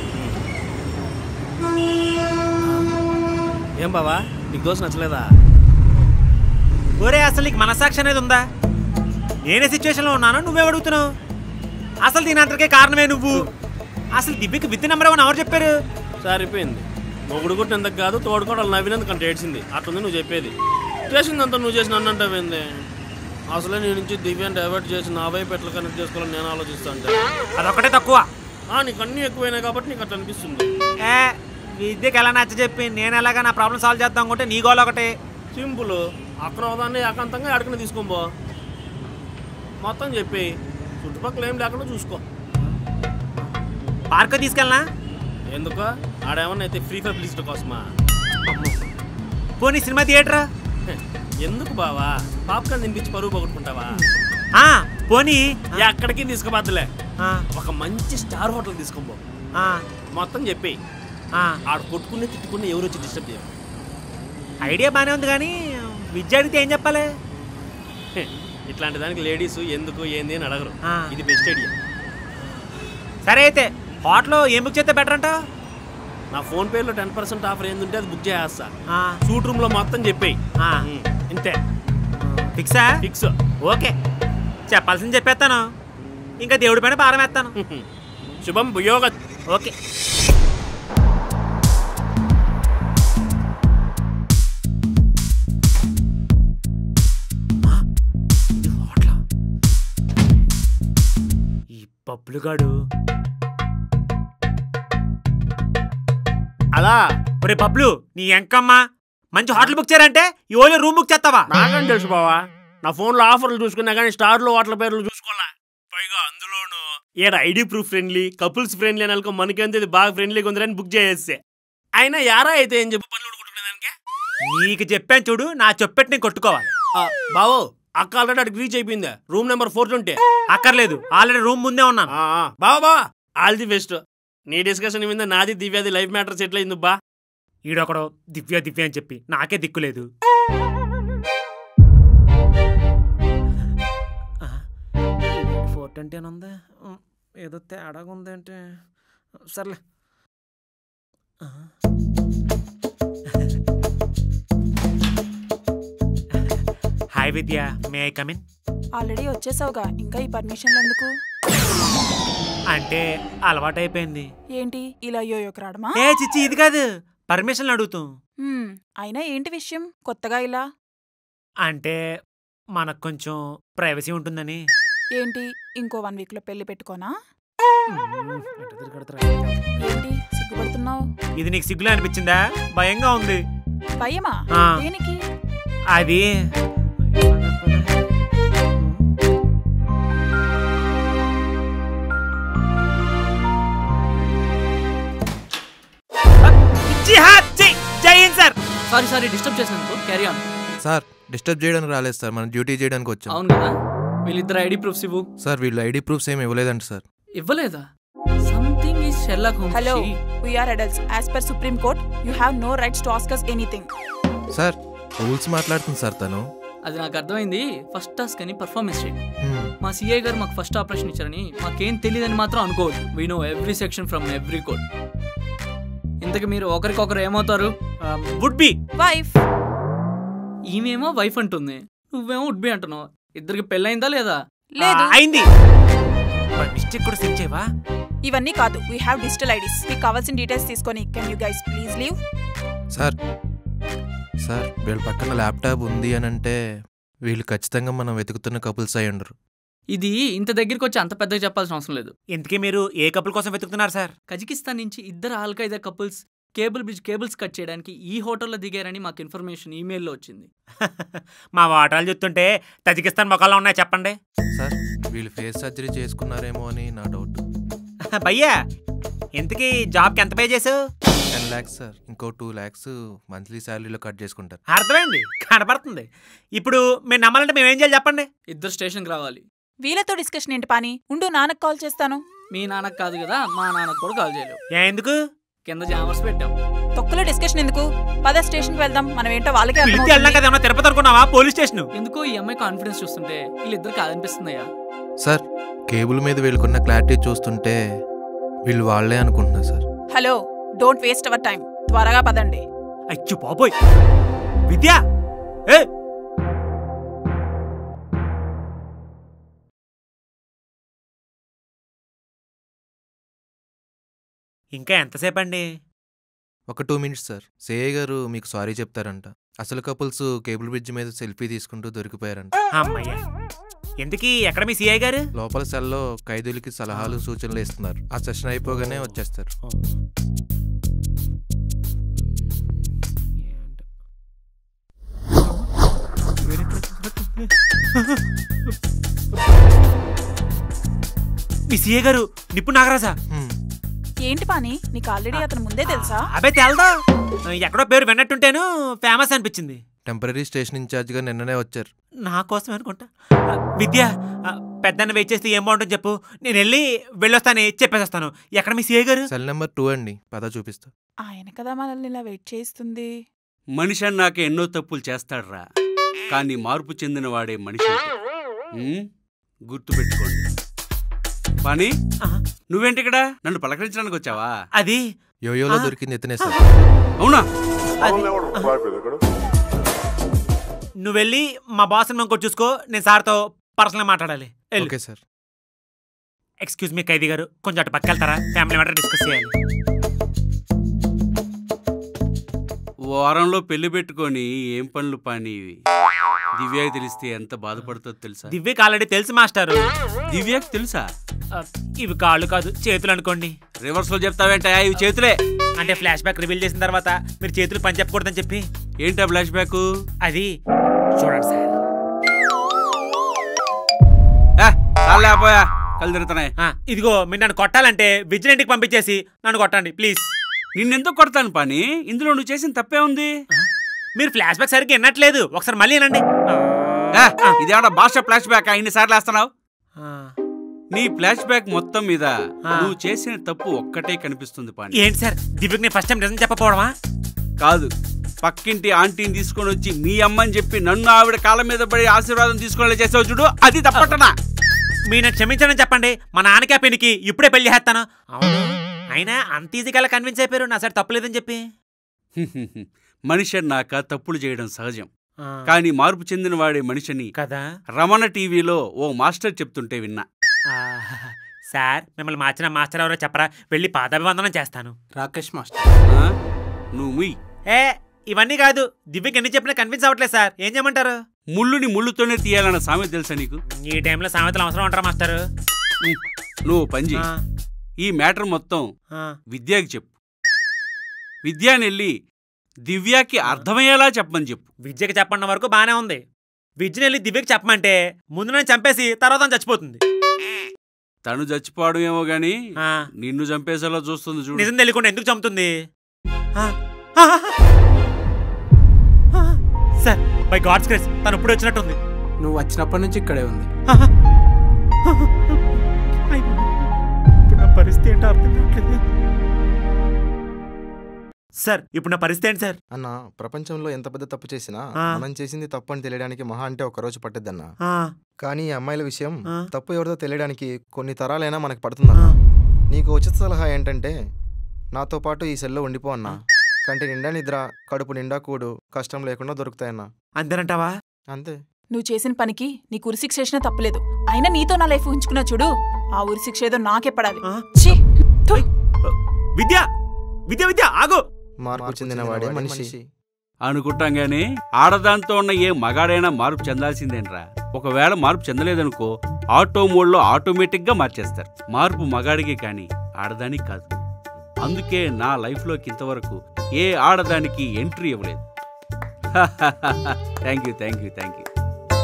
ఏం బావా నీకు దోశ నచ్చలేదా ఒరే అసలు నీకు మనసాక్షి అనేది ఉందా నేనే సిచ్యువేషన్లో ఉన్నాను నువ్వే అడుగుతున్నావు అసలు దీని అంతకే కారణమే నువ్వు అసలు దివ్యకి విత్ నెంబర్ ఏమని ఎవరు చెప్పారు సరిపోయింది మొగుడు కొట్టినందుకు కాదు తోడుకోవడం నవ్వినందుకు అంటే ఏడ్చింది అట్లుంది నువ్వు చెప్పేది చేసిందంతా నువ్వు చేసిన అన్నంటావేంది అసలే నీ నుంచి దివ్యాన్ని డైవర్ట్ చేసి నా వైపు ఎట్లా కనెక్ట్ చేసుకోవాలని నేను ఆలోచిస్తాను అదొక్కటే తక్కువ నీకు అన్ని ఎక్కువైనాయి కాబట్టి నీకు అట్లా అనిపిస్తుంది ఏ విద్యకి ఎలా నచ్చ చెప్పి నేను ఎలాగా నా ప్రాబ్లం సాల్వ్ చేద్దాం అనుకుంటే నీ గోల్ ఒకటే సింపుల్ అక్కడ ఒకదాన్ని ఏకాంతంగా అడగని తీసుకోబో మొత్తం చెప్పి చుట్టుపక్కల ఏం లేకుండా చూసుకో పార్క్ తీసుకెళ్ళనా ఎందుకో ఆడేమన్నా అయితే ఫ్రీ పబ్లిసిటీ కోసమా పోనీ సినిమా థియేటర్ ఎందుకు బావా పాప్కార్న్ తినిపించి పరువు పోగొట్టుకుంటావా ఆ, పోనీ ఎక్కడికి తీసుకుపోద్దులే ఒక మంచి స్టార్ హోటల్ తీసుకోబో మొత్తం చెప్పి ఆడ కొట్టుకుని తిట్టుకుని ఎవరు వచ్చి డిస్టర్బ్ చేయరు ఐడియా బాగానే ఉంది కానీ విద్య అడిగితే ఏం చెప్పాలి హే, ఇట్లాంటి దానికి లేడీస్ ఎందుకు ఏంది అని అడగరు ఆ. ఇది బెస్ట్ ఐడియా సరే అయితే హోటల్ ఏం బుక్ చేస్తే బెటర్ అంటావు నా ఫోన్ పేలో టెన్ పర్సెంట్ ఆఫర్ ఏందుంటే అది బుక్ చేస్తా సూట్ రూమ్ లో మొత్తం చెప్పేయి ఇంతే ఫిక్సా ఫిక్స్ ఓకే చెప్పాల్సింది చెప్పేస్తాను ఇంకా దేవుడి పైన భారం వేస్తాను శుభం భుయోగ ఓకే ఈ బబ్బులుగాడు అలా ఒరే బబ్లు నీ ఎంకమ్మ మంచి హోటల్ బుక్ చేయాలంటే ఈ ఓన్లీ రూమ్ బుక్ చేస్తావా నాకేం తెలుసు బావా నా ఫోన్ లో ఆఫర్లు చూసుకున్నా కానీ స్టార్లు వాటర్ పేర్లు చూసుకోవాలా పైగా అందులోను ఏడ ID proof friendly couples friendly అని అనుకో మనకేంది ఇది బాగా ఫ్రెండ్లీగా ఉందని బుక్ చేసేస్తే అయినా యారా అయితే ఏం చెప్పు పనులు నీకు చెప్పాను చూడు నా చెప్పెట్టు నేను కొట్టుకోవాలి బావో అక్క ఆల్రెడీ అడిగి రీచ్ అయిపోయిందా రూమ్ నెంబర్ ఫోర్ ట్వంటీ అక్కర్లేదు ఆల్రెడీ రూమ్ ముందే ఉన్నాను బావా బా ఆల్ ది బెస్ట్ నీ డిస్కషన్ మీద నాది దివ్యాది లైఫ్ మ్యాటర్ సెటిల్ అయింది బా ఈడొకడు దివ్య దివ్య అని చెప్పి నాకే దిక్కులేదు ఫోర్ ట్వంటీ అని ఉంది ఉమ్, ఏదో తేడాగా ఉంది అంటే సర్లే ఆ. Hi Vidya may I come in already వచ్చేసావుగా ఇంకా ఈ పర్మిషన్లు ఎందుకు అంటే అలవాటైపోయింది ఏంటి ఇలా యోయోకి రావడమా ఏ చిచ్చి ఇది కాదు పర్మిషన్ అడుగుతాం హ్మ్, అయినా ఏంటి విషయం కొత్తగా ఇలా అంటే మనకు కొంచెం ప్రైవసీ ఉంటుందని ఏంటి ఇంకో వన్ వీక్ లో పెళ్లి పెట్టుకోనా ఏంటి సిగ్గుపడుతున్నావు ఇది నీకు సిగ్గులు అనిపించిందా భయంగా ఉంది భయమా ఆ. దేనికి అది జిహాద్ Jai Jai Hind sir sorry sorry disturb చేసినందుకు క్యారీ ఆన్ సార్ డిస్టర్బ్ చేయడానికి రాలేదు సార్ మనం డ్యూటీ చేయడానికి వచ్చాం అవును కదా వీళ్ళిద్దరు ఐడి ప్రూఫ్స్ ఇవ్వు సార్ వీళ్ళు ఐడి ప్రూఫ్స్ ఏమి ఇవ్వలేదంట సార్ ఇవ్వలేదా something is Sherlock Holmes hello we are adults as per Supreme Court you have no rights to ask us anything sir rules మాట్లాడుతుంది సార్ తను అది నాకు అర్థమైంది ఫస్ట్ టాస్క్ అని పర్ఫార్మెన్స్ చేయండి Hmm. మా సిఐ గారు మాకు ఫస్ట్ ఆపరేషన్ ఇచ్చారని మాకేం తెలియదని మాత్రం అనుకోవద్దు we know every section from every code ఇంతకు మీరు ఒకరికొకరు ఏమవుతారు వుడ్ బి వైఫ్ ఈమెమో వైఫ్ అంటుంది నువ్వేమో వుడ్ బి అంటున్నావు ఇద్దరికి పెళ్ళైందా లేదా లేదు అయింది మిస్టేక్ కూడా సెండ్ చేయవా ఇవన్నీ కాదు వీ హ్యావ్ డిజిటల్ ఐడీస్ మీకు కావాల్సిన డీటెయిల్స్ తీసుకొని can you guys please leave sir sir వీళ్ళ పక్కన ల్యాప్టాప్ ఉంది అని అంటే వీళ్ళు ఖచ్చితంగా మనం వెతుకుతున్న కపుల్స్ అయి ఉండరు ఇది ఇంత దగ్గరికి వచ్చి అంత పెద్దగా చెప్పాల్సిన అవసరం లేదు ఇంతకీ మీరు ఏ కపుల్ కోసం వెతుకుతున్నారు సార్ కజకిస్తాన్ నుంచి ఇద్దరు Al Qaeda couples cable bridge cables cut చేయడానికి ఈ హోటల్లో దిగారని మాకు ఇన్ఫర్మేషన్ ఈమెయిల్లో వచ్చింది మా వాటాలు చూస్తుంటే తజికిస్తాన్ మొక్కల్లో ఉన్నాయి చెప్పండి సార్ వీళ్ళు ఫేస్ సర్జరీ చేసుకున్నారేమో అని నా డౌట్ భయ్యా ఇంతకీ జాబ్కి ఎంత పే చేసావు టెన్ ల్యాక్స్ సార్ ఇంకో టూ ల్యాక్స్ మంత్లీ శాలరీలో కట్ చేసుకుంటారు అర్థమైంది కనపడుతుంది ఇప్పుడు మీరు నమ్మాలంటే మేము ఏం చేయాలి చెప్పండి ఇద్దరు స్టేషన్కి రావాలి వీళ్ళతో డిస్కషన్ ఏంటి పాని ఉండు నాన్నకు కాల్ చేస్తాను మీ నాన్నకు కాదు కదా మా నాన్నకు కూడా కాల్ చేయలేవు ఎందుకు కింద జామర్స్ పెట్టాం తొక్కులో డిస్కషన్ ఎందుకు పద స్టేషన్కి వెళ్దాం మనం ఏంటో వాళ్ళకే పిలిచి అర్థమవుతుంది. వెళ్ళాం కదా ఏమన్నా తిరుపతి అనుకున్నావా పోలీస్ స్టేషన్ ఎందుకో ఈ అమ్మాయి కాన్ఫిడెన్స్ చూస్తుంటే వీళ్ళిద్దరు కాదనిపిస్తుందయ్యా సార్ కేబుల్ మీద వీళ్ళకున్న క్లారిటీ చూస్తుంటే వీళ్ళు వాళ్ళే అనుకుంటున్నా sir hello don't waste our time త్వరగా పదండి అచ్చు బాబోయ్ విద్య ఏ ఇంకా ఎంతసేపు అండి ఒక టూ మినిట్స్ సార్ సేయ గారు మీకు సారీ చెప్తారంట అసలు కపుల్స్ కేబుల్ బ్రిడ్జ్ మీద సెల్ఫీ తీసుకుంటూ దొరికిపోయారంట అమ్మయ్యా ఎందుకీ ఎక్కడ మీ సిఐ గారు లోపల సెల్లో ఖైదీలకి సలహాలు సూచనలు ఇస్తున్నారు ఆ సెషన్ అయిపోగానే వచ్చేస్తారు మీ సిఐ గారు నిప్పు నాగరాజా ఏంటి పాని నీకు ఆల్రెడీ అతను ముందే తెలుసా అబే తెల్దా ఎక్కడో పేరు విన్నట్టుంటేను ఫేమస్ అనిపించింది టెంపరీ స్టేషన్ ఇన్ఛార్జ్గా నిన్ననే వచ్చారు నా కోసం అనుకుంటా ఆ, విద్య ఆ, పెద్దన్న వెయిట్ చేస్తే ఏం బాగుంటుంది చెప్పు నేను వెళ్ళి వెళ్ళొస్తాను చెప్పేసేస్తాను ఎక్కడ మీ సిఐ గారు సెల్ నెంబర్ టూ అండి పద చూపిస్తా ఆయన కదా మనల్ని ఇలా వెయిట్ చేస్తుంది మనిషి అన్నాక ఎన్నో తప్పులు చేస్తాడురా కానీ మార్పు చెందిన వాడే మనిషి ఉమ్, గుర్తుపెట్టుకోండి పని నువ్వేంటి ఇక్కడ నన్ను పలకరించడానికి వచ్చావా అది యోయోలో దొరికింది ఇతనే సార్ అవునా నువ్వు వెళ్ళి మా బాస్ ఇంకోటి చూసుకో నేను సార్తో పర్సనల్గా మాట్లాడాలి వెళ్ళు. ఓకే సార్ ఎక్స్క్యూజ్ మీ ఖైదీ గారు కొంచెం అటు పక్క వెళ్తారా ఫ్యామిలీ మ్యాటర్ డిస్కస్ చేయాలి వారంలో పెళ్లి పెట్టుకొని ఏం పనులు పని ఇవి దివ్యకి తెలిస్తే ఎంత బాధపడుతుందో తెలుసా దివ్యకి ఆల్రెడీ తెలుసు మాస్టారు దివ్యకి తెలుసా ఆ, ఇవి కాళ్ళు కాదు చేతులు అనుకోండి రివర్స్ లో చెప్తావేంట ఇవి చేతులే అంటే ఫ్లాష్ బ్యాక్ రివీల్ చేసిన తర్వాత మీరు చేతులు పని చెప్పకూడదని చెప్పి ఏంటా ఫ్లాష్ బ్యాక్ అది చూడండి సార్ లేకపోయా కళ్ళు తిరుగుతున్నాయి ఆ, ఇదిగో మీరు నన్ను కొట్టాలంటే విజిలెంట్కి పంపించేసి నన్ను కొట్టండి ప్లీజ్ నిన్నెందుకు కొడతాను పని ఇందులో నువ్వు చేసిన తప్పే ఉంది మీరు ఫ్లాష్ బ్యాక్ సరిగ్గా వినట్లేదు ఒకసారి మళ్ళీ వినండి ఇదేమన్నా భాష ఫ్లాష్ బ్యాక్ ఇన్ని సార్లు వేస్తున్నావు నీ ఫ్లాష్ బ్యాక్ మొత్తం మీద నువ్వు చేసిన తప్పు ఒక్కటే కనిపిస్తుంది పాని ఏంటి సార్ దివ్యకి నేను ఫస్ట్ టైం నిజం చెప్పపోవడమా కాదు పక్కింటి ఆంటీని తీసుకొని వచ్చి మీ అమ్మని చెప్పి నన్ను ఆవిడ కాళ్ళ మీద పడి ఆశీర్వాదం తీసుకునేలా చేసావు చూడు అది తప్పటనా మీరు నన్ను క్షమించడం చెప్పండి మా నాన్నకి ఆ పెళ్లికి ఇప్పుడే పెళ్లి చేస్తాను అవును అయినా అంత ఈజీగా కన్విన్స్ అయిపోయారు నా సైడ్ తప్పలేదని చెప్పి మనిషి అన్నాక తప్పులు చేయడం సహజం ఆ. కానీ మార్పు చెందిన వాడే మనిషిని కదా రమణ టీవీలో ఓ మాస్టర్ చెప్తుంటే విన్నా ఆ, సార్ మిమ్మల్ని మార్చిన మాస్టర్ ఎవరో చెప్పరా వెళ్ళి పాదాభివందనం చేస్తాను రాకేష్ మాస్టర్ నువ్వు ముయ్ ఏ ఇవన్నీ కాదు దివ్యకి ఎన్ని చెప్పినా కన్విన్స్ అవ్వట్లేదు సార్ ఏం చేయమంటారు ముళ్ళుని ముళ్ళుతోనే తీయాలన్న సామెత తెలుసా నీకు ఈ టైంలో సామెతలు అవసరం ఉంటారా మాస్టర్ నువ్వు పని చెయ్యి ఈ మ్యాటర్ మొత్తం విద్యాకి చెప్పు విద్యాని వెళ్ళి దివ్యాకి అర్థమయ్యేలా చెప్పమని చెప్పు విద్యకి చెప్పన్న వరకు బానే ఉంది విద్యని వెళ్ళి దివ్యకి చెప్పమంటే ముందు నేను చంపేసి తర్వాత తను చచ్చిపోతుంది తను చచ్చిపోవడం ఏమో గాని నిన్ను చంపేసేలా చూస్తుంది చూడు నిజం తెలియకుండా ఎందుకు చంపుతుంది ఆ, సార్ బై గాడ్స్ గ్రేస్ తను ఇప్పుడు వచ్చినట్టుంది నువ్వు వచ్చినప్పటి నుంచి ఇక్కడే ఉంది ఇప్పుడు నా పరిస్థితి ఏంటో అర్థం కావట్లేదు సార్ ఇప్పుడు నా పరిస్థితి ఏంటి సార్ అన్న ప్రపంచంలో ఎంత పెద్ద తప్పు చేసినా ఆ. మనం చేసింది తప్పు అని తెలియడానికి మహా అంటే ఒక రోజు పట్టుద్దన్న ఆ. కానీ ఈ అమ్మాయిల విషయం ఆ. తప్పు ఎవరిదో తెలియడానికి కొన్ని తరాలైనా మనకు పడుతుందన్న నీకు ఉచిత సలహా ఏంటంటే నాతో పాటు ఈ సెల్లో ఉండిపో అన్న కంటి నిండా నిద్ర కడుపు నిండా కూడు కష్టం లేకుండా దొరుకుతాయన్న అంతేనంటావా అంతే నువ్వు చేసిన పనికి నీకు ఉరిశిక్ష చేసినా తప్పలేదు అయినా నీతో నా లైఫ్ ఉంచుకున్నా చూడు ఆ ఉరిశిక్ష ఏదో నాకే పడాలి ఛీ! థు! విద్య విద్య విద్య ఆగు మార్పు చెందిన వాడే మనిషి అనుకుంటాం గాని ఆడదాంతో ఉన్న ఏ మగాడైనా మార్పు చెందాల్సిందేనరా ఒకవేళ మార్పు చెందలేదనుకో ఆటో మోడ్లో ఆటోమేటిక్ గా మార్చేస్తారు మార్పు మగాడికి కానీ ఆడదానికి కాదు అందుకే నా లైఫ్లోకి ఇంతవరకు ఏ ఆడదానికి ఎంట్రీ ఇవ్వలేదు thank you thank you thank you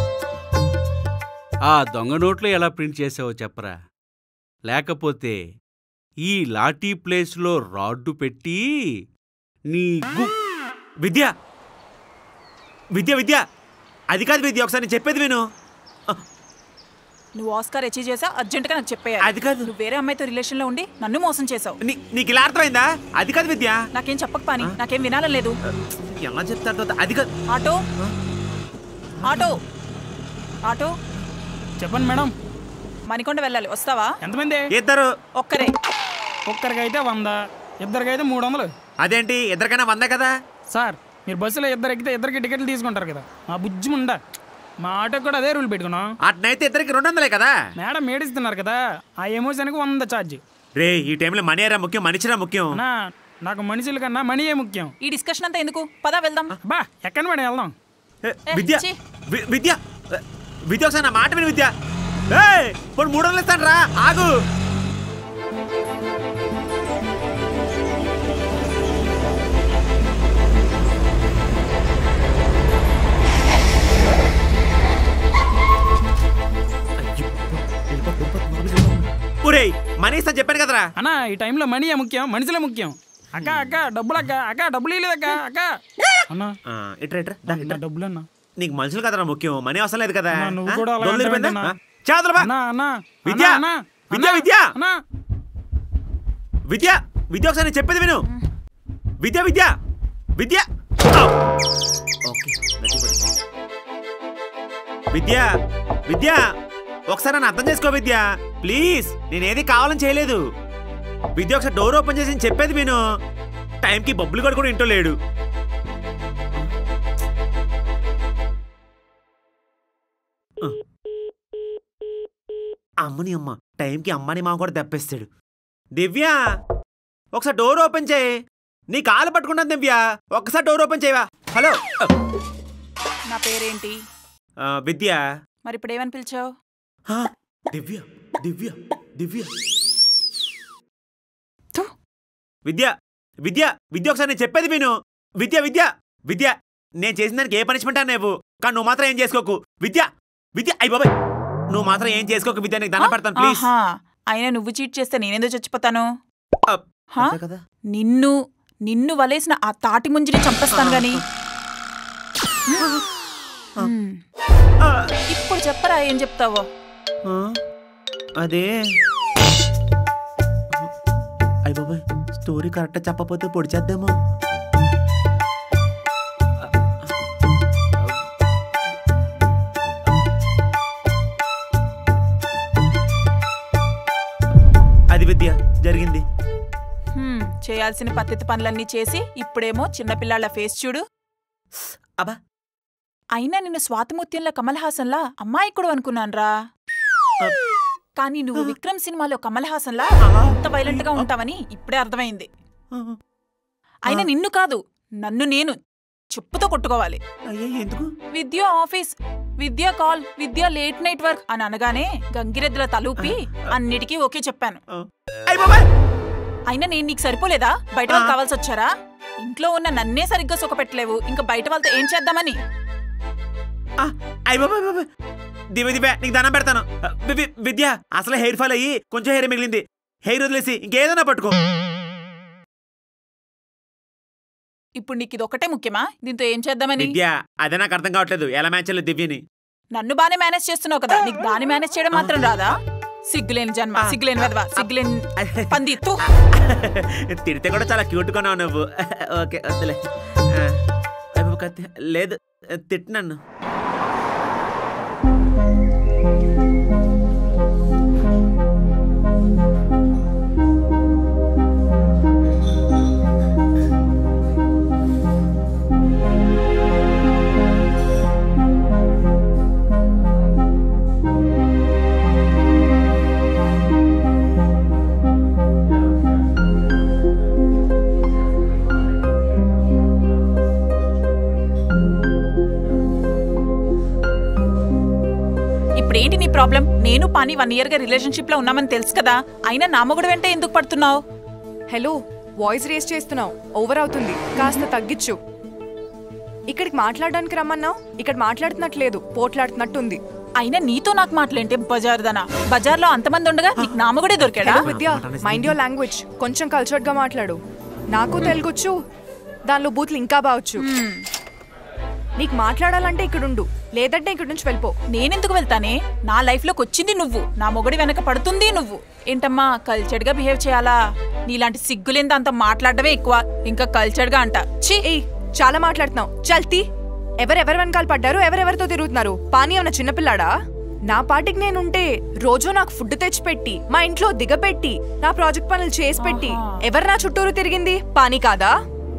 ఆ దొంగ నోట్లో ఎలా ప్రింట్ చేసావో చెప్పరా లేకపోతే ఈ లాఠీ ప్లేస్లో రాడ్డు పెట్టి నీ గు విద్య విద్య విద్య అది కాదు విద్య ఒకసారి నేను చెప్పేది విను నువ్వు ఆస్కార్ అచీవ్ చేసా అర్జెంట్గా నాకు చెప్పేయాలి అది కాదు నువ్వు వేరే అమ్మాయితో రిలేషన్లో ఉండి నన్ను మోసం చేసావు నీకు ఇలా అర్థమైందా అది కాదు విద్య నాకేం చెప్పక పాని నాకేం వినాలని లేదు ఎలా చెప్తారు అది కాదు ఆటో ఆటో ఆటో చెప్పండి మేడం మణికొండ వెళ్ళాలి వస్తావా ఎంతమంది ఇద్దరు ఒక్కరే ఒక్కరికైతే వంద ఇద్దరికైతే మూడు వందలు అదేంటి ఇద్దరికైనా వందే కదా సార్ మీరు బస్సులో ఇద్దరు ఎక్కితే ఇద్దరికి టికెట్లు తీసుకుంటారు కదా మా బుజ్జి ఉండ మా ఆటోకి కూడా అదే రూల్ పెట్టుకున్నాం అట్నైతే ఇద్దరికి రెండు వందలే కదా మేడం ఏడిస్తున్నారు కదా ఆ ఎమోషన్కి వంద ఛార్జ్ రే ఈ టైంలో మనీ రా ముఖ్యం మనిషిరా ముఖ్యం అన్నా నాకు మనుషుల కన్నా మనీయే ముఖ్యం ఈ డిస్కషన్ అంతా ఎందుకు పదా వెళ్దాం బా ఎక్కడ మేడం వెళ్దాం విద్య వి- విద్య విద్య ఒకసారి నా మాట విని విద్య ఏయ్, ఇప్పుడు మూడు వందలు ఇస్తాను రా ఆగు ఒరేయ్ మనీ ఇస్తాను చెప్పాను కదరా అన్నా ఈ టైంలో మనీయే ముఖ్యం మనుషులే ముఖ్యం అక్క అక్క డబ్బులు అక్క అక్క డబ్బులు ఇవ్వలేదక్క అక్క అన్నా ఆ, ఇట్రా ఇట్రా దా, ఇట్రా. డబ్బులు అన్నా నీకు మనుషులు కదరా ముఖ్యం మనీ అవసరం లేదు కదా అన్నా, నువ్వు ఆ? కూడా అలాగే దొంగలు వెళ్ళిపోయిందా? అంటావేంటన్నా? ఆ? చేతులు బా. అన్నా అన్నా విద్య అన్నా, విద్య అన్నా, విద్య అన్నా విద్య విద్య ఒకసారి నేను చెప్పేది విను విద్య విద్య విద్య ఆ! ఓకే గట్టి పడింది. విద్య విద్య ఒకసారి నన్ను అర్థం చేసుకో విద్య ప్లీజ్ నేనేది కావాలని చేయలేదు విద్య ఒకసారి డోర్ ఓపెన్ చేసి నేను చెప్పేది విను టైంకి బబ్బులు కూడా కూడా ఇంట్లో లేడు ఆ. అమ్మని అమ్మ టైంకి అమ్మని మామ కూడా దెబ్బేస్తాడు దివ్య ఒకసారి డోర్ ఓపెన్ చేయి నీ కాలు పట్టుకుంటాను దివ్య ఒక్కసారి డోర్ ఓపెన్ చేయవా హలో నా పేరేంటి ఆ, విద్య మరి ఇప్పుడు ఏమని పిలిచావు ఆ, దివ్య దివ్య దివ్య విద్య విద్య విద్య ఒకసారి నేను చెప్పేది విను విద్య విద్య విద్య నేను చేసిన దానికి ఏ పనిష్మెంట్ అనేవు కానీ నువ్వు మాత్రం ఏం చేసుకోకు విద్య విద్య అయ్యి బాబాయ్ నువ్వు మాత్రం ఏం చేసుకోకు విద్య నీకు దండం పెడతాను ప్లీజ్ ఆహా అయినా నువ్వు చీట్ చేస్తే నేనేందో చచ్చిపోతాను హా? అంతే కదా నిన్ను నిన్ను వలేసిన ఆ తాటి ముంజిని చంపేస్తాను గాని హ్మ్. ఇప్పుడు చెప్పరా ఏం చెప్తావో ఆ, అదే అయ్యి బాబాయ్ స్టోరీ కరెక్ట్ చెప్పకపోతే పొడి చేద్దాము అది విద్య జరిగింది హ్మ్, చేయాల్సిన పద్ధతి పనులన్నీ చేసి ఇప్పుడేమో చిన్నపిల్లాళ్ళ ఫేస్ చూడు అబ్బా అయినా నిన్ను స్వాతిముత్యంలో కమల్ హాసన్లా అమ్మాయికుడు అనుకున్నాన్రా కానీ నువ్వు విక్రమ్ సినిమాలో కమల్ హాసన్లా అంత వైలెంట్ గా ఉంటావని ఇప్పుడే అర్థమైంది అయినా నిన్ను కాదు నన్ను నేను చెప్పుతో కొట్టుకోవాలి ఎందుకు Vidya office Vidya call Vidya late night work అని అనగానే గంగిరెద్దుల తలూపి అన్నిటికీ ఓకే చెప్పాను అయినా నేను నీకు సరిపోలేదా బయట వాళ్ళు కావాల్సి వచ్చారా ఇంట్లో ఉన్న నన్నే సరిగ్గా సుఖపెట్టలేవు ఇంకా బయట వాళ్ళతో ఏం చేద్దామని అయ్యి బాబాయ్ బాబాయ్ దివ్య దివ్య నీకు దండం పెడతాను వి- వి- విద్య అసలే హెయిర్ ఫాల్ అయ్యి కొంచెం హెయిర్ మిగిలింది హెయిర్ వదిలేసి ఇంకేదైనా పట్టుకో ఇప్పుడు నీకు ఇది ఒకటే ముఖ్యమా దీంతో ఏం చేద్దామని విద్య అదే నాకు అర్థం కావట్లేదు ఎలా మ్యాచ్ చేయలేదు దివ్యని నన్ను బానే మేనేజ్ చేస్తున్నావు కదా నీకు దాన్ని మేనేజ్ చేయడం మాత్రం రాదా సిగ్గులేని జన్మ సిగ్గులేని వెదవ సిగ్గులేని పంది తూ తిడితే కూడా చాలా క్యూట్ కొన్నావు నువ్వు ఓకే వద్దులే ఆ, అయ్య బాబోయ్, కత్తి. లేదు తిట్టు నన్ను ఇప్పుడు ఏంటి నీ ప్రాబ్లం నేను పాని వన్ ఇయర్ గా రిలేషన్షిప్ లో ఉన్నామని తెలుసు కదా అయినా నా మొగుడు వెంట ఎందుకు పడుతున్నావు హలో వాయిస్ రేస్ చేస్తున్నావు ఓవర్ అవుతుంది కాస్త తగ్గించు ఇక్కడికి మాట్లాడడానికి రమ్మన్నావు ఇక్కడ మాట్లాడుతున్నట్లేదు పోట్లాడుతున్నట్టుంది అయినా నీతో నాకు మాటలేంటే బజార్దనా బజార్లో అంతమంది ఉండగా నీకు నా మొగుడే దొరికాడా hello Vidya mind your language కొంచెం కల్చర్డ్ గా మాట్లాడు నాకు తెలుగొచ్చు దానిలో బూత్లు ఇంకా బావచ్చు నీకు మాట్లాడాలంటే ఇక్కడ ఉండు లేదంటే ఇక్కడ నుంచి వెళ్ళిపో నేనెందుకు వెళ్తానే నా లైఫ్ లోకి వచ్చింది నువ్వు నా మొగుడి వెనక పడుతుంది నువ్వు ఏంటమ్మా కల్చర్డ్ గా బిహేవ్ చేయాలా నీలాంటి సిగ్గులేని దాంతో మాట్లాడడమే ఎక్కువ ఇంకా కల్చర్డ్ గా అంట ఛీ ఏయ్ చాలా మాట్లాడుతున్నావు చల్తీ ఎవరెవరి వెనకాల పడ్డారు ఎవరెవరితో తిరుగుతున్నారు పానీ ఏమన్నా చిన్నపిల్లాడా నా పాటికి నేనుంటే రోజు నాకు ఫుడ్ తెచ్చిపెట్టి మా ఇంట్లో దిగబెట్టి నా ప్రాజెక్ట్ పనులు చేసి పెట్టి ఎవరు నా చుట్టూరు తిరిగింది పానీ కాదా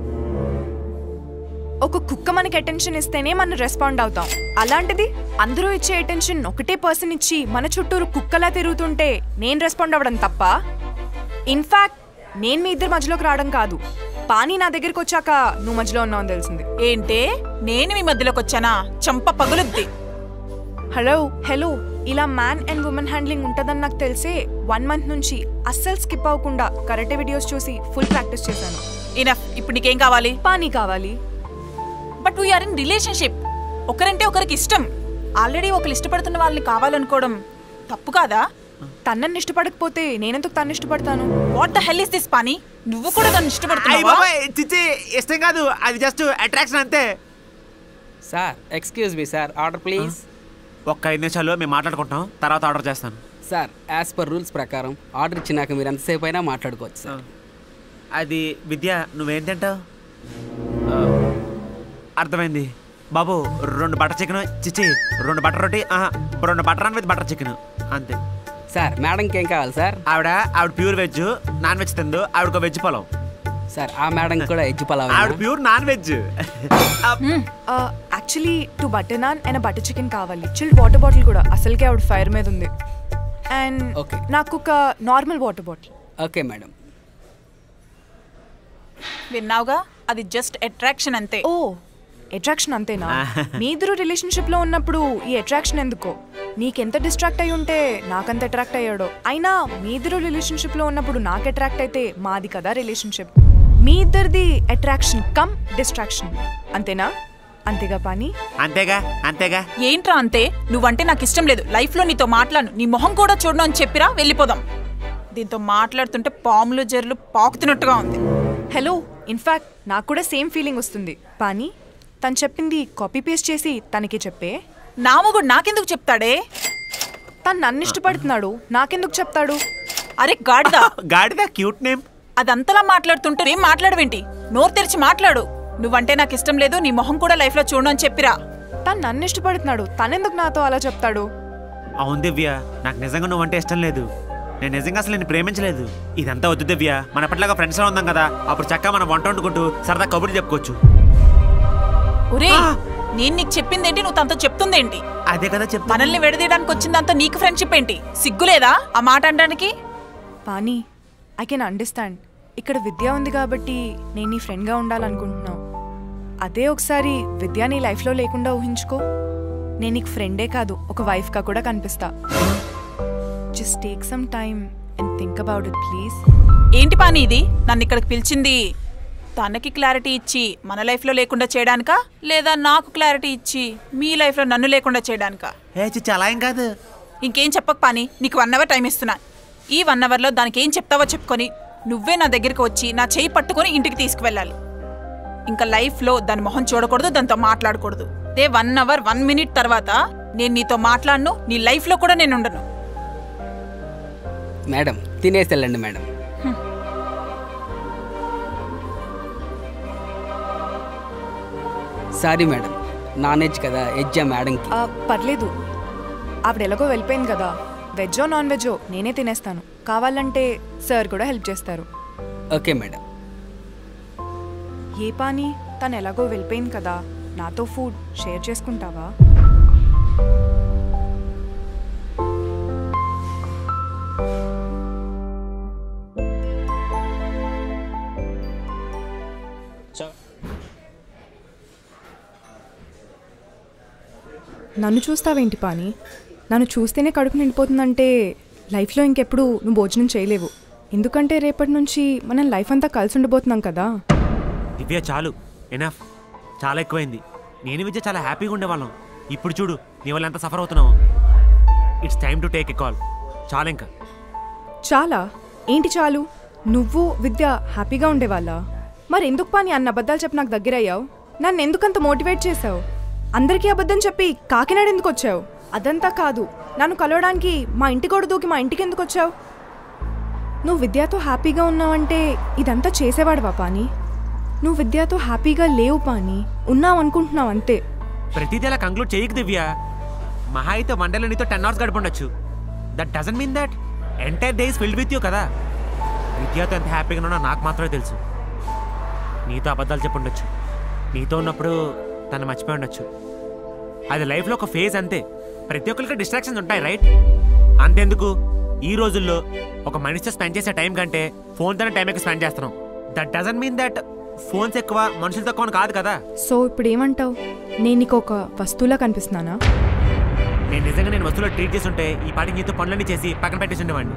ఒక కుక్క మనకి అటెన్షన్ ఇస్తేనే మనం రెస్పాండ్ అవుతాం అలాంటిది అందరూ ఇచ్చే అటెన్షన్ ఒకటే పర్సన్ ఇచ్చి మన చుట్టూరు కుక్కలా తిరుగుతుంటే నేను రెస్పాండ్ అవ్వడం తప్ప ఇన్ఫాక్ట్ నేను మీ ఇద్దరి మధ్యలోకి రావడం కాదు పానీ నా దగ్గరికి వచ్చాక నువ్వు మధ్యలో ఉన్నావు అని తెలిసింది ఏంటే నేను మీ మధ్యలోకి వచ్చానా చంప పగులుద్ది హలో హలో ఇలా మ్యాన్ అండ్ ఉమెన్ హ్యాండ్లింగ్ ఉంటుందని నాకు తెలిసే వన్ మంత్ నుంచి అస్సలు స్కిప్ అవ్వకుండా కరెక్ట్ వీడియోస్ చూసి ఫుల్ ప్రాక్టీస్ చేశాను ఇనఫ్ ఇప్పుడు నీకేం కావాలి పానీ కావాలి బట్ వీఆర్ ఇన్ రిలేషన్షిప్ ఒకరంటే ఒకరికి ఇష్టం ఆల్రెడీ ఒకరు ఇష్టపడుతున్న వాళ్ళని కావాలనుకోవడం తప్పు కాదా తన్నని ఇష్టపడకపోతే నేనెందుకు తను ఇష్టపడతాను what the hell is this Paani నువ్వు కూడా తను అయ్య ఇష్టపడుతున్నావా బాబాయ్ చిచ్చి ఇష్టం కాదు అది జస్ట్ అట్రాక్షన్ అంతే sir excuse me sir order please ఒక్క ఐదు నిమిషాలు మేము మాట్లాడుకుంటాం తర్వాత ఆర్డర్ చేస్తాను సార్ యాజ్ పర్ రూల్స్ ప్రకారం ఆర్డర్ ఇచ్చినాక మీరు ఎంతసేపు అయినా మాట్లాడుకోవచ్చు సార్ అది విద్య నువ్వేం తింటావు ఆ, అర్థమైంది బాబు రెండు బటర్ చికెన్ చిచ్చి రెండు బటర్ రోటీ ఆహా, రెండు butter naan with butter chicken అంతే సార్ మేడంకి ఏం కావాలి సార్ ఆవిడ ఆవిడ ప్యూర్ వెజ్ నాన్ వెజ్ తిందు ఆవిడకు వెజ్ పొలం సార్ ఆ మేడం కూడా ఎగ్గు పలావ్ ఆవిడ pure non veg actually two butter naan and butter chicken కావాలి చిల్డ్ వాటర్ బాటిల్ కూడా అసలుకే ఆవిడ ఫైర్ మీద ఉంది అండ్ Okay. నాకు ఒక normal water bottle okay madam విన్నావుగా అది జస్ట్ అట్రాక్షన్ అంతే ఓ అట్రాక్షన్ అంతేనా మీ ఇద్దరు రిలేషన్షిప్ లో ఉన్నప్పుడు ఈ అట్రాక్షన్ ఎందుకో నీకెంత డిస్ట్రాక్ట్ అయి ఉంటే నాకంత అట్రాక్ట్ అయ్యాడో అయినా మీ ఇద్దరు రిలేషన్షిప్ లో ఉన్నప్పుడు నాకు అట్రాక్ట్ అయితే మాది కదా రిలేషన్షిప్ మీ ఇద్దరిది అట్రాక్షన్ కమ్ డిస్ట్రాక్షన్ అంతేనా అంతేగా పాని అంతేగా అంతేగా ఏంట్రా అంతే నువ్వంటే నాకు ఇష్టం లేదు లైఫ్ లో నీతో మాట్లాడు నీ మొహం కూడా చూడను అని చెప్పిరా వెళ్ళిపోదాం దీంతో మాట్లాడుతుంటే పాములు జర్లు పాకుతున్నట్టుగా ఉంది హలో ఇన్ఫాక్ట్ నాకు కూడా సేమ్ ఫీలింగ్ వస్తుంది పాని తను చెప్పింది కాపీ పేస్ట్ చేసి తనకి చెప్పే నా మొగుడు నాకెందుకు చెప్తాడే తను నన్ను ఇష్టపడుతున్నాడు నాకెందుకు చెప్తాడు అరే గాడిద గాడిద క్యూట్ నేమ్ అదంతలా మాట్లాడుతుంటే ఏం మాట్లాడవేంటి నోరు తెరిచి మాట్లాడు నువ్వంటే నాకు ఇష్టం లేదు నీ మొహం కూడా లైఫ్ లో చూడను అని చెప్పిరా తను నన్ను ఇష్టపడుతున్నాడు తనెందుకు నాతో అలా చెప్తాడు అవును దివ్య నాకు నిజంగా నువ్వంటే ఇష్టం లేదు నేను నిజంగా అసలు నేను ప్రేమించలేదు ఇదంతా వద్దు దివ్య మన ఎప్పటిలాగా ఫ్రెండ్స్లో ఉందాం కదా అప్పుడు చక్కగా మనం వంట వండుకుంటూ సరదా కబుర్లు చెప్పుకోవచ్చు ఒరే నేను నీకు చెప్పిందేంటి నువ్వు తనతో చెప్తుందేంటి అదే కదా చెప్తా మనల్ని విడదీయడానికి వచ్చిందంతా నీకు ఫ్రెండ్షిప్ ఏంటి సిగ్గులేదా ఆ మాట అనడానికి పానీ ఐ కెన్ అండర్స్టాండ్ ఇక్కడ విద్య ఉంది కాబట్టి నేను నీ ఫ్రెండ్గా ఉండాలనుకుంటున్నావు అదే ఒకసారి విద్య నీ లైఫ్లో లేకుండా ఊహించుకో నేను నీకు ఫ్రెండే కాదు ఒక వైఫ్గా కూడా కనిపిస్తా just take some time and think about it please ఏంటి పాని ఇది నన్ను ఇక్కడికి పిలిచింది తనకి క్లారిటీ ఇచ్చి మన లైఫ్లో లేకుండా చేయడానికా లేదా నాకు క్లారిటీ ఇచ్చి మీ లైఫ్లో నన్ను లేకుండా చేయడానికా ఏ చిచ్చి అలా ఏం కాదు ఇంకేం చెప్పక పాని నీకు వన్ అవర్ టైం ఇస్తున్నా ఈ వన్ అవర్లో దానికి ఏం చెప్తావో చెప్పుకొని నువ్వే నా దగ్గరికి వచ్చి నా చేయి పట్టుకొని ఇంటికి తీసుకువెళ్ళాలి ఇంకా లైఫ్లో దాని మొహం చూడకూడదు దాంతో మాట్లాడకూడదు అదే వన్ అవర్ వన్ మినిట్ తర్వాత నేను నీతో మాట్లాడను నీ లైఫ్లో కూడా నేను ఉండను మేడం తినేసి వెళ్ళండి madam sorry madam non veg కదా ఎజ్జా మేడంకి ఆ, పర్లేదు ఆవిడ ఎలాగో వెళ్ళిపోయింది కదా వెజ్జో నాన్ వెజ్జో నేనే తినేస్తాను కావాలంటే సార్ కూడా హెల్ప్ చేస్తారు ఓకే మేడం ఏ పాని తను ఎలాగో వెళ్ళిపోయింది కదా నాతో ఫుడ్ షేర్ చేసుకుంటావా నన్ను చూస్తావేంటి పాని నన్ను చూస్తేనే కడుపు నిండిపోతుందంటే లైఫ్లో ఇంకెప్పుడు నువ్వు భోజనం చేయలేవు ఎందుకంటే రేపటి నుంచి మనం లైఫ్ అంతా కలిసి ఉండబోతున్నాం కదా దివ్య చాలు ఎనఫ్ చాలా ఎక్కువైంది నేను విద్య చాలా హ్యాపీగా ఉండేవాళ్ళం ఇప్పుడు చూడు నీ వల్ల ఎంత సఫర్ అవుతున్నావు it's time to take a call చాలా ఇంకా చాలా ఏంటి చాలు నువ్వు విద్య హ్యాపీగా ఉండేవాళ్ళ మరి ఎందుకు పాని అన్న అబద్ధాలు చెప్పి నాకు దగ్గర అయ్యావు నన్ను ఎందుకంత మోటివేట్ చేసావు అందరికీ అబద్ధం చెప్పి కాకినాడ ఎందుకు వచ్చావు అదంతా కాదు నన్ను కలవడానికి మా ఇంటి కూడా దూకి మా ఇంటికి ఎందుకు వచ్చావు నువ్వు విద్యతో హ్యాపీగా ఉన్నావంటే ఇదంతా చేసేవాడువా పాని నువ్వు విద్యతో హ్యాపీగా లేవు పాని ఉన్నావు అనుకుంటున్నావు అంతే ప్రతిదీ అలా కంక్లూడ్ చేయకు దివ్య మహా అయితే మండలి నీతో టెన్ అవర్స్ గడిపండొచ్చు that doesn't mean that entire days filled with you కదా విద్యతో ఎంత హ్యాపీగా ఉన్నా నాకు మాత్రమే తెలుసు నీతో అబద్ధాలు చెప్పుండొచ్చు నీతో ఉన్నప్పుడు తను మర్చిపోయి ఉండొచ్చు అది లైఫ్లో ఒక ఫేజ్ అంతే ప్రతి ఒక్కరికి డిస్ట్రాక్షన్స్ ఉంటాయి రైట్ అంతెందుకు ఈ రోజుల్లో ఒక మనిషితో స్పెండ్ చేసే టైం కంటే ఫోన్తోనే టైం ఎక్కువ స్పెండ్ చేస్తున్నాం that doesn't mean that phones ఎక్కువ మనుషులు తక్కువ అని కాదు కదా సో ఇప్పుడు ఏమంటావు నేను నీకు ఒక వస్తువులా కనిపిస్తున్నానా నేను నిజంగా నేను వస్తువులో ట్రీట్ చేసి ఉంటే ఈ పాటికి నీతో పనులన్నీ చేసి పక్కన పెట్టేసి ఉండేవాడిని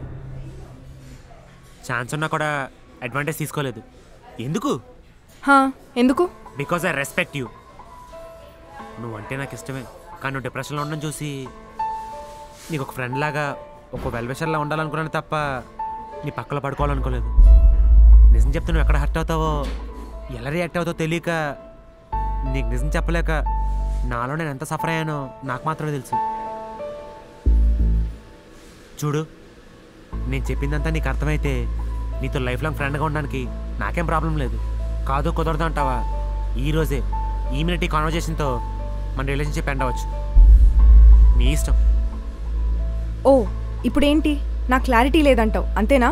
ఛాన్స్ ఉన్నా కూడా అడ్వాంటేజ్ తీసుకోలేదు ఎందుకు హా ఎందుకు బికాజ్ ఐ రెస్పెక్ట్ యూ నువ్వంటే నాకు ఇష్టమే కానీ నువ్వు డిప్రెషన్లో ఉండడం చూసి నీకు ఒక ఫ్రెండ్ లాగా ఒక వెల్విషర్లా ఉండాలనుకున్నాను తప్ప నీ పక్కలో పడుకోవాలనుకోలేదు నిజం చెప్తే నువ్వు ఎక్కడ హర్ట్ అవుతావో ఎలా రియాక్ట్ అవుతావో తెలియక నీకు నిజం చెప్పలేక నాలో నేను ఎంత సఫర్ అయ్యానో నాకు మాత్రమే తెలుసు చూడు నేను చెప్పిందంతా నీకు అర్థమైతే నీతో లైఫ్ లాంగ్ ఫ్రెండ్గా ఉండడానికి నాకేం ప్రాబ్లం లేదు కాదు కుదరదు అంటావా ఈ రోజే ఈ మినిట్ ఈ కాన్వర్జేషన్తో మన రిలేషన్షిప్ ఎండ్ అవ్వచ్చు నీ ఇష్టం ఓ ఇప్పుడేంటి నా క్లారిటీ లేదంటావు అంతేనా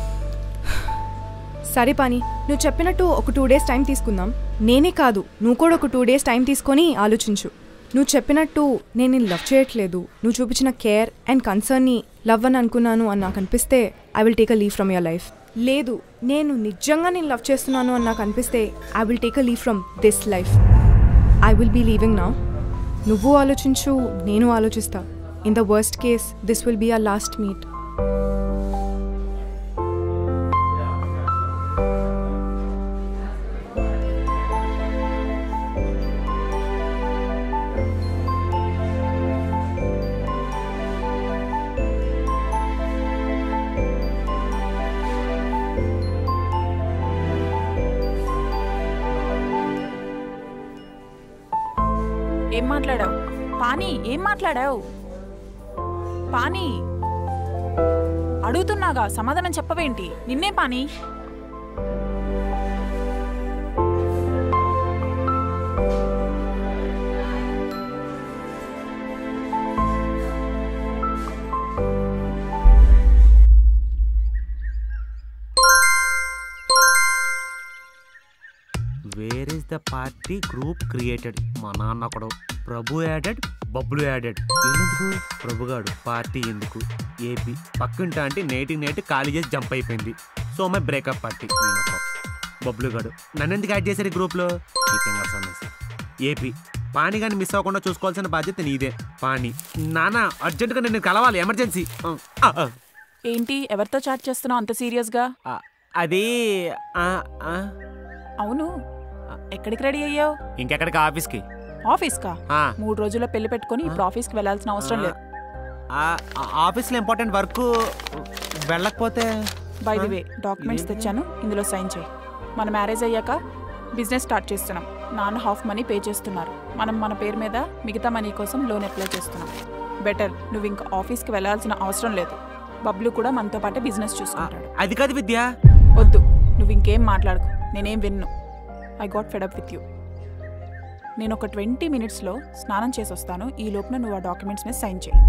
సరే పాని నువ్వు చెప్పినట్టు ఒక టూ డేస్ టైం తీసుకుందాం నేనే కాదు నువ్వు కూడా ఒక టూ డేస్ టైం తీసుకొని ఆలోచించు నువ్వు చెప్పినట్టు నేను నేను లవ్ చేయట్లేదు నువ్వు చూపించిన కేర్ అండ్ కన్సర్న్ని లవ్ అని అనుకున్నాను అని నాకు అనిపిస్తే I will take a leave from your life లేదు నేను నిజంగా నేను లవ్ చేస్తున్నాను అని నాకు అనిపిస్తే I will take a leave from this life I will be leaving నా నువ్వు ఆలోచించు నేను ఆలోచిస్తా in the worst case this will be a last meet ఏం మాట్లాడావు పానీ ఏం మాట్లాడావు పానీ అడుగుతున్నాగా సమాధానం చెప్పవేంటి నిన్నే Paani where is the party group created మా నాన్న ఒకడు ప్రభు యాడెడ్ బబ్బులు యాడెడ్ ఎందుకు ప్రభుగాడు పార్టీ ఎందుకు ఏపీ పక్కింటా అంటే నేటి నేటి ఖాళీ చేసి జంప్ అయిపోయింది సో మై బ్రేకప్ పార్టీ నేను ఒక బబ్బులు గాడు నన్ను ఎందుకు యాడ్ చేశారు ఈ గ్రూప్లో ఈ ఫింగర్స్ అన్నసి ఏపీ పానీ కానీ మిస్ అవ్వకుండా చూసుకోవాల్సిన బాధ్యత నీదే పానీ నాన్న అర్జెంటుగా నేను కలవాలి ఎమర్జెన్సీ ఆ, ఆ. ఏంటి ఎవరితో చాట్ చేస్తున్నావు అంత సీరియస్గా అది ఆ, ఆ. అవును ఎక్కడికి రెడీ అయ్యావు ఇంకెక్కడికి ఆఫీస్కి ఆఫీస్కా ఆ. మూడు రోజుల్లో పెళ్లి పెట్టుకొని ఇప్పుడు ఆఫీస్కి వెళ్ళాల్సిన అవసరం లేదు ఆ, ఆ, ఆఫీస్లో ఇంపార్టెంట్ వర్క్ వెళ్ళకపోతే బై ది వే డాక్యుమెంట్స్ తెచ్చాను ఇందులో సైన్ చేయి మన మ్యారేజ్ అయ్యాక బిజినెస్ స్టార్ట్ చేస్తున్నాం నాన్న హాఫ్ మనీ పే చేస్తున్నారు మనం మన పేరు మీద మిగతా మనీ కోసం లోన్ అప్లై చేస్తున్నాం బెటర్ నువ్వు ఇంకా ఆఫీస్కి వెళ్ళాల్సిన అవసరం లేదు బబ్లు కూడా మనతో పాటే బిజినెస్ చూసుకుంటాడు అది కాదు విద్య వద్దు నువ్వు ఇంకేం మాట్లాడుకో నేనేం విన్ను I got fed up with you నేను ఒక ట్వంటీ మినిట్స్లో స్నానం చేసి వస్తాను ఈ లోపున నువ్వు ఆ డాక్యుమెంట్స్ మీద సైన్ చేయి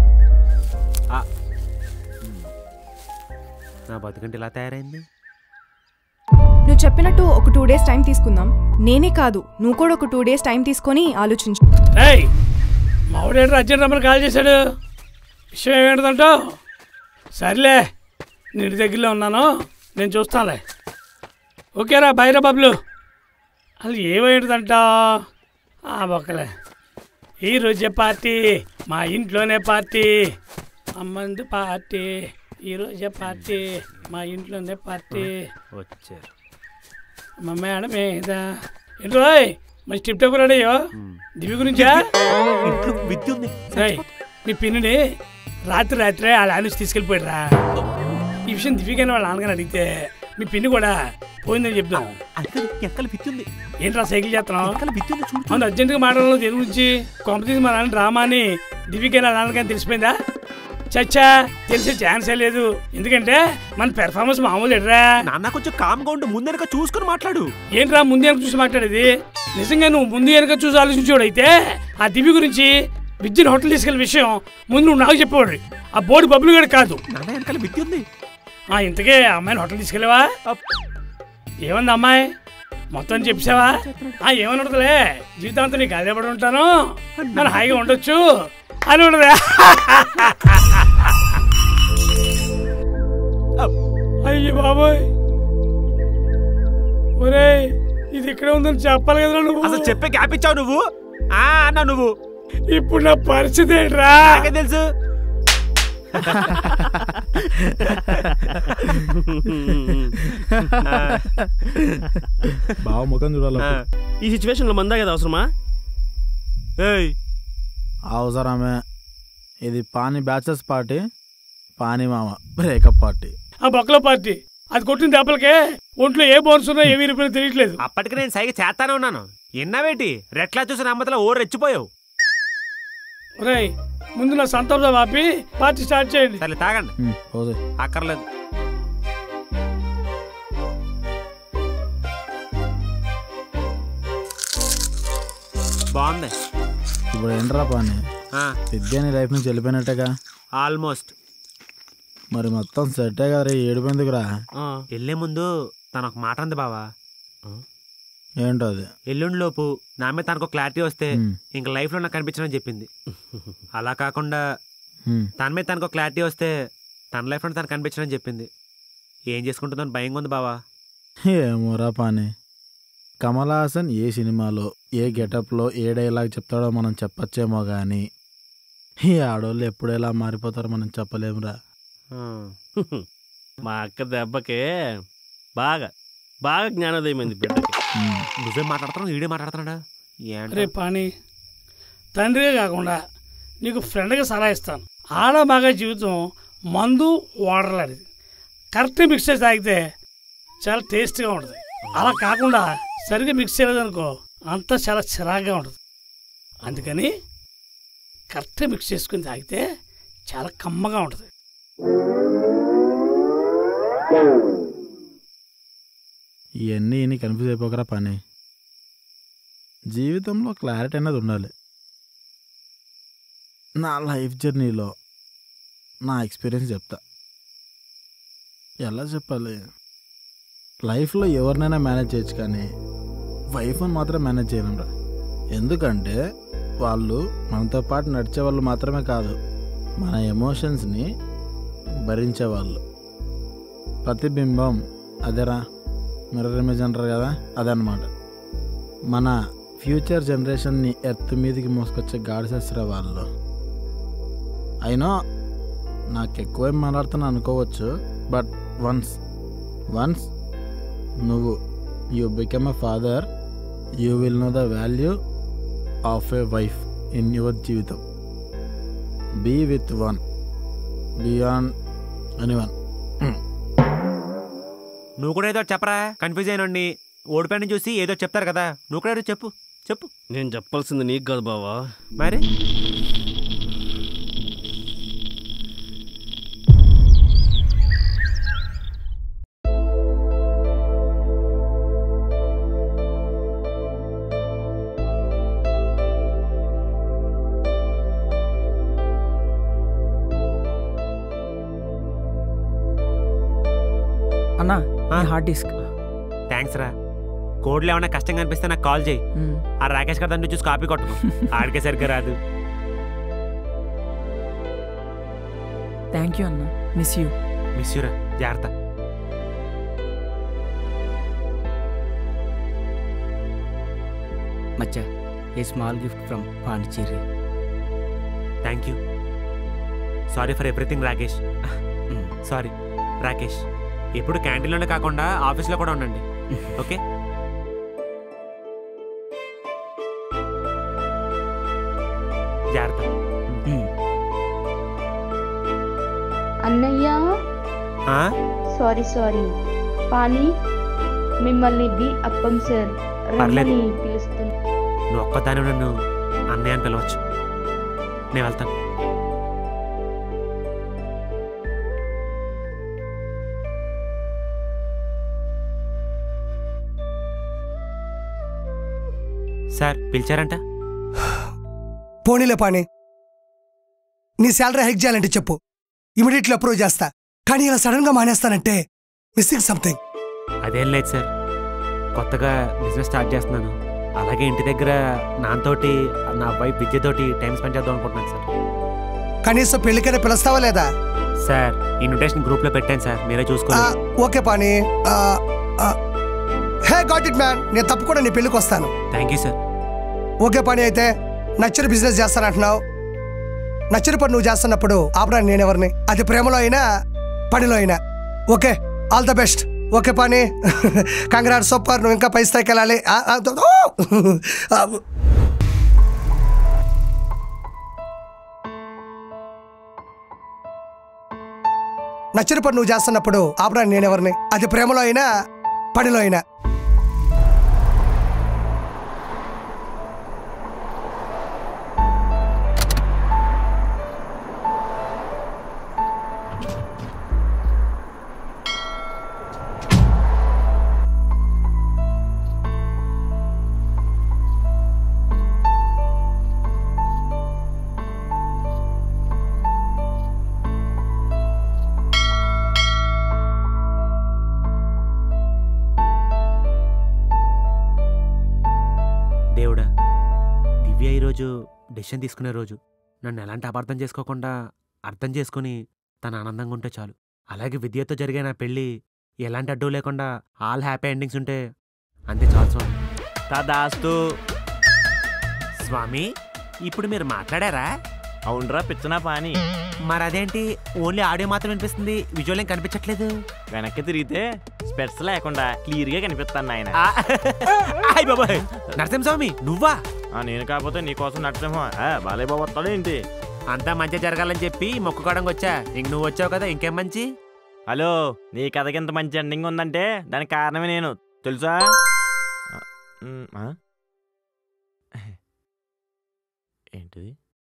నా బతుకంటే ఇలా తయారైంది నువ్వు చెప్పినట్టు ఒక టూ డేస్ టైం తీసుకుందాం నేనే కాదు నువ్వు కూడా ఒక టూ డేస్ టైం తీసుకొని ఆలోచించు ఏయ్ మావిడేంటి అర్జెంట్ రమ్మని కాల్ చేశాడు విషయం ఏమేంటంటావు సర్లే నీ ఇంటి దగ్గరలో ఉన్నాను నేను చూస్తానులే ఓకేరా బైరా బబ్లు అసలు ఏమేంటిదంట ఆ బొక్కలే ఈ రోజే పార్టీ మా ఇంట్లోనే పార్టీ అమ్మంది పార్టీ ఈ రోజే పార్టీ మా ఇంట్లోనే పార్టీ వచ్చారు మా మేడం ఏదా ఏంటి రోయ్ మరి స్టిప్ టాప్ రెడీయో దివి గురించా ఇంట్లో విద్య ఉంది ఏయ్, మీ పిన్నిని రాత్రి రాత్రే వాళ్ళ ఆయన తీసుకెళ్ళిపోయాడురా ఈ విషయం దివ్యగానే వాళ్ళ నాన్నగారు అడిగితే మీ పిన్ని కూడా పోయిందని చెప్తాం ఎక్కల విద్య ఉంది ఏంట్రా సైకిల్ చేస్తున్నావు అవును అర్జెంటుగా మాట్లాడడం దేని గురించి కాంపిటీషన్ మా నాన్న డ్రామా అని దివ్యగా నాన్నగాని తెలిసిపోయిందా చచ్చా తెలిసే ఛాన్సే లేదు ఎందుకంటే మన పెర్ఫార్మెన్స్ మామూలు ఎడ్రా నాన్న కొంచెం కామ్గా ఉండు ముందెనక చూసుకొని మాట్లాడు ఏంట్రా ముందు వెనక చూసి మాట్లాడేది నిజంగా నువ్వు ముందు వెనక చూసి ఆలోచించేవాడైతే ఆ దివ్య గురించి విద్యను హోటల్ తీసుకెళ్ళే విషయం ముందు నువ్వు నాకు చెప్పేవాడు ఆ బోర్డు బబ్బులు గడు కాదు నాన్న వెనకాల విద్య ఉంది ఆ ఇంతకే ఆ అమ్మాయిని హోటల్ తీసుకెళ్ళావా ఏమంది అమ్మాయి మొత్తం చెప్పావా ఆ ఏమని ఉండదులే జీవితాంతం నీకు అదే పడి ఉంటాను నేను హాయిగా ఉండొచ్చు అని ఉండదా అయ్యి బాబోయ్ ఒరేయ్ ఇది ఇక్కడే ఉందని చెప్పాలి కదరా నువ్వు అసలు చెప్పే గ్యాప్ ఇచ్చావు నువ్వు ఆ అన్నా నువ్వు ఇప్పుడు నా పరిస్థితి ఏంట్రా నాకేం తెలుసు బావ ముఖం చూడాలి ఆ, ఈ సిచ్యువేషన్లో మందా కదా అవసరమా అవసరమే ఇది పానీ బ్యాచలర్స్ పార్టీ పానీ మామ బ్రేకప్ పార్టీ ఆ బొక్కల పార్టీ అది కొట్టిన దెబ్బలకే ఒంట్లో ఏ బోన్స్ ఉన్నా ఏమి రూపాయలు తెలియట్లేదు అప్పటికి నేను సైగ చేస్తానే ఉన్నాను ఎన్నావేటి రెట్లా చూసిన అమ్మతలో ఓ రెచ్చిపోయావు ఒరేయ్ ముందు నా సంతాపం ఆపి పార్టీ స్టార్ట్ చేయండి సరే తాగండి పోదు అక్కర్లేదు బాగుంది ఇప్పుడు ఏంట్రా పానీ ఆ. విద్య నీ లైఫ్ నుంచి వెళ్ళిపోయినట్టేగా ఆల్మోస్ట్ మరి మొత్తం సెట్టే కదా రే ఏడిపోయిందికురా వెళ్ళే ముందు తన ఒక మాట అంది బావా ఏంటో అది ఎల్లుండి లోపు నా మీద తనకు క్లారిటీ వస్తే మ్. ఇంక లైఫ్ లో నాకు కనిపించనని చెప్పింది అలా కాకుండా మ్. తన మీద తనకు క్లారిటీ వస్తే తన లైఫ్ లో తనకు కనిపించనని చెప్పింది ఏం చేసుకుంటుందని భయంగా ఉంది బావా ఏమోరా పానీ కమల్ హాసన్ ఏ సినిమాలో ఏ గెటప్లో ఏ డైలాగ్ చెప్తాడో మనం చెప్పచ్చేమో కానీ ఈ ఆడోళ్ళు ఎప్పుడు ఎలా మారిపోతారో మనం చెప్పలేమురా మా అక్క దెబ్బకే బాగా బాగా జ్ఞానోదయమైంది బిడ్డకి నువ్వే మాట్లాడుతున్నావు ఈడే మాట్లాడుతున్నాడా అరే పాణి తండ్రిగా కాకుండా నీకు ఫ్రెండ్గా సలహా ఇస్తాను ఆడ బాగా జీవితం మందు వాడలాడిది కరెక్ట్ మిక్స్ చేసి తాగితే చాలా టేస్ట్గా ఉంటుంది అలా కాకుండా సరిగ్గా మిక్స్ చేయలేదనుకో అంతా చాలా చిరాగ్గా ఉంటుంది అందుకని కరెక్ట్ మిక్స్ చేసుకుని తాగితే చాలా కమ్మగా ఉంటుంది ఇవన్నీ ఇన్ని కన్ఫ్యూజ్ అయిపోకరా పని జీవితంలో క్లారిటీ అనేది ఉండాలి నా లైఫ్ జర్నీలో నా ఎక్స్పీరియన్స్ చెప్తా ఎలా చెప్పాలి లైఫ్లో ఎవరినైనా మేనేజ్ చేయొచ్చు కానీ వైఫ్ని మాత్రం మేనేజ్ చేయలేంరా ఎందుకంటే వాళ్ళు మనతో పాటు నడిచే వాళ్ళు మాత్రమే కాదు మన ఎమోషన్స్ని భరించేవాళ్ళు ప్రతిబింబం అదేరా మిర్రర్ ఇమేజ్ అంటారు కదా అదనమాట మన ఫ్యూచర్ జనరేషన్ని ఎర్త్ మీదకి మోసుకొచ్చే గాడిసేస్తారు వాళ్ళు అయినా నాకు ఎక్కువ మాట్లాడుతున్నా అనుకోవచ్చు బట్ వన్స్ వన్స్ నువ్వు you become a father you will know the value of a wife in your జీవితం be with one beyond anyone నువ్వు కూడా ఏదో చెప్పరా కన్ఫ్యూజ్ అయినండి ఓడిపోయిన చూసి ఏదో చెప్తారు కదా నువ్వు కూడా ఏదో చెప్పు చెప్పు నేను చెప్పాల్సింది నీకు కాదు బావా మరి అన్నా హార్డ్ డిస్క్ థ్యాంక్స్ రా కోడ్లు ఏమైనా కష్టంగా అనిపిస్తే నాకు కాల్ చేయి ఆ రాకేష్ గారు దాన్ని చూసి కాపీ కొట్టుకో ఆడికే సరిగ్గా రాదు థ్యాంక్ యూ అన్న మిస్ యూ మిస్ యూరా జాగ్రత్త మచ్చా a small gift from Pondicherry thank you sorry for everything Rakesh sorry Rakesh ఎప్పుడు క్యాంటీన్లోనే కాకుండా ఆఫీస్లో కూడా ఉండండి ఓకే జాగ్రత్త అన్నయ్య ఆ? సారీ సారీ పాని మిమ్మల్ని బి అప్పం సార్ రమ్మని పర్లేదు. పిలుస్తున్నా నువ్వు ఒక్కదాని నన్ను అన్నయ్య అని పిలవచ్చు నేను వెళ్తాను సార్ పిలిచారంట పోనీలే పాని నీ శాలరీ హైక్ చేయాలంటే చెప్పు ఇమీడియట్లీ అప్రూవ్ చేస్తా కానీ ఇలా సడన్ గా మానేస్తానంటే మిస్సింగ్ సంథింగ్ అదేం లేదు సార్ కొత్తగా బిజినెస్ స్టార్ట్ చేస్తున్నాను అలాగే ఇంటి దగ్గర నాతోటి నా వైఫ్ విద్యతోటి టైం స్పెండ్ చేద్దాం అనుకుంటున్నాను సార్ కనీసం పెళ్లికైనా పిలుస్తావా లేదా సార్ ఇన్విటేషన్ గ్రూప్లో పెట్టాను సార్ మీరే ఆ, చూసుకోండి ఓకే పాని ఆ, ఆ, hey I got it man నేను తప్పకుండా నీ పెళ్ళికి వస్తాను థ్యాంక్ యూ సార్ ఓకే పని అయితే నచ్చిన బిజినెస్ చేస్తానంటున్నావు నచ్చిన పని నువ్వు చేస్తున్నప్పుడు ఆపడానికి నేను ఎవరిని అది ప్రేమలో అయినా పనిలో అయినా okay all the best okay పని కంగ్రాట్ సూపర్ నువ్వు ఇంకా పై స్థాయికి వెళ్ళాలి ఆ, ఆ, ఓ! ఆ, నచ్చిన పని నువ్వు చేస్తున్నప్పుడు ఆపడానికి నేను ఎవరిని అది ప్రేమలో అయినా పనిలో అయినా దేవుడా దివ్య ఈరోజు డెసిషన్ తీసుకునే రోజు నన్ను ఎలాంటి అపార్థం చేసుకోకుండా అర్థం చేసుకుని తన ఆనందంగా ఉంటే చాలు అలాగే విద్యతో జరిగే నా పెళ్ళి ఎలాంటి అడ్డు లేకుండా ఆల్ హ్యాపీ ఎండింగ్స్ ఉంటే అంతే చాలు స్వామి తదాస్తు స్వామి ఇప్పుడు మీరు మాట్లాడారా అవునరా పిచ్చనా పాని మరి అదేంటి ఓన్లీ ఆడియో మాత్రం వినిపిస్తుంది విజువల్ ఏం కనిపించట్లేదు వెనక్కి తిరిగితే స్పెట్స్ లేకుండా క్లియర్ గా కనిపిస్తాను ఆయన ఆ, ఆయ్ బాబాయ్ నరసింహస్వామి నువ్వా నేను కాకపోతే నీకోసం నరసింహ బాలయ్య బాబు వస్తాడు ఏంటి అంతా మంచి జరగాలని చెప్పి మొక్కుకోవడానికి వచ్చా ఇంక నువ్వు వచ్చావు కదా ఇంకేం మంచి హలో నీ కథకి ఇంత మంచి ఎండింగ్ ఉందంటే దానికి కారణమే నేను తెలుసా ఆ, మ్, ఆ? ఏంటిది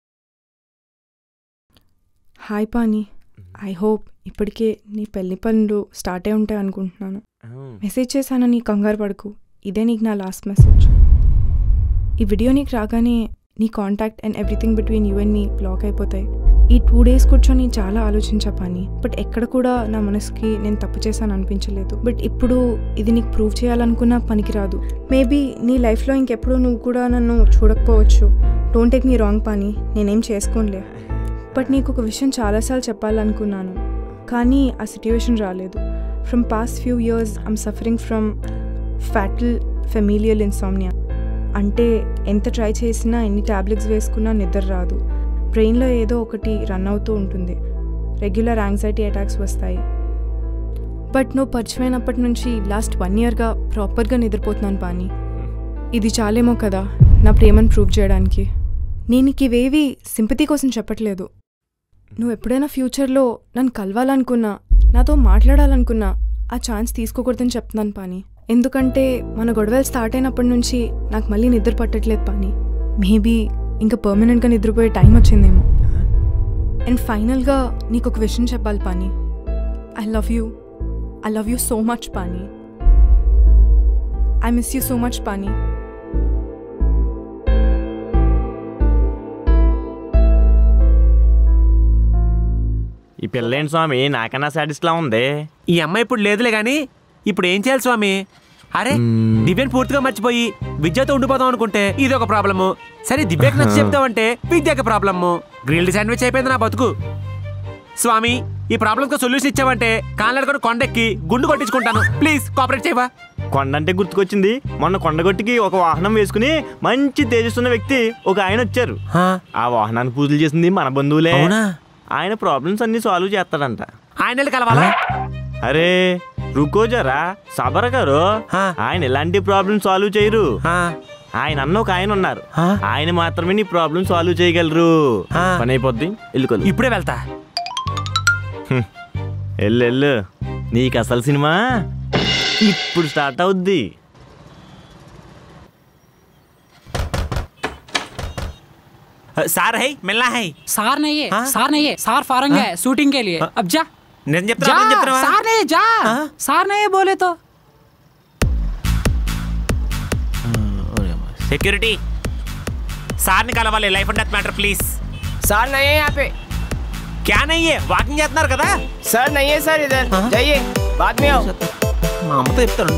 హాయ్ పాని ఐ హోప్ ఇప్పటికే నీ పెళ్లి పనులు స్టార్ట్ అయి ఉంటాయి అనుకుంటున్నాను మెసేజ్ చేశాను నీ కంగారు పడుకు ఇదే నీకు నా లాస్ట్ మెసేజ్ ఈ వీడియో నీకు రాగానే నీ contact and everything between you and me block అయిపోతాయి ఈ టూ డేస్ కూర్చొని చాలా ఆలోచించా పాని బట్ ఎక్కడ కూడా నా మనసుకి నేను తప్పు చేశాను అనిపించలేదు బట్ ఇప్పుడు ఇది నీకు ప్రూవ్ చేయాలనుకున్నా పనికిరాదు మేబీ నీ లైఫ్లో ఇంకెప్పుడు నువ్వు కూడా నన్ను చూడకపోవచ్చు don't take me wrong Paani నేనేం చేసుకోనులే బట్ నీకు ఒక విషయం చాలాసార్లు చెప్పాలనుకున్నాను కానీ ఆ సిట్యువేషన్ రాలేదు from past few years I'm suffering from fatal familial insomnia అంటే ఎంత ట్రై చేసినా ఎన్ని టాబ్లెట్స్ వేసుకున్నా నిద్ర రాదు బ్రెయిన్లో ఏదో ఒకటి రన్ అవుతూ ఉంటుంది రెగ్యులర్ యాంగ్జైటీ అటాక్స్ వస్తాయి బట్ నువ్వు పరిచయమైనప్పటి నుంచి లాస్ట్ వన్ ఇయర్గా ప్రాపర్గా నిద్రపోతున్నాను పాని ఇది చాలేమో కదా నా ప్రేమను ప్రూవ్ చేయడానికి నేను నీకు ఇవేవి సింపతి కోసం చెప్పట్లేదు నువ్వు ఎప్పుడైనా ఫ్యూచర్లో నన్ను కలవాలనుకున్నా నాతో మాట్లాడాలనుకున్నా ఆ ఛాన్స్ తీసుకోకూడదని చెప్తున్నాను పాని ఎందుకంటే మన గొడవలు స్టార్ట్ అయినప్పటి నుంచి నాకు మళ్ళీ నిద్ర పట్టట్లేదు పాని మేబీ ఇంకా పర్మనెంట్గా నిద్రపోయే టైం వచ్చిందేమో అండ్ ఫైనల్గా నీకు ఒక విషయం చెప్పాలి Paani I love you I love you so much Paani I miss you so much Paani ఈ పిల్లేంటి స్వామి నాకన్నా సాటిస్ట్ లా ఉంది ఈ అమ్మాయి ఇప్పుడు లేదులే గాని ఇప్పుడు ఏం చేయాలి స్వామి అరే దివ్యని పూర్తిగా మర్చిపోయి విద్యతో ఉండిపోదాం అనుకుంటే ఇది ఒక ప్రాబ్లము సరే దివ్యకి నచ్చి చెప్తావంటే విద్యకి ప్రాబ్లము గ్రిల్డ్ శాండ్విచ్ అయిపోయింది నా బతుకు స్వామి ఈ ప్రాబ్లంకి సొల్యూషన్ ఇచ్చావంటే కాళ్ళడుకొని కొండెక్కి గుండు కొట్టించుకుంటాను ప్లీజ్ కోఆపరేట్ చేయవా కొండ అంటే గుర్తుకొచ్చింది మొన్న కొండగొట్టికి ఒక వాహనం వేసుకుని మంచి తేజస్సున్న వ్యక్తి ఒక ఆయన వచ్చారు ఆ వాహనానికి పూజలు చేసింది మన బంధువులే ఆయన ప్రాబ్లమ్స్ అన్ని సాల్వ్ చేస్తాడంట ఆయన వెళ్ళి కలవాలా అరే రుకో జరా సబర్ గారు ఆయన ఎలాంటి ప్రాబ్లమ్ సాల్వ్ చేయరు ఆయన అన్న ఒక ఆయన ఉన్నారు ఆయన మాత్రమే నీ ప్రాబ్లమ్ సాల్వ్ చేయగలరు పని అయిపోద్ది వెళ్ళుకోదు ఇప్పుడే వెళ్తా వెళ్ళు వెళ్ళు నీకు అసలు సినిమా ఇప్పుడు స్టార్ట్ అవుద్ది सार है मिलना है सार नहीं है सार नहीं है सार फारंग है शूटिंग के लिए अब जा నేను जा చెప్తున్నా నేను చెప్తున్నా सार नहीं है, जा सार नहीं है बोले तो सिक्योरिटी सार ని కలవాలి life and death matter please sir नहीं है यहाँ पे क्या नहीं है వాకింగ్ చేస్తున్నారు కదా सर नहीं है सर इधर जाइए बाद में आओ మా అమ్మతో చెప్తాను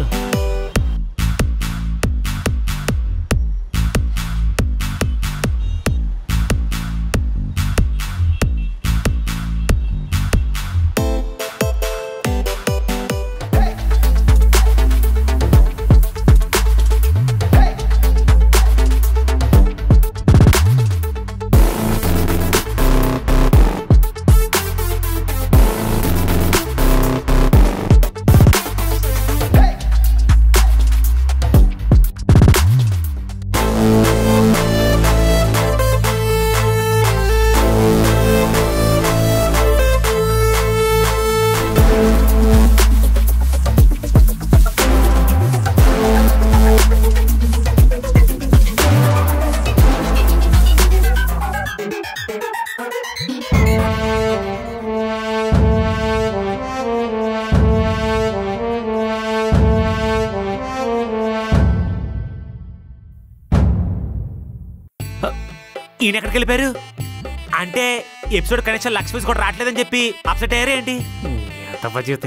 ఈయన ఎక్కడికి వెళ్ళిపోయారు అంటే ఎపిసోడ్ కనీసం లక్ష పీస్ కూడా రావట్లేదని చెప్పి అప్సెట్ అయ్యారు ఏంటి ఎంత జీవితం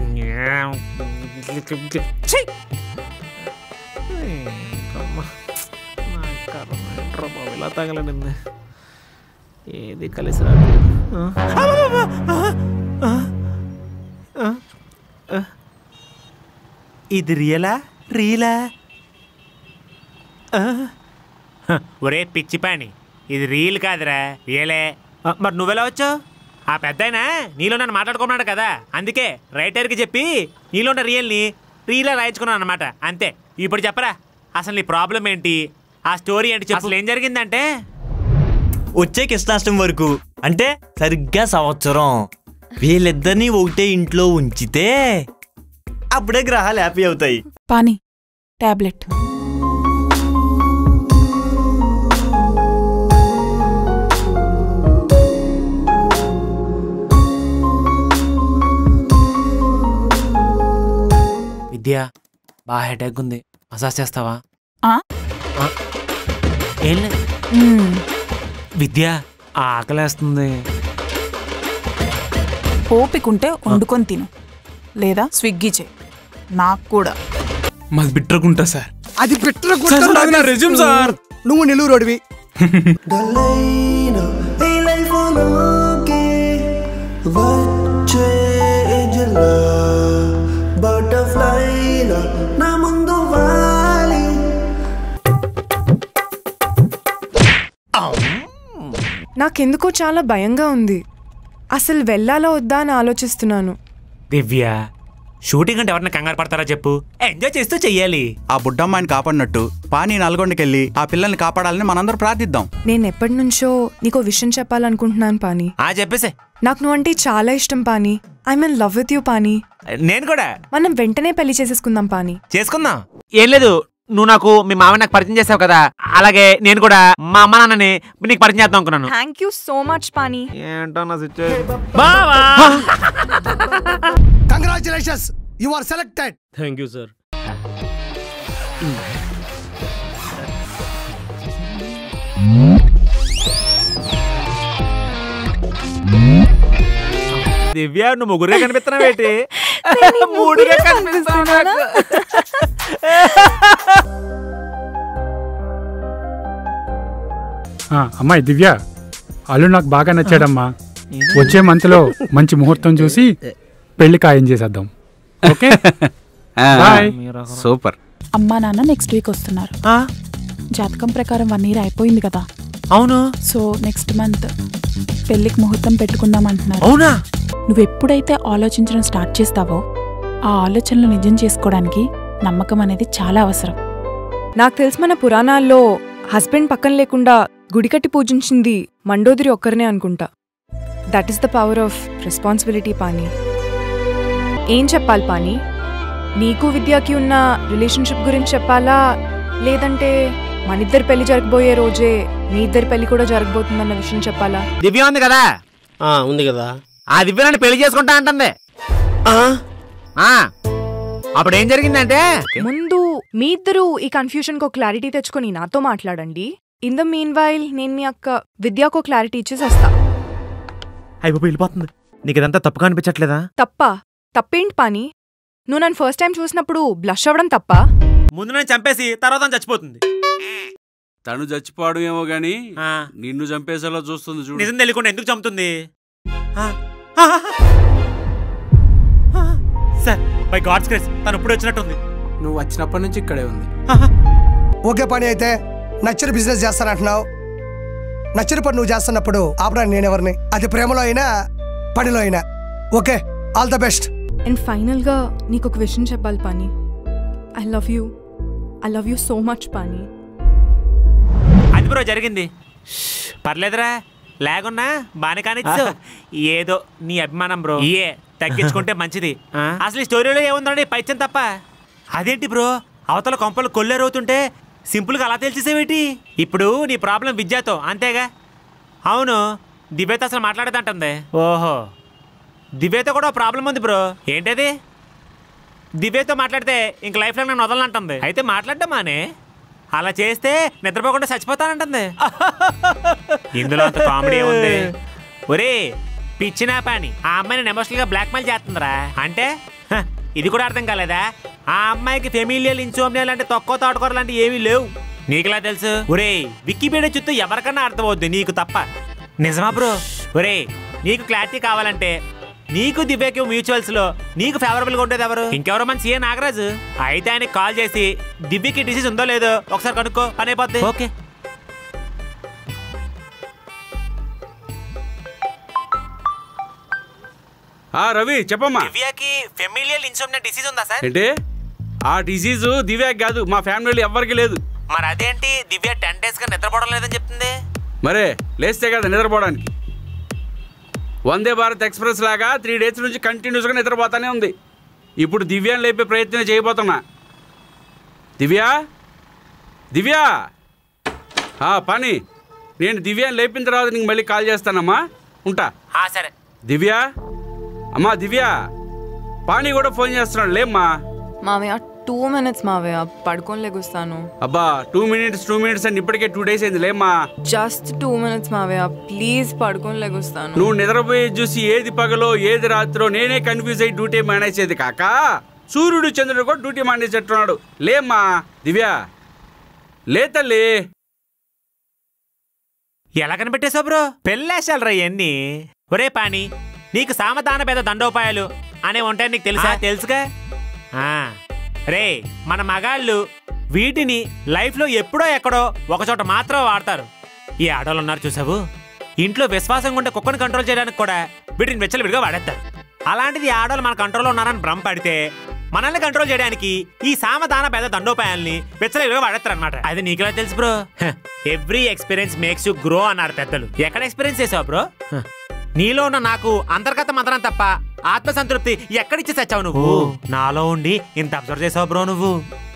ఛీ! అమ్మ. నా కర్మ ఏంట్రా బాబు, ఇలా తగలనింది ఏది కలిసి రావట్లేదు. ఆ? ఆ? ఆ? ఇది రియలా రీలా ఆ? హ, ఒరే పిచ్చి పాని ఇది రీల్ కాదురా రియలే ఆ, మరి నువ్వెలా వచ్చావు ఆ పెద్ద నీలో నన్ను మాట్లాడుకున్నాడు కదా అందుకే రైటర్కి చెప్పి నీలో ఉన్న రియల్ని రీలా రాయించుకున్నాను అనమాట అంతే ఇప్పుడు చెప్పరా అసలు నీ ప్రాబ్లం ఏంటి ఆ స్టోరీ ఏంటి చెప్పు అసలు ఏం జరిగిందంటే వచ్చే కృష్ణాష్టమి వరకు అంటే సరిగ్గా సంవత్సరం వీళ్ళిద్దరినీ ఒకటే ఇంట్లో ఉంచితే అప్పుడే గ్రహాలు హ్యాపీ అవుతాయి పానీ టాబ్లెట్ విద్య బాగా హెడేక్ ఉంది మసాజ్ చేస్తావా ఆ? ఆ, ఏం లేదు మ్మ్. విద్య ఆకలేస్తుంది ఓపికంటే వండుకొని తిను లేదా స్విగ్గీ చేయి నాకు కూడా మాది బిట్రకుంటా సార్ అది పెట్టిన సార్, సార్, అది నా resume, సార్. నువ్వు నిలువు రోడివి నా ముందు వాలి నాకెందుకో చాలా భయంగా ఉంది అసలు వెళ్ళాలా వద్దా అని ఆలోచిస్తున్నాను దివ్య షూటింగ్ అంటే ఎవరిని కంగారు పడతారా చెప్పు ఎంజాయ్ చేస్తూ చెయ్యాలి ఆ బుడ్డమ్మాయిని కాపాడినట్టు పానీ నల్గొండకెళ్ళి ఆ పిల్లల్ని కాపాడాలని మనందరం ప్రార్థిద్దాం నేను ఎప్పటి నుంచో నీకో విషయం చెప్పాలనుకుంటున్నాను పాని ఆ చెప్పేసే నాకు నువ్వు అంటే చాలా ఇష్టం Paani I mean love with you Paani నేను కూడా మనం వెంటనే పెళ్లి చేసేసుకుందాం పాని చేసుకుందాం ఏం లేదు నువ్వు నాకు మీ మామ నాకు పరిచయం చేసావు కదా అలాగే నేను కూడా మా అమ్మ నాన్నని నీకు పరిచయం చేద్దాం అనుకున్నాను thank you so much Paani ఏంటో నా situation congratulations you are selected thank you sir Divya నువ్వు ముగ్గురే కనిపిస్తున్నావు ఏంటి మూడుగా కనిపిస్తావు నాకు ఆ, అమ్మాయి దివ్య అల్లు నాకు బాగా నచ్చాడమ్మా వచ్చే మంత్లో మంచి ముహూర్తం చూసి పెళ్లి ఖాయం చేసేద్దాం ఓకే బాయ్ సూపర్ అమ్మా నాన్న నెక్స్ట్ వీక్ వస్తున్నారు జాతకం ప్రకారం వన్ ఇయర్ అయిపోయింది కదా అవును సో నెక్స్ట్ మంత్ పెళ్లికి ముహూర్తం పెట్టుకుందాం అంటున్నారు అవునా నువ్వు ఎప్పుడైతే ఆలోచించడం స్టార్ట్ చేస్తావో ఆ ఆలోచనలు నిజం చేసుకోవడానికి నమ్మకం అనేది చాలా అవసరం నాకు తెలిసి మన పురాణాల్లో హస్బెండ్ పక్కన లేకుండా గుడి కట్టి పూజించింది మండోదరి ఒక్కరినే అనుకుంటా that is the power of responsibility Paani ఏం చెప్పాలి పాని నీకు విద్యకి ఉన్న రిలేషన్షిప్ గురించి చెప్పాలా లేదంటే మనిద్దరి పెళ్లి జరగబోయే రోజే మీ ఇద్దరి పెళ్లి కూడా జరగబోతుందన్న విషయం చెప్పాలా దివ్య ఉంది కదా ఉంది కదా ఆ దివ్య నన్ను పెళ్లి చేసుకుంటా అంటుంది ఆ, అప్పుడు ఏం జరిగిందంటే ముందు మీ ఇద్దరు ఈ కన్ఫ్యూజన్ కో క్లారిటీ తెచ్చుకొని నాతో మాట్లాడండి ఇన్ ద మీన్ వైల్ నేను మీ అక్క విద్యాకో క్లారిటీ ఇచ్చేసి వస్తా అయిపో వెళ్ళిపోతుంది నీకు ఇదంతా తప్పుగా అనిపించట్లేదా తప్ప తప్పేంటి పాని నువ్వు నన్ను ఫస్ట్ టైం చూసినప్పుడు బ్లష్ అవ్వడం తప్ప ముందు నేను చంపేసి తర్వాత తను చచ్చిపోతుంది తను చచ్చిపోవడం ఏమో గాని నిన్ను చంపేసేలా చూస్తుంది చూడు నిజం తెలియకుండా ఎందుకు చంపుతుంది సార్ బై గాడ్స్ గ్రేస్ తను ఇప్పుడు వచ్చినట్టుంది నువ్వు వచ్చినప్పటి నుంచి ఇక్కడే ఉంది ఓకే పని అయితే నచ్చిన బిజినెస్ చేస్తానంటున్నావు నచ్చిన పని నువ్వు చేస్తున్నప్పుడు ఆపడానికి నేనెవరిని అది ప్రేమలో అయినా పనిలో అయినా okay all the best and ఫైనల్గా నీకు ఒక విషయం చెప్పాలి Paani I love you I love you so much Paani అది బ్రో జరిగింది పర్లేదురా లేకున్నా బానే కానిచ్చు ఏదో నీ అభిమానం బ్రో ఏ తగ్గించుకుంటే మంచిది అసలు ఈ స్టోరీలో ఏముందండి పైచం తప్ప అదేంటి బ్రో అవతల కొంపలు కొల్లేరవుతుంటే సింపుల్గా అలా తెలిసేసేవేటి ఇప్పుడు నీ ప్రాబ్లం విద్యతో అంతేగా అవును దివ్యతో అసలు మాట్లాడదంటుంది ఓహో దివ్యతో కూడా ప్రాబ్లం ఉంది బ్రో ఏంటది దివ్యతో మాట్లాడితే ఇంక లైఫ్ లాంగ్ నన్ను వదలనంటుంది అయితే మాట్లాడడం మానే అలా చేస్తే నిద్రపోకుండా చచ్చిపోతానంటుంది ఇందులో అంత కామెడీ ఉంది ఒరే పిచ్చినా పాని ఆ అమ్మాయిని ఎమోషనల్ గా బ్లాక్ మెయిల్ చేస్తుందిరా అంటే హ, ఇది కూడా అర్థం కాలేదా ఆ అమ్మాయికి ఫెమిలియల్ ఇన్సోమియా లాంటి తక్కువ తోటకూర లాంటి ఏమీ లేవు నీకులా తెలుసు ఒరే వికీపీడియా చూస్తే ఎవరికన్నా అర్థమవుద్ది నీకు తప్ప నిజమా బ్రో ఒరే నీకు క్లారిటీ కావాలంటే నీకు దివ్యకి మ్యూచువల్స్ లో నీకు ఫేవరబుల్ గా ఉండేది ఎవరు ఇంకెవరో మన సీఏ నాగరాజు అయితే ఆయనకి కాల్ చేసి దివ్యకి డిసీజ్ ఉందో లేదో ఒకసారి కనుక్కో పని అయిపోద్ది ఓకే ఆ రవి చెప్పమ్మా దివ్యకి ఫెమిలియల్ ఇన్సోమియా డిసీజ్ ఉందా సార్ ఏంటి ఆ డిసీజు దివ్యాకి కాదు మా ఫ్యామిలీలో ఎవ్వరికి లేదు మరి అదేంటి దివ్య టెన్ డేస్ గా నిద్రపోవడం లేదని చెప్తుంది మరే లేస్తే కదా నిద్రపోవడానికి వందే భారత్ ఎక్స్ప్రెస్ లాగా త్రీ డేస్ నుంచి కంటిన్యూస్గా నిద్రపోతానే ఉంది ఇప్పుడు దివ్యాన్ని లేపే ప్రయత్నం చేయబోతున్నా దివ్యా దివ్యా ఆ, పని నేను దివ్యాన్ని లేపిన తర్వాత నీకు మళ్ళీ కాల్ చేస్తానమ్మా ఉంటా ఆ సరే దివ్యా అమ్మా దివ్యా పాణి కూడా ఫోన్ చేస్తున్నాడు లేమ్మా మావయ్య టూ మినిట్స్ మావయ్య పడుకొని లెగుస్తాను అబ్బా టూ మినిట్స్ టూ మినిట్స్ అని ఇప్పటికే టూ డేస్ అయింది లేమ్మా జస్ట్ టూ మినిట్స్ మావయ్య ప్లీజ్ పడుకొని లెగుస్తాను నువ్వు నిద్రపోయి చూసి ఏది పగలో ఏది రాత్రో నేనే కన్ఫ్యూజ్ అయ్యి డ్యూటీ మానేసేది కాక సూర్యుడు చంద్రుడు కూడా డ్యూటీ మానేసేట్టున్నాడు లేమ్మా దివ్య లే తల్లి ఎలా కనిపెట్టేశావు బ్రో పెళ్ళేశాలరా ఇవన్నీ ఒరే పాణి నీకు సామధాన పేద దండోపాయాలు అనే ఉంటాయి నీకు తెలుసా తెలుసుగా ఆ, రే మన మగాళ్ళు వీటిని లైఫ్లో ఎప్పుడో ఎక్కడో ఒకచోట మాత్రం వాడతారు ఈ ఆడవాళ్ళు ఉన్నారు చూసావు ఇంట్లో విశ్వాసంగా ఉండే కుక్కని కంట్రోల్ చేయడానికి కూడా వీటిని విచ్చలవిడిగా వాడేస్తారు అలాంటిది ఈ ఆడవాళ్ళు మన కంట్రోల్లో ఉన్నారని భ్రమ పడితే మనల్ని కంట్రోల్ చేయడానికి ఈ సామధాన పేద దండోపాయాల్ని విచ్చలవిడిగా వాడేస్తారు అనమాట అది నీకులా తెలుసు bro every experience makes you grow అన్నారు పెద్దలు ఎక్కడ ఎక్స్పీరియన్స్ చేసావు బ్రో హ. నీలో ఉన్న నాకు అంతర్గత మంత్రం తప్ప ఆత్మసంతృప్తి ఎక్కడిచ్చి చచ్చావు నువ్వు నాలో ఉండి ఇంత అబ్జర్వ్ చేసావు బ్రో నువ్వు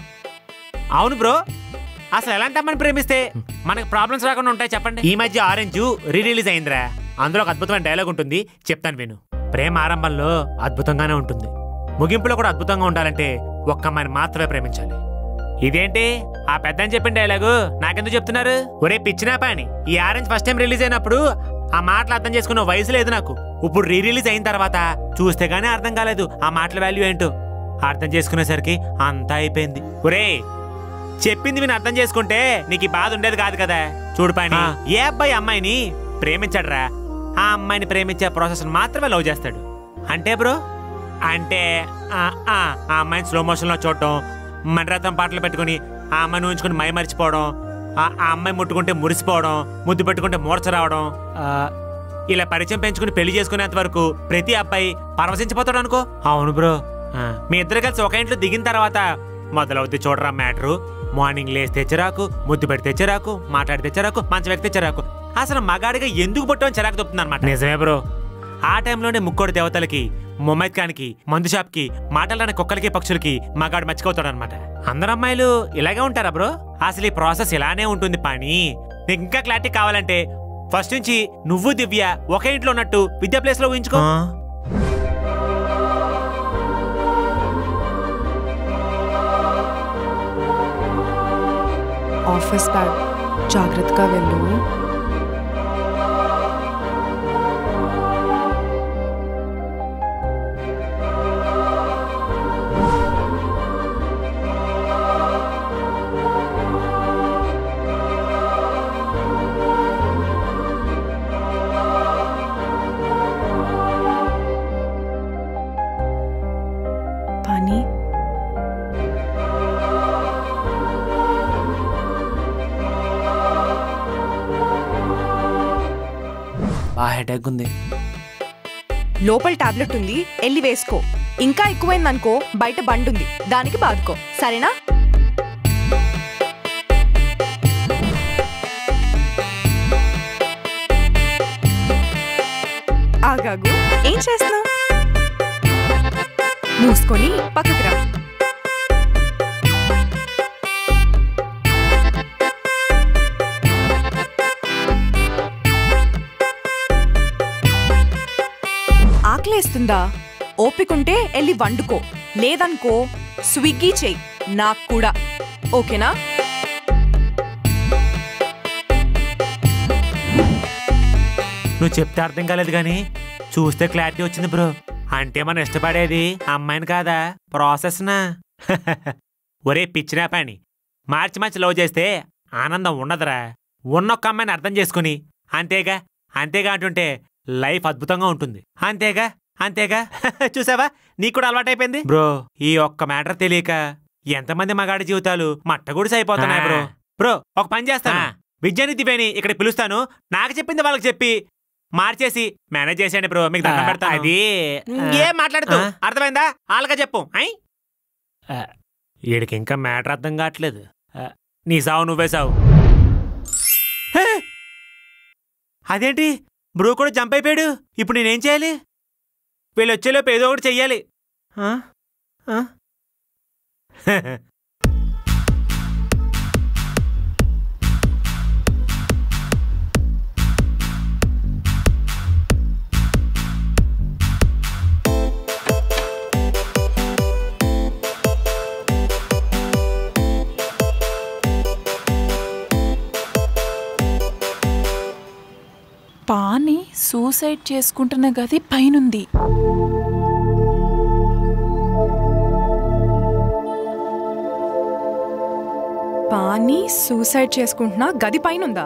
అవును బ్రో అసలు ఎలాంటి అమ్మని ప్రేమిస్తే మనకి ప్రాబ్లమ్స్ రాకుండా ఉంటాయి చెప్పండి ఈ మధ్య ఆరెంజ్ రీ రిలీజ్ అయిందిరా అందులో ఒక అద్భుతమైన డైలాగ్ ఉంటుంది చెప్తాను విను ప్రేమ ఆరంభంలో అద్భుతంగానే ఉంటుంది ముగింపులో కూడా అద్భుతంగా ఉండాలంటే ఒక్క అమ్మాయిని మాత్రమే ప్రేమించాలి ఇదేంటి ఆ పెద్ద అని చెప్పిన డైలాగు నాకెందుకు చెప్తున్నారు ఒరే పిచ్చినా పాని ఈ ఆరెంజ్ ఫస్ట్ టైం రిలీజ్ అయినప్పుడు ఆ మాటలు అర్థం చేసుకున్న వయసు లేదు నాకు ఇప్పుడు రీ రిలీజ్ అయిన తర్వాత చూస్తే గానీ అర్థం కాలేదు ఆ మాటల వాల్యూ ఏంటో అర్థం చేసుకునేసరికి అంతా అయిపోయింది ఒరే చెప్పింది విని అర్థం చేసుకుంటే నీకు ఈ బాధ ఉండేది కాదు కదా చూడు పాని ఏ అబ్బాయి అమ్మాయిని ప్రేమించాడురా ఆ అమ్మాయిని ప్రేమించే ప్రాసెస్ మాత్రమే లవ్ చేస్తాడు అంటే బ్రో అంటే ఆ ఆ, ఆ అమ్మాయిని స్లో మోషన్లో చూడటం మణిరత్నం పాటలు పెట్టుకుని ఆ అమ్మాయిని ఉంచుకుని మై మర్చిపోవడం ఆ ఆ అమ్మాయి ముట్టుకుంటే మురిసిపోవడం ముద్దు పెట్టుకుంటే మూర్చ రావడం ఆ, ఇలా పరిచయం పెంచుకుని పెళ్లి చేసుకునేంత వరకు ప్రతి అబ్బాయి పరవశించిపోతాడు అనుకో అవును బ్రో ఆ, మీ ఇద్దరు కలిసి ఒక ఇంట్లో దిగిన తర్వాత మొదలవుద్ది చూడరా మ్యాటరు మార్నింగ్ లేస్తే చిరాకు ముద్దు పెడితే చిరాకు మాట్లాడితే చిరాకు మంచి వ్యక్తి చిరాకు అసలు మగాడిగా ఎందుకు పుట్టమని చిరాకు తప్పుతుంది అనమాట నిజమే బ్రో ఆ టైంలోనే ముక్కోడి దేవతలకి మొమైద్ ఖాన్కి మందు షాప్కి మాటలాడే కుక్కలకి పక్షులకి మగాడు మర్చిపోతాడు అనమాట అందరు అమ్మాయిలు ఇలాగే ఉంటారా బ్రో అసలు ఈ ప్రాసెస్ ఇలానే ఉంటుంది పాని నీకు ఇంకా క్లారిటీ కావాలంటే ఫస్ట్ నుంచి నువ్వు దివ్య ఒకే ఇంట్లో ఉన్నట్టు విద్యా ప్లేస్ లో ఊహించుకో ఆఫీస్ బ్యాగ్ జాగ్రత్తగా వెళ్ళు పానీ బాగా హెడేక్ ఉంది లోపల టాబ్లెట్ ఉంది వెళ్ళి వేసుకో ఇంకా ఎక్కువైందనుకో బయట బండి ఉంది దానికి బాదుకో సరేనా ఆగాగు ఏం చేస్తున్నావు మూసుకొని పక్కకి రా ఆకలేస్తుందా ఓపికంటే వెళ్ళి వండుకో లేదనుకో స్విగ్గీ చెయ్యి నాకు కూడా ఓకేనా నువ్వు చెప్తే అర్థం కాలేదు కానీ చూస్తే క్లారిటీ వచ్చింది బ్రో అంటే మనం ఇష్టపడేది అమ్మాయిని కాదా ప్రాసెస్నా ఒరే పిచ్చినా పని మార్చి మార్చి లవ్ చేస్తే ఆనందం ఉండదురా ఉన్నొక్క అమ్మాయిని అర్థం చేసుకుని అంతేగా అంతేగా అంటుంటే లైఫ్ అద్భుతంగా ఉంటుంది అంతేగా అంతేగా చూసావా నీకు కూడా అలవాటైపోయింది బ్రో ఈ ఒక్క మ్యాటర్ తెలియక ఎంతమంది మగాడి జీవితాలు మట్టగుడిసి అయిపోతున్నాయి బ్రో బ్రో ఒక పని చేస్తాను విద్యాని దివేని ఇక్కడ పిలుస్తాను నాకు చెప్పింది వాళ్ళకి చెప్పి మార్చేసి మేనేజ్ చేసేయండి బ్రో మీకు దండం ఆ, పెడతాను అది, ఏం మాట్లాడుతూ ఆ. అర్థమైందా వాళ్ళగా చెప్పు ఐ వీడికి ఇంకా మ్యాటర్ అర్థం కావట్లేదు ఆ, నీ సావు నువ్వే సావు హే! అదేంటి బ్రో కూడా జంప్ అయిపోయాడు ఇప్పుడు నేనేం చేయాలి వీళ్ళు వచ్చేలోపు ఏదో ఒకటి చెయ్యాలి ఆ? ఆ? పాని సూసైడ్ చేసుకుంటున్న గది పైనుంది పాని సూసైడ్ చేసుకుంటున్నా గది పైనుందా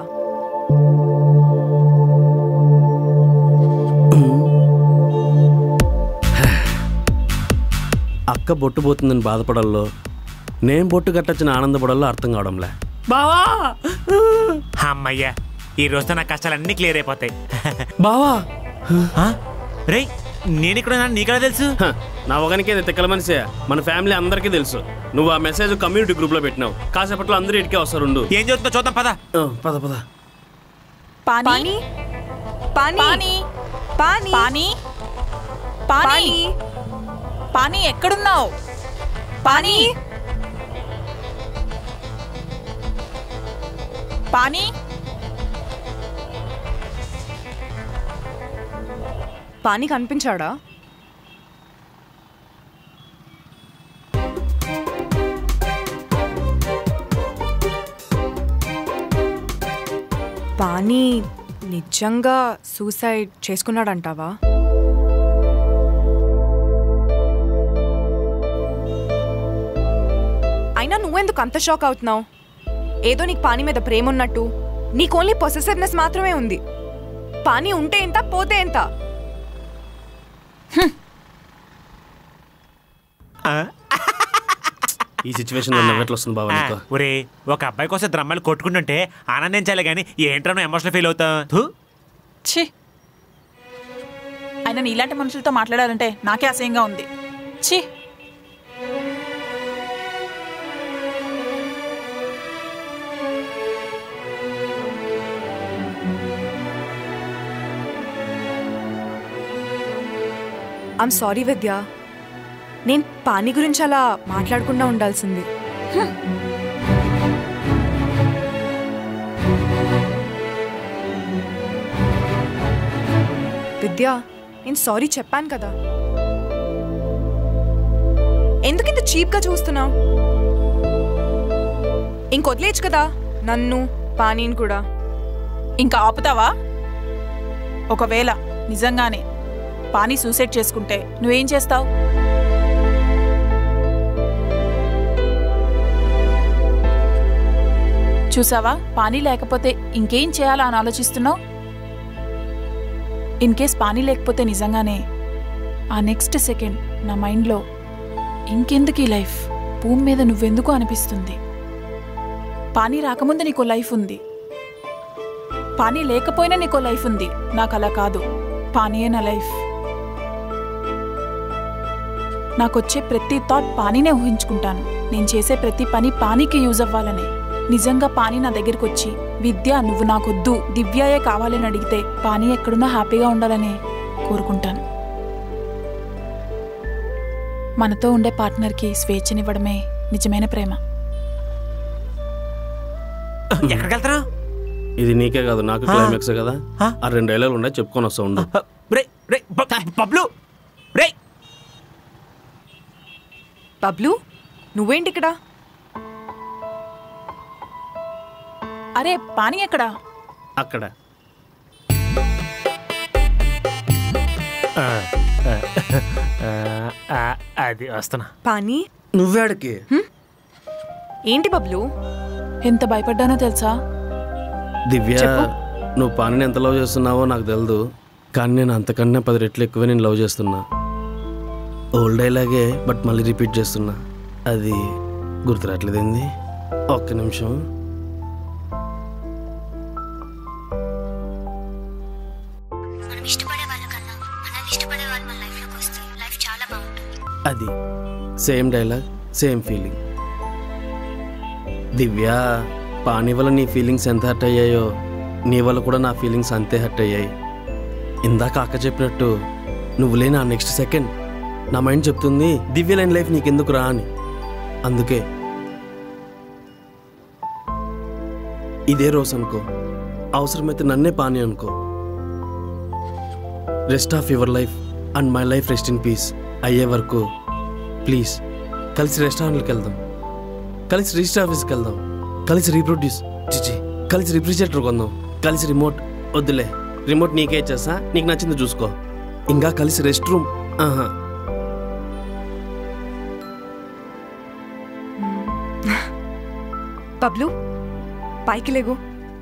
అక్క బొట్టు పోతుందని బాధపడాలో నేను బొట్టు కట్టొచ్చిన ఆనందపడాలో అర్థం కావడంలే బావా అమ్మయ్యా ఈ రోజుతో నా కష్టాలన్నీ క్లియర్ అయిపోతాయి బావా రే నేను ఇక్కడ నీకెలా తెలుసు హ, నా ఒకనికే తిక్కల మనిషే మన ఫ్యామిలీ అందరికీ తెలుసు నువ్వు ఆ మెసేజ్ కమ్యూనిటీ గ్రూప్ లో పెట్టినావు కాసేపట్లో అందరూ ఇటుకే వస్తారు ఉండు ఏం జరుగుతుందో చూద్దాం పద పద పద పానీ పానీ పానీ పానీ పానీ పానీ ఎక్కడున్నావు పానీ పానీ పానీ కనిపించాడా పానీ నిజంగా సూసైడ్ చేసుకున్నాడంటావా అయినా నువ్వెందుకు అంత షాక్ అవుతున్నావు ఏదో నీకు పానీ మీద ప్రేమ ఉన్నట్టు నీకు ఓన్లీ పొసెసివ్నెస్ మాత్రమే ఉంది పానీ ఉంటే ఎంత పోతే ఎంత ఈ సిచ్యువేషన్ నవ్వెట్లు వస్తుంది బావా నీకు ఒరే ఒక అబ్బాయి కోసం ద్రమ్మలు కొట్టుకుంటుంటే ఆనందించాలి కానీ ఏంట్రా ఎమోషనల్ ఫీల్ అవుతావు ఛీ అయినా నీలాంటి మనుషులతో మాట్లాడాలంటే నాకే అసహ్యంగా ఉంది ఛీ ఐమ్ సారీ విద్య నేను పానీ గురించి అలా మాట్లాడకుండా ఉండాల్సింది విద్య నేను సారీ చెప్పాను కదా ఎందుకు ఇంత చీప్గా చూస్తున్నావు ఇంకొదిలేచ్చు కదా నన్ను పానీని కూడా ఇంకా ఆపుతావా ఒకవేళ నిజంగానే పానీ సూసైడ్ చేసుకుంటే నువ్వేం చేస్తావు చూసావా పానీ లేకపోతే ఇంకేం చేయాలా అని ఆలోచిస్తున్నావు ఇన్ కేస్ పానీ లేకపోతే నిజంగానే ఆ నెక్స్ట్ సెకండ్ నా మైండ్లో ఇంకెందుకు ఈ లైఫ్ భూమి మీద నువ్వెందుకు అనిపిస్తుంది పానీ రాకముందు నీకో లైఫ్ ఉంది పానీ లేకపోయినా నీకో లైఫ్ ఉంది నాకు అలా కాదు పానీయే నా లైఫ్ నాకొచ్చే ప్రతి థాట్ పానీనే ఊహించుకుంటాను నేను చేసే ప్రతి పని పానీకి యూజ్ అవ్వాలనే నిజంగా పానీ నా దగ్గరికి వచ్చి విద్య నువ్వు నాకొద్దు దివ్యాయే కావాలని అడిగితే పానీ ఎక్కడున్నా హ్యాపీగా ఉండాలని కోరుకుంటాను మనతో ఉండే పార్ట్నర్కి స్వేచ్ఛనివ్వడమే నిజమైన ప్రేమ ఎక్కడికి వెళ్తున్నావు ఇది నీకే కాదు నాకు క్లైమాక్స్ కదా ఆ రెండు డైలాగులు ఉన్నాయి చెప్పుకొని వస్తా ఉండు రే రే పబ్లు రే బబ్లు నువ్వేంటి ఇక్కడ అరే పానీ ఎక్కడా అక్కడ అది వస్తున్నా పానీ నువ్వేడకి ఏంటి బబ్లు ఎంత భయపడ్డానో తెలుసా దివ్య చెప్పు. నువ్వు పానిని ఎంత లవ్ చేస్తున్నావో నాకు తెలియదు కానీ నేను అంతకన్నా పది రెట్లు ఎక్కువే నేను లవ్ చేస్తున్నా ఓల్డ్ డైలాగే బట్ మళ్ళీ రిపీట్ చేస్తున్నా అది గుర్తురాట్లేదేంది ఒక్క నిమిషం అది same dialogue same feeling Divya Paani వల్ల నీ ఫీలింగ్స్ ఎంత హర్ట్ అయ్యాయో నీ వల్ల కూడా నా ఫీలింగ్స్ అంతే హర్ట్ అయ్యాయి ఇందాక అక్క చెప్పినట్టు నువ్వు లేని ఆ నెక్స్ట్ సెకండ్ నా మైండ్ చెప్తుంది దివ్య లేని లైఫ్ నీకెందుకు రా అని అందుకే ఇదే రోజు అనుకో అవసరమైతే నన్నే పాని అనుకో rest of your life and my life rest in peace అయ్యే వరకు ప్లీజ్ కలిసి రెస్టారెంట్కి వెళ్దాం కలిసి రిజిస్టర్ ఆఫీస్కి వెళ్దాం కలిసి రీప్రొడ్యూస్ చిచి కలిసి రిఫ్రిజిరేటర్ కొందాం కలిసి రిమోట్ వద్దులే రిమోట్ నీకే ఇచ్చేస్తా నీకు నచ్చింది చూసుకో ఇంకా కలిసి రెస్ట్ రూమ్ ఆహా బబ్లు పైకి లేగు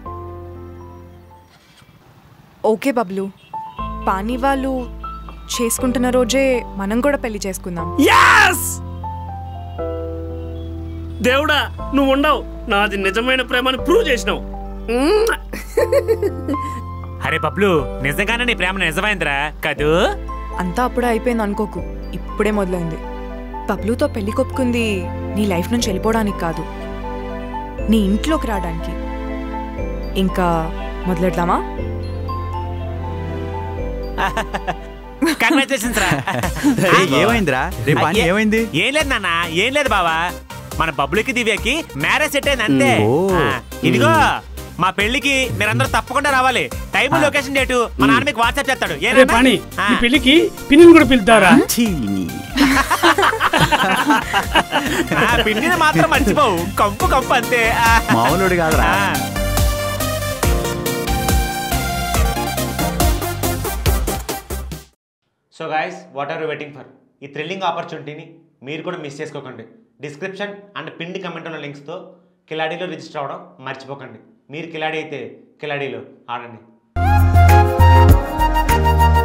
ఓకే బబ్లు పానీ వాళ్ళు చేసుకుంటున్న రోజే మనం కూడా పెళ్లి చేసుకుందాం యాస్ దేవుడా నువ్వు ఉండవు నాది నిజమైన ప్రేమను ప్రూవ్ చేసినావు మ్మ్. అరే పబ్లు నిజంగానే నీ ప్రేమ నిజమైందిరా కదూ అంతా అప్పుడే అయిపోయింది అనుకోకు ఇప్పుడే మొదలైంది బబ్లుతో పెళ్లి కొప్పుకుంది నీ లైఫ్ నుంచి వెళ్ళిపోవడానికి కాదు నీ ఇంట్లోకి రావడానికి ఇంకా మొదలెడదామా కంగ్రాచులేషన్స్ రా ఏయ్, ఏమైందిరా? రేపు పానీ ఏ- ఏమైంది? ఏం లేదు నాన్న ఏం లేదు బావా మన బబ్బులకి దివ్యకి మ్యారేజ్ సెట్ అయింది అంతే ఓ. ఆ, ఇదిగో మా పెళ్లికి మీరందరూ తప్పకుండా రావాలి టైం లొకేషన్ డేటు మా నాన్న మీకు వాట్సాప్ చేస్తాడు ఏ రే పాణి ఈ పెళ్లికి పిన్నిని కూడా పిలుతారా పిండిని మాత్రం మర్చిపోవు కంపు కంపు అంతే ఆ. మామూలుడు కాదురా. ఆ. So guys what are you waiting for ఈ థ్రిల్లింగ్ ఆపర్చునిటీని మీరు కూడా మిస్ చేసుకోకండి డిస్క్రిప్షన్ అండ్ పిండి కమెంట్ ఉన్న లింక్స్తో కిలాడీలో రిజిస్టర్ అవ్వడం మర్చిపోకండి మీరు కిలాడీ అయితే కిలాడీలో ఆడండి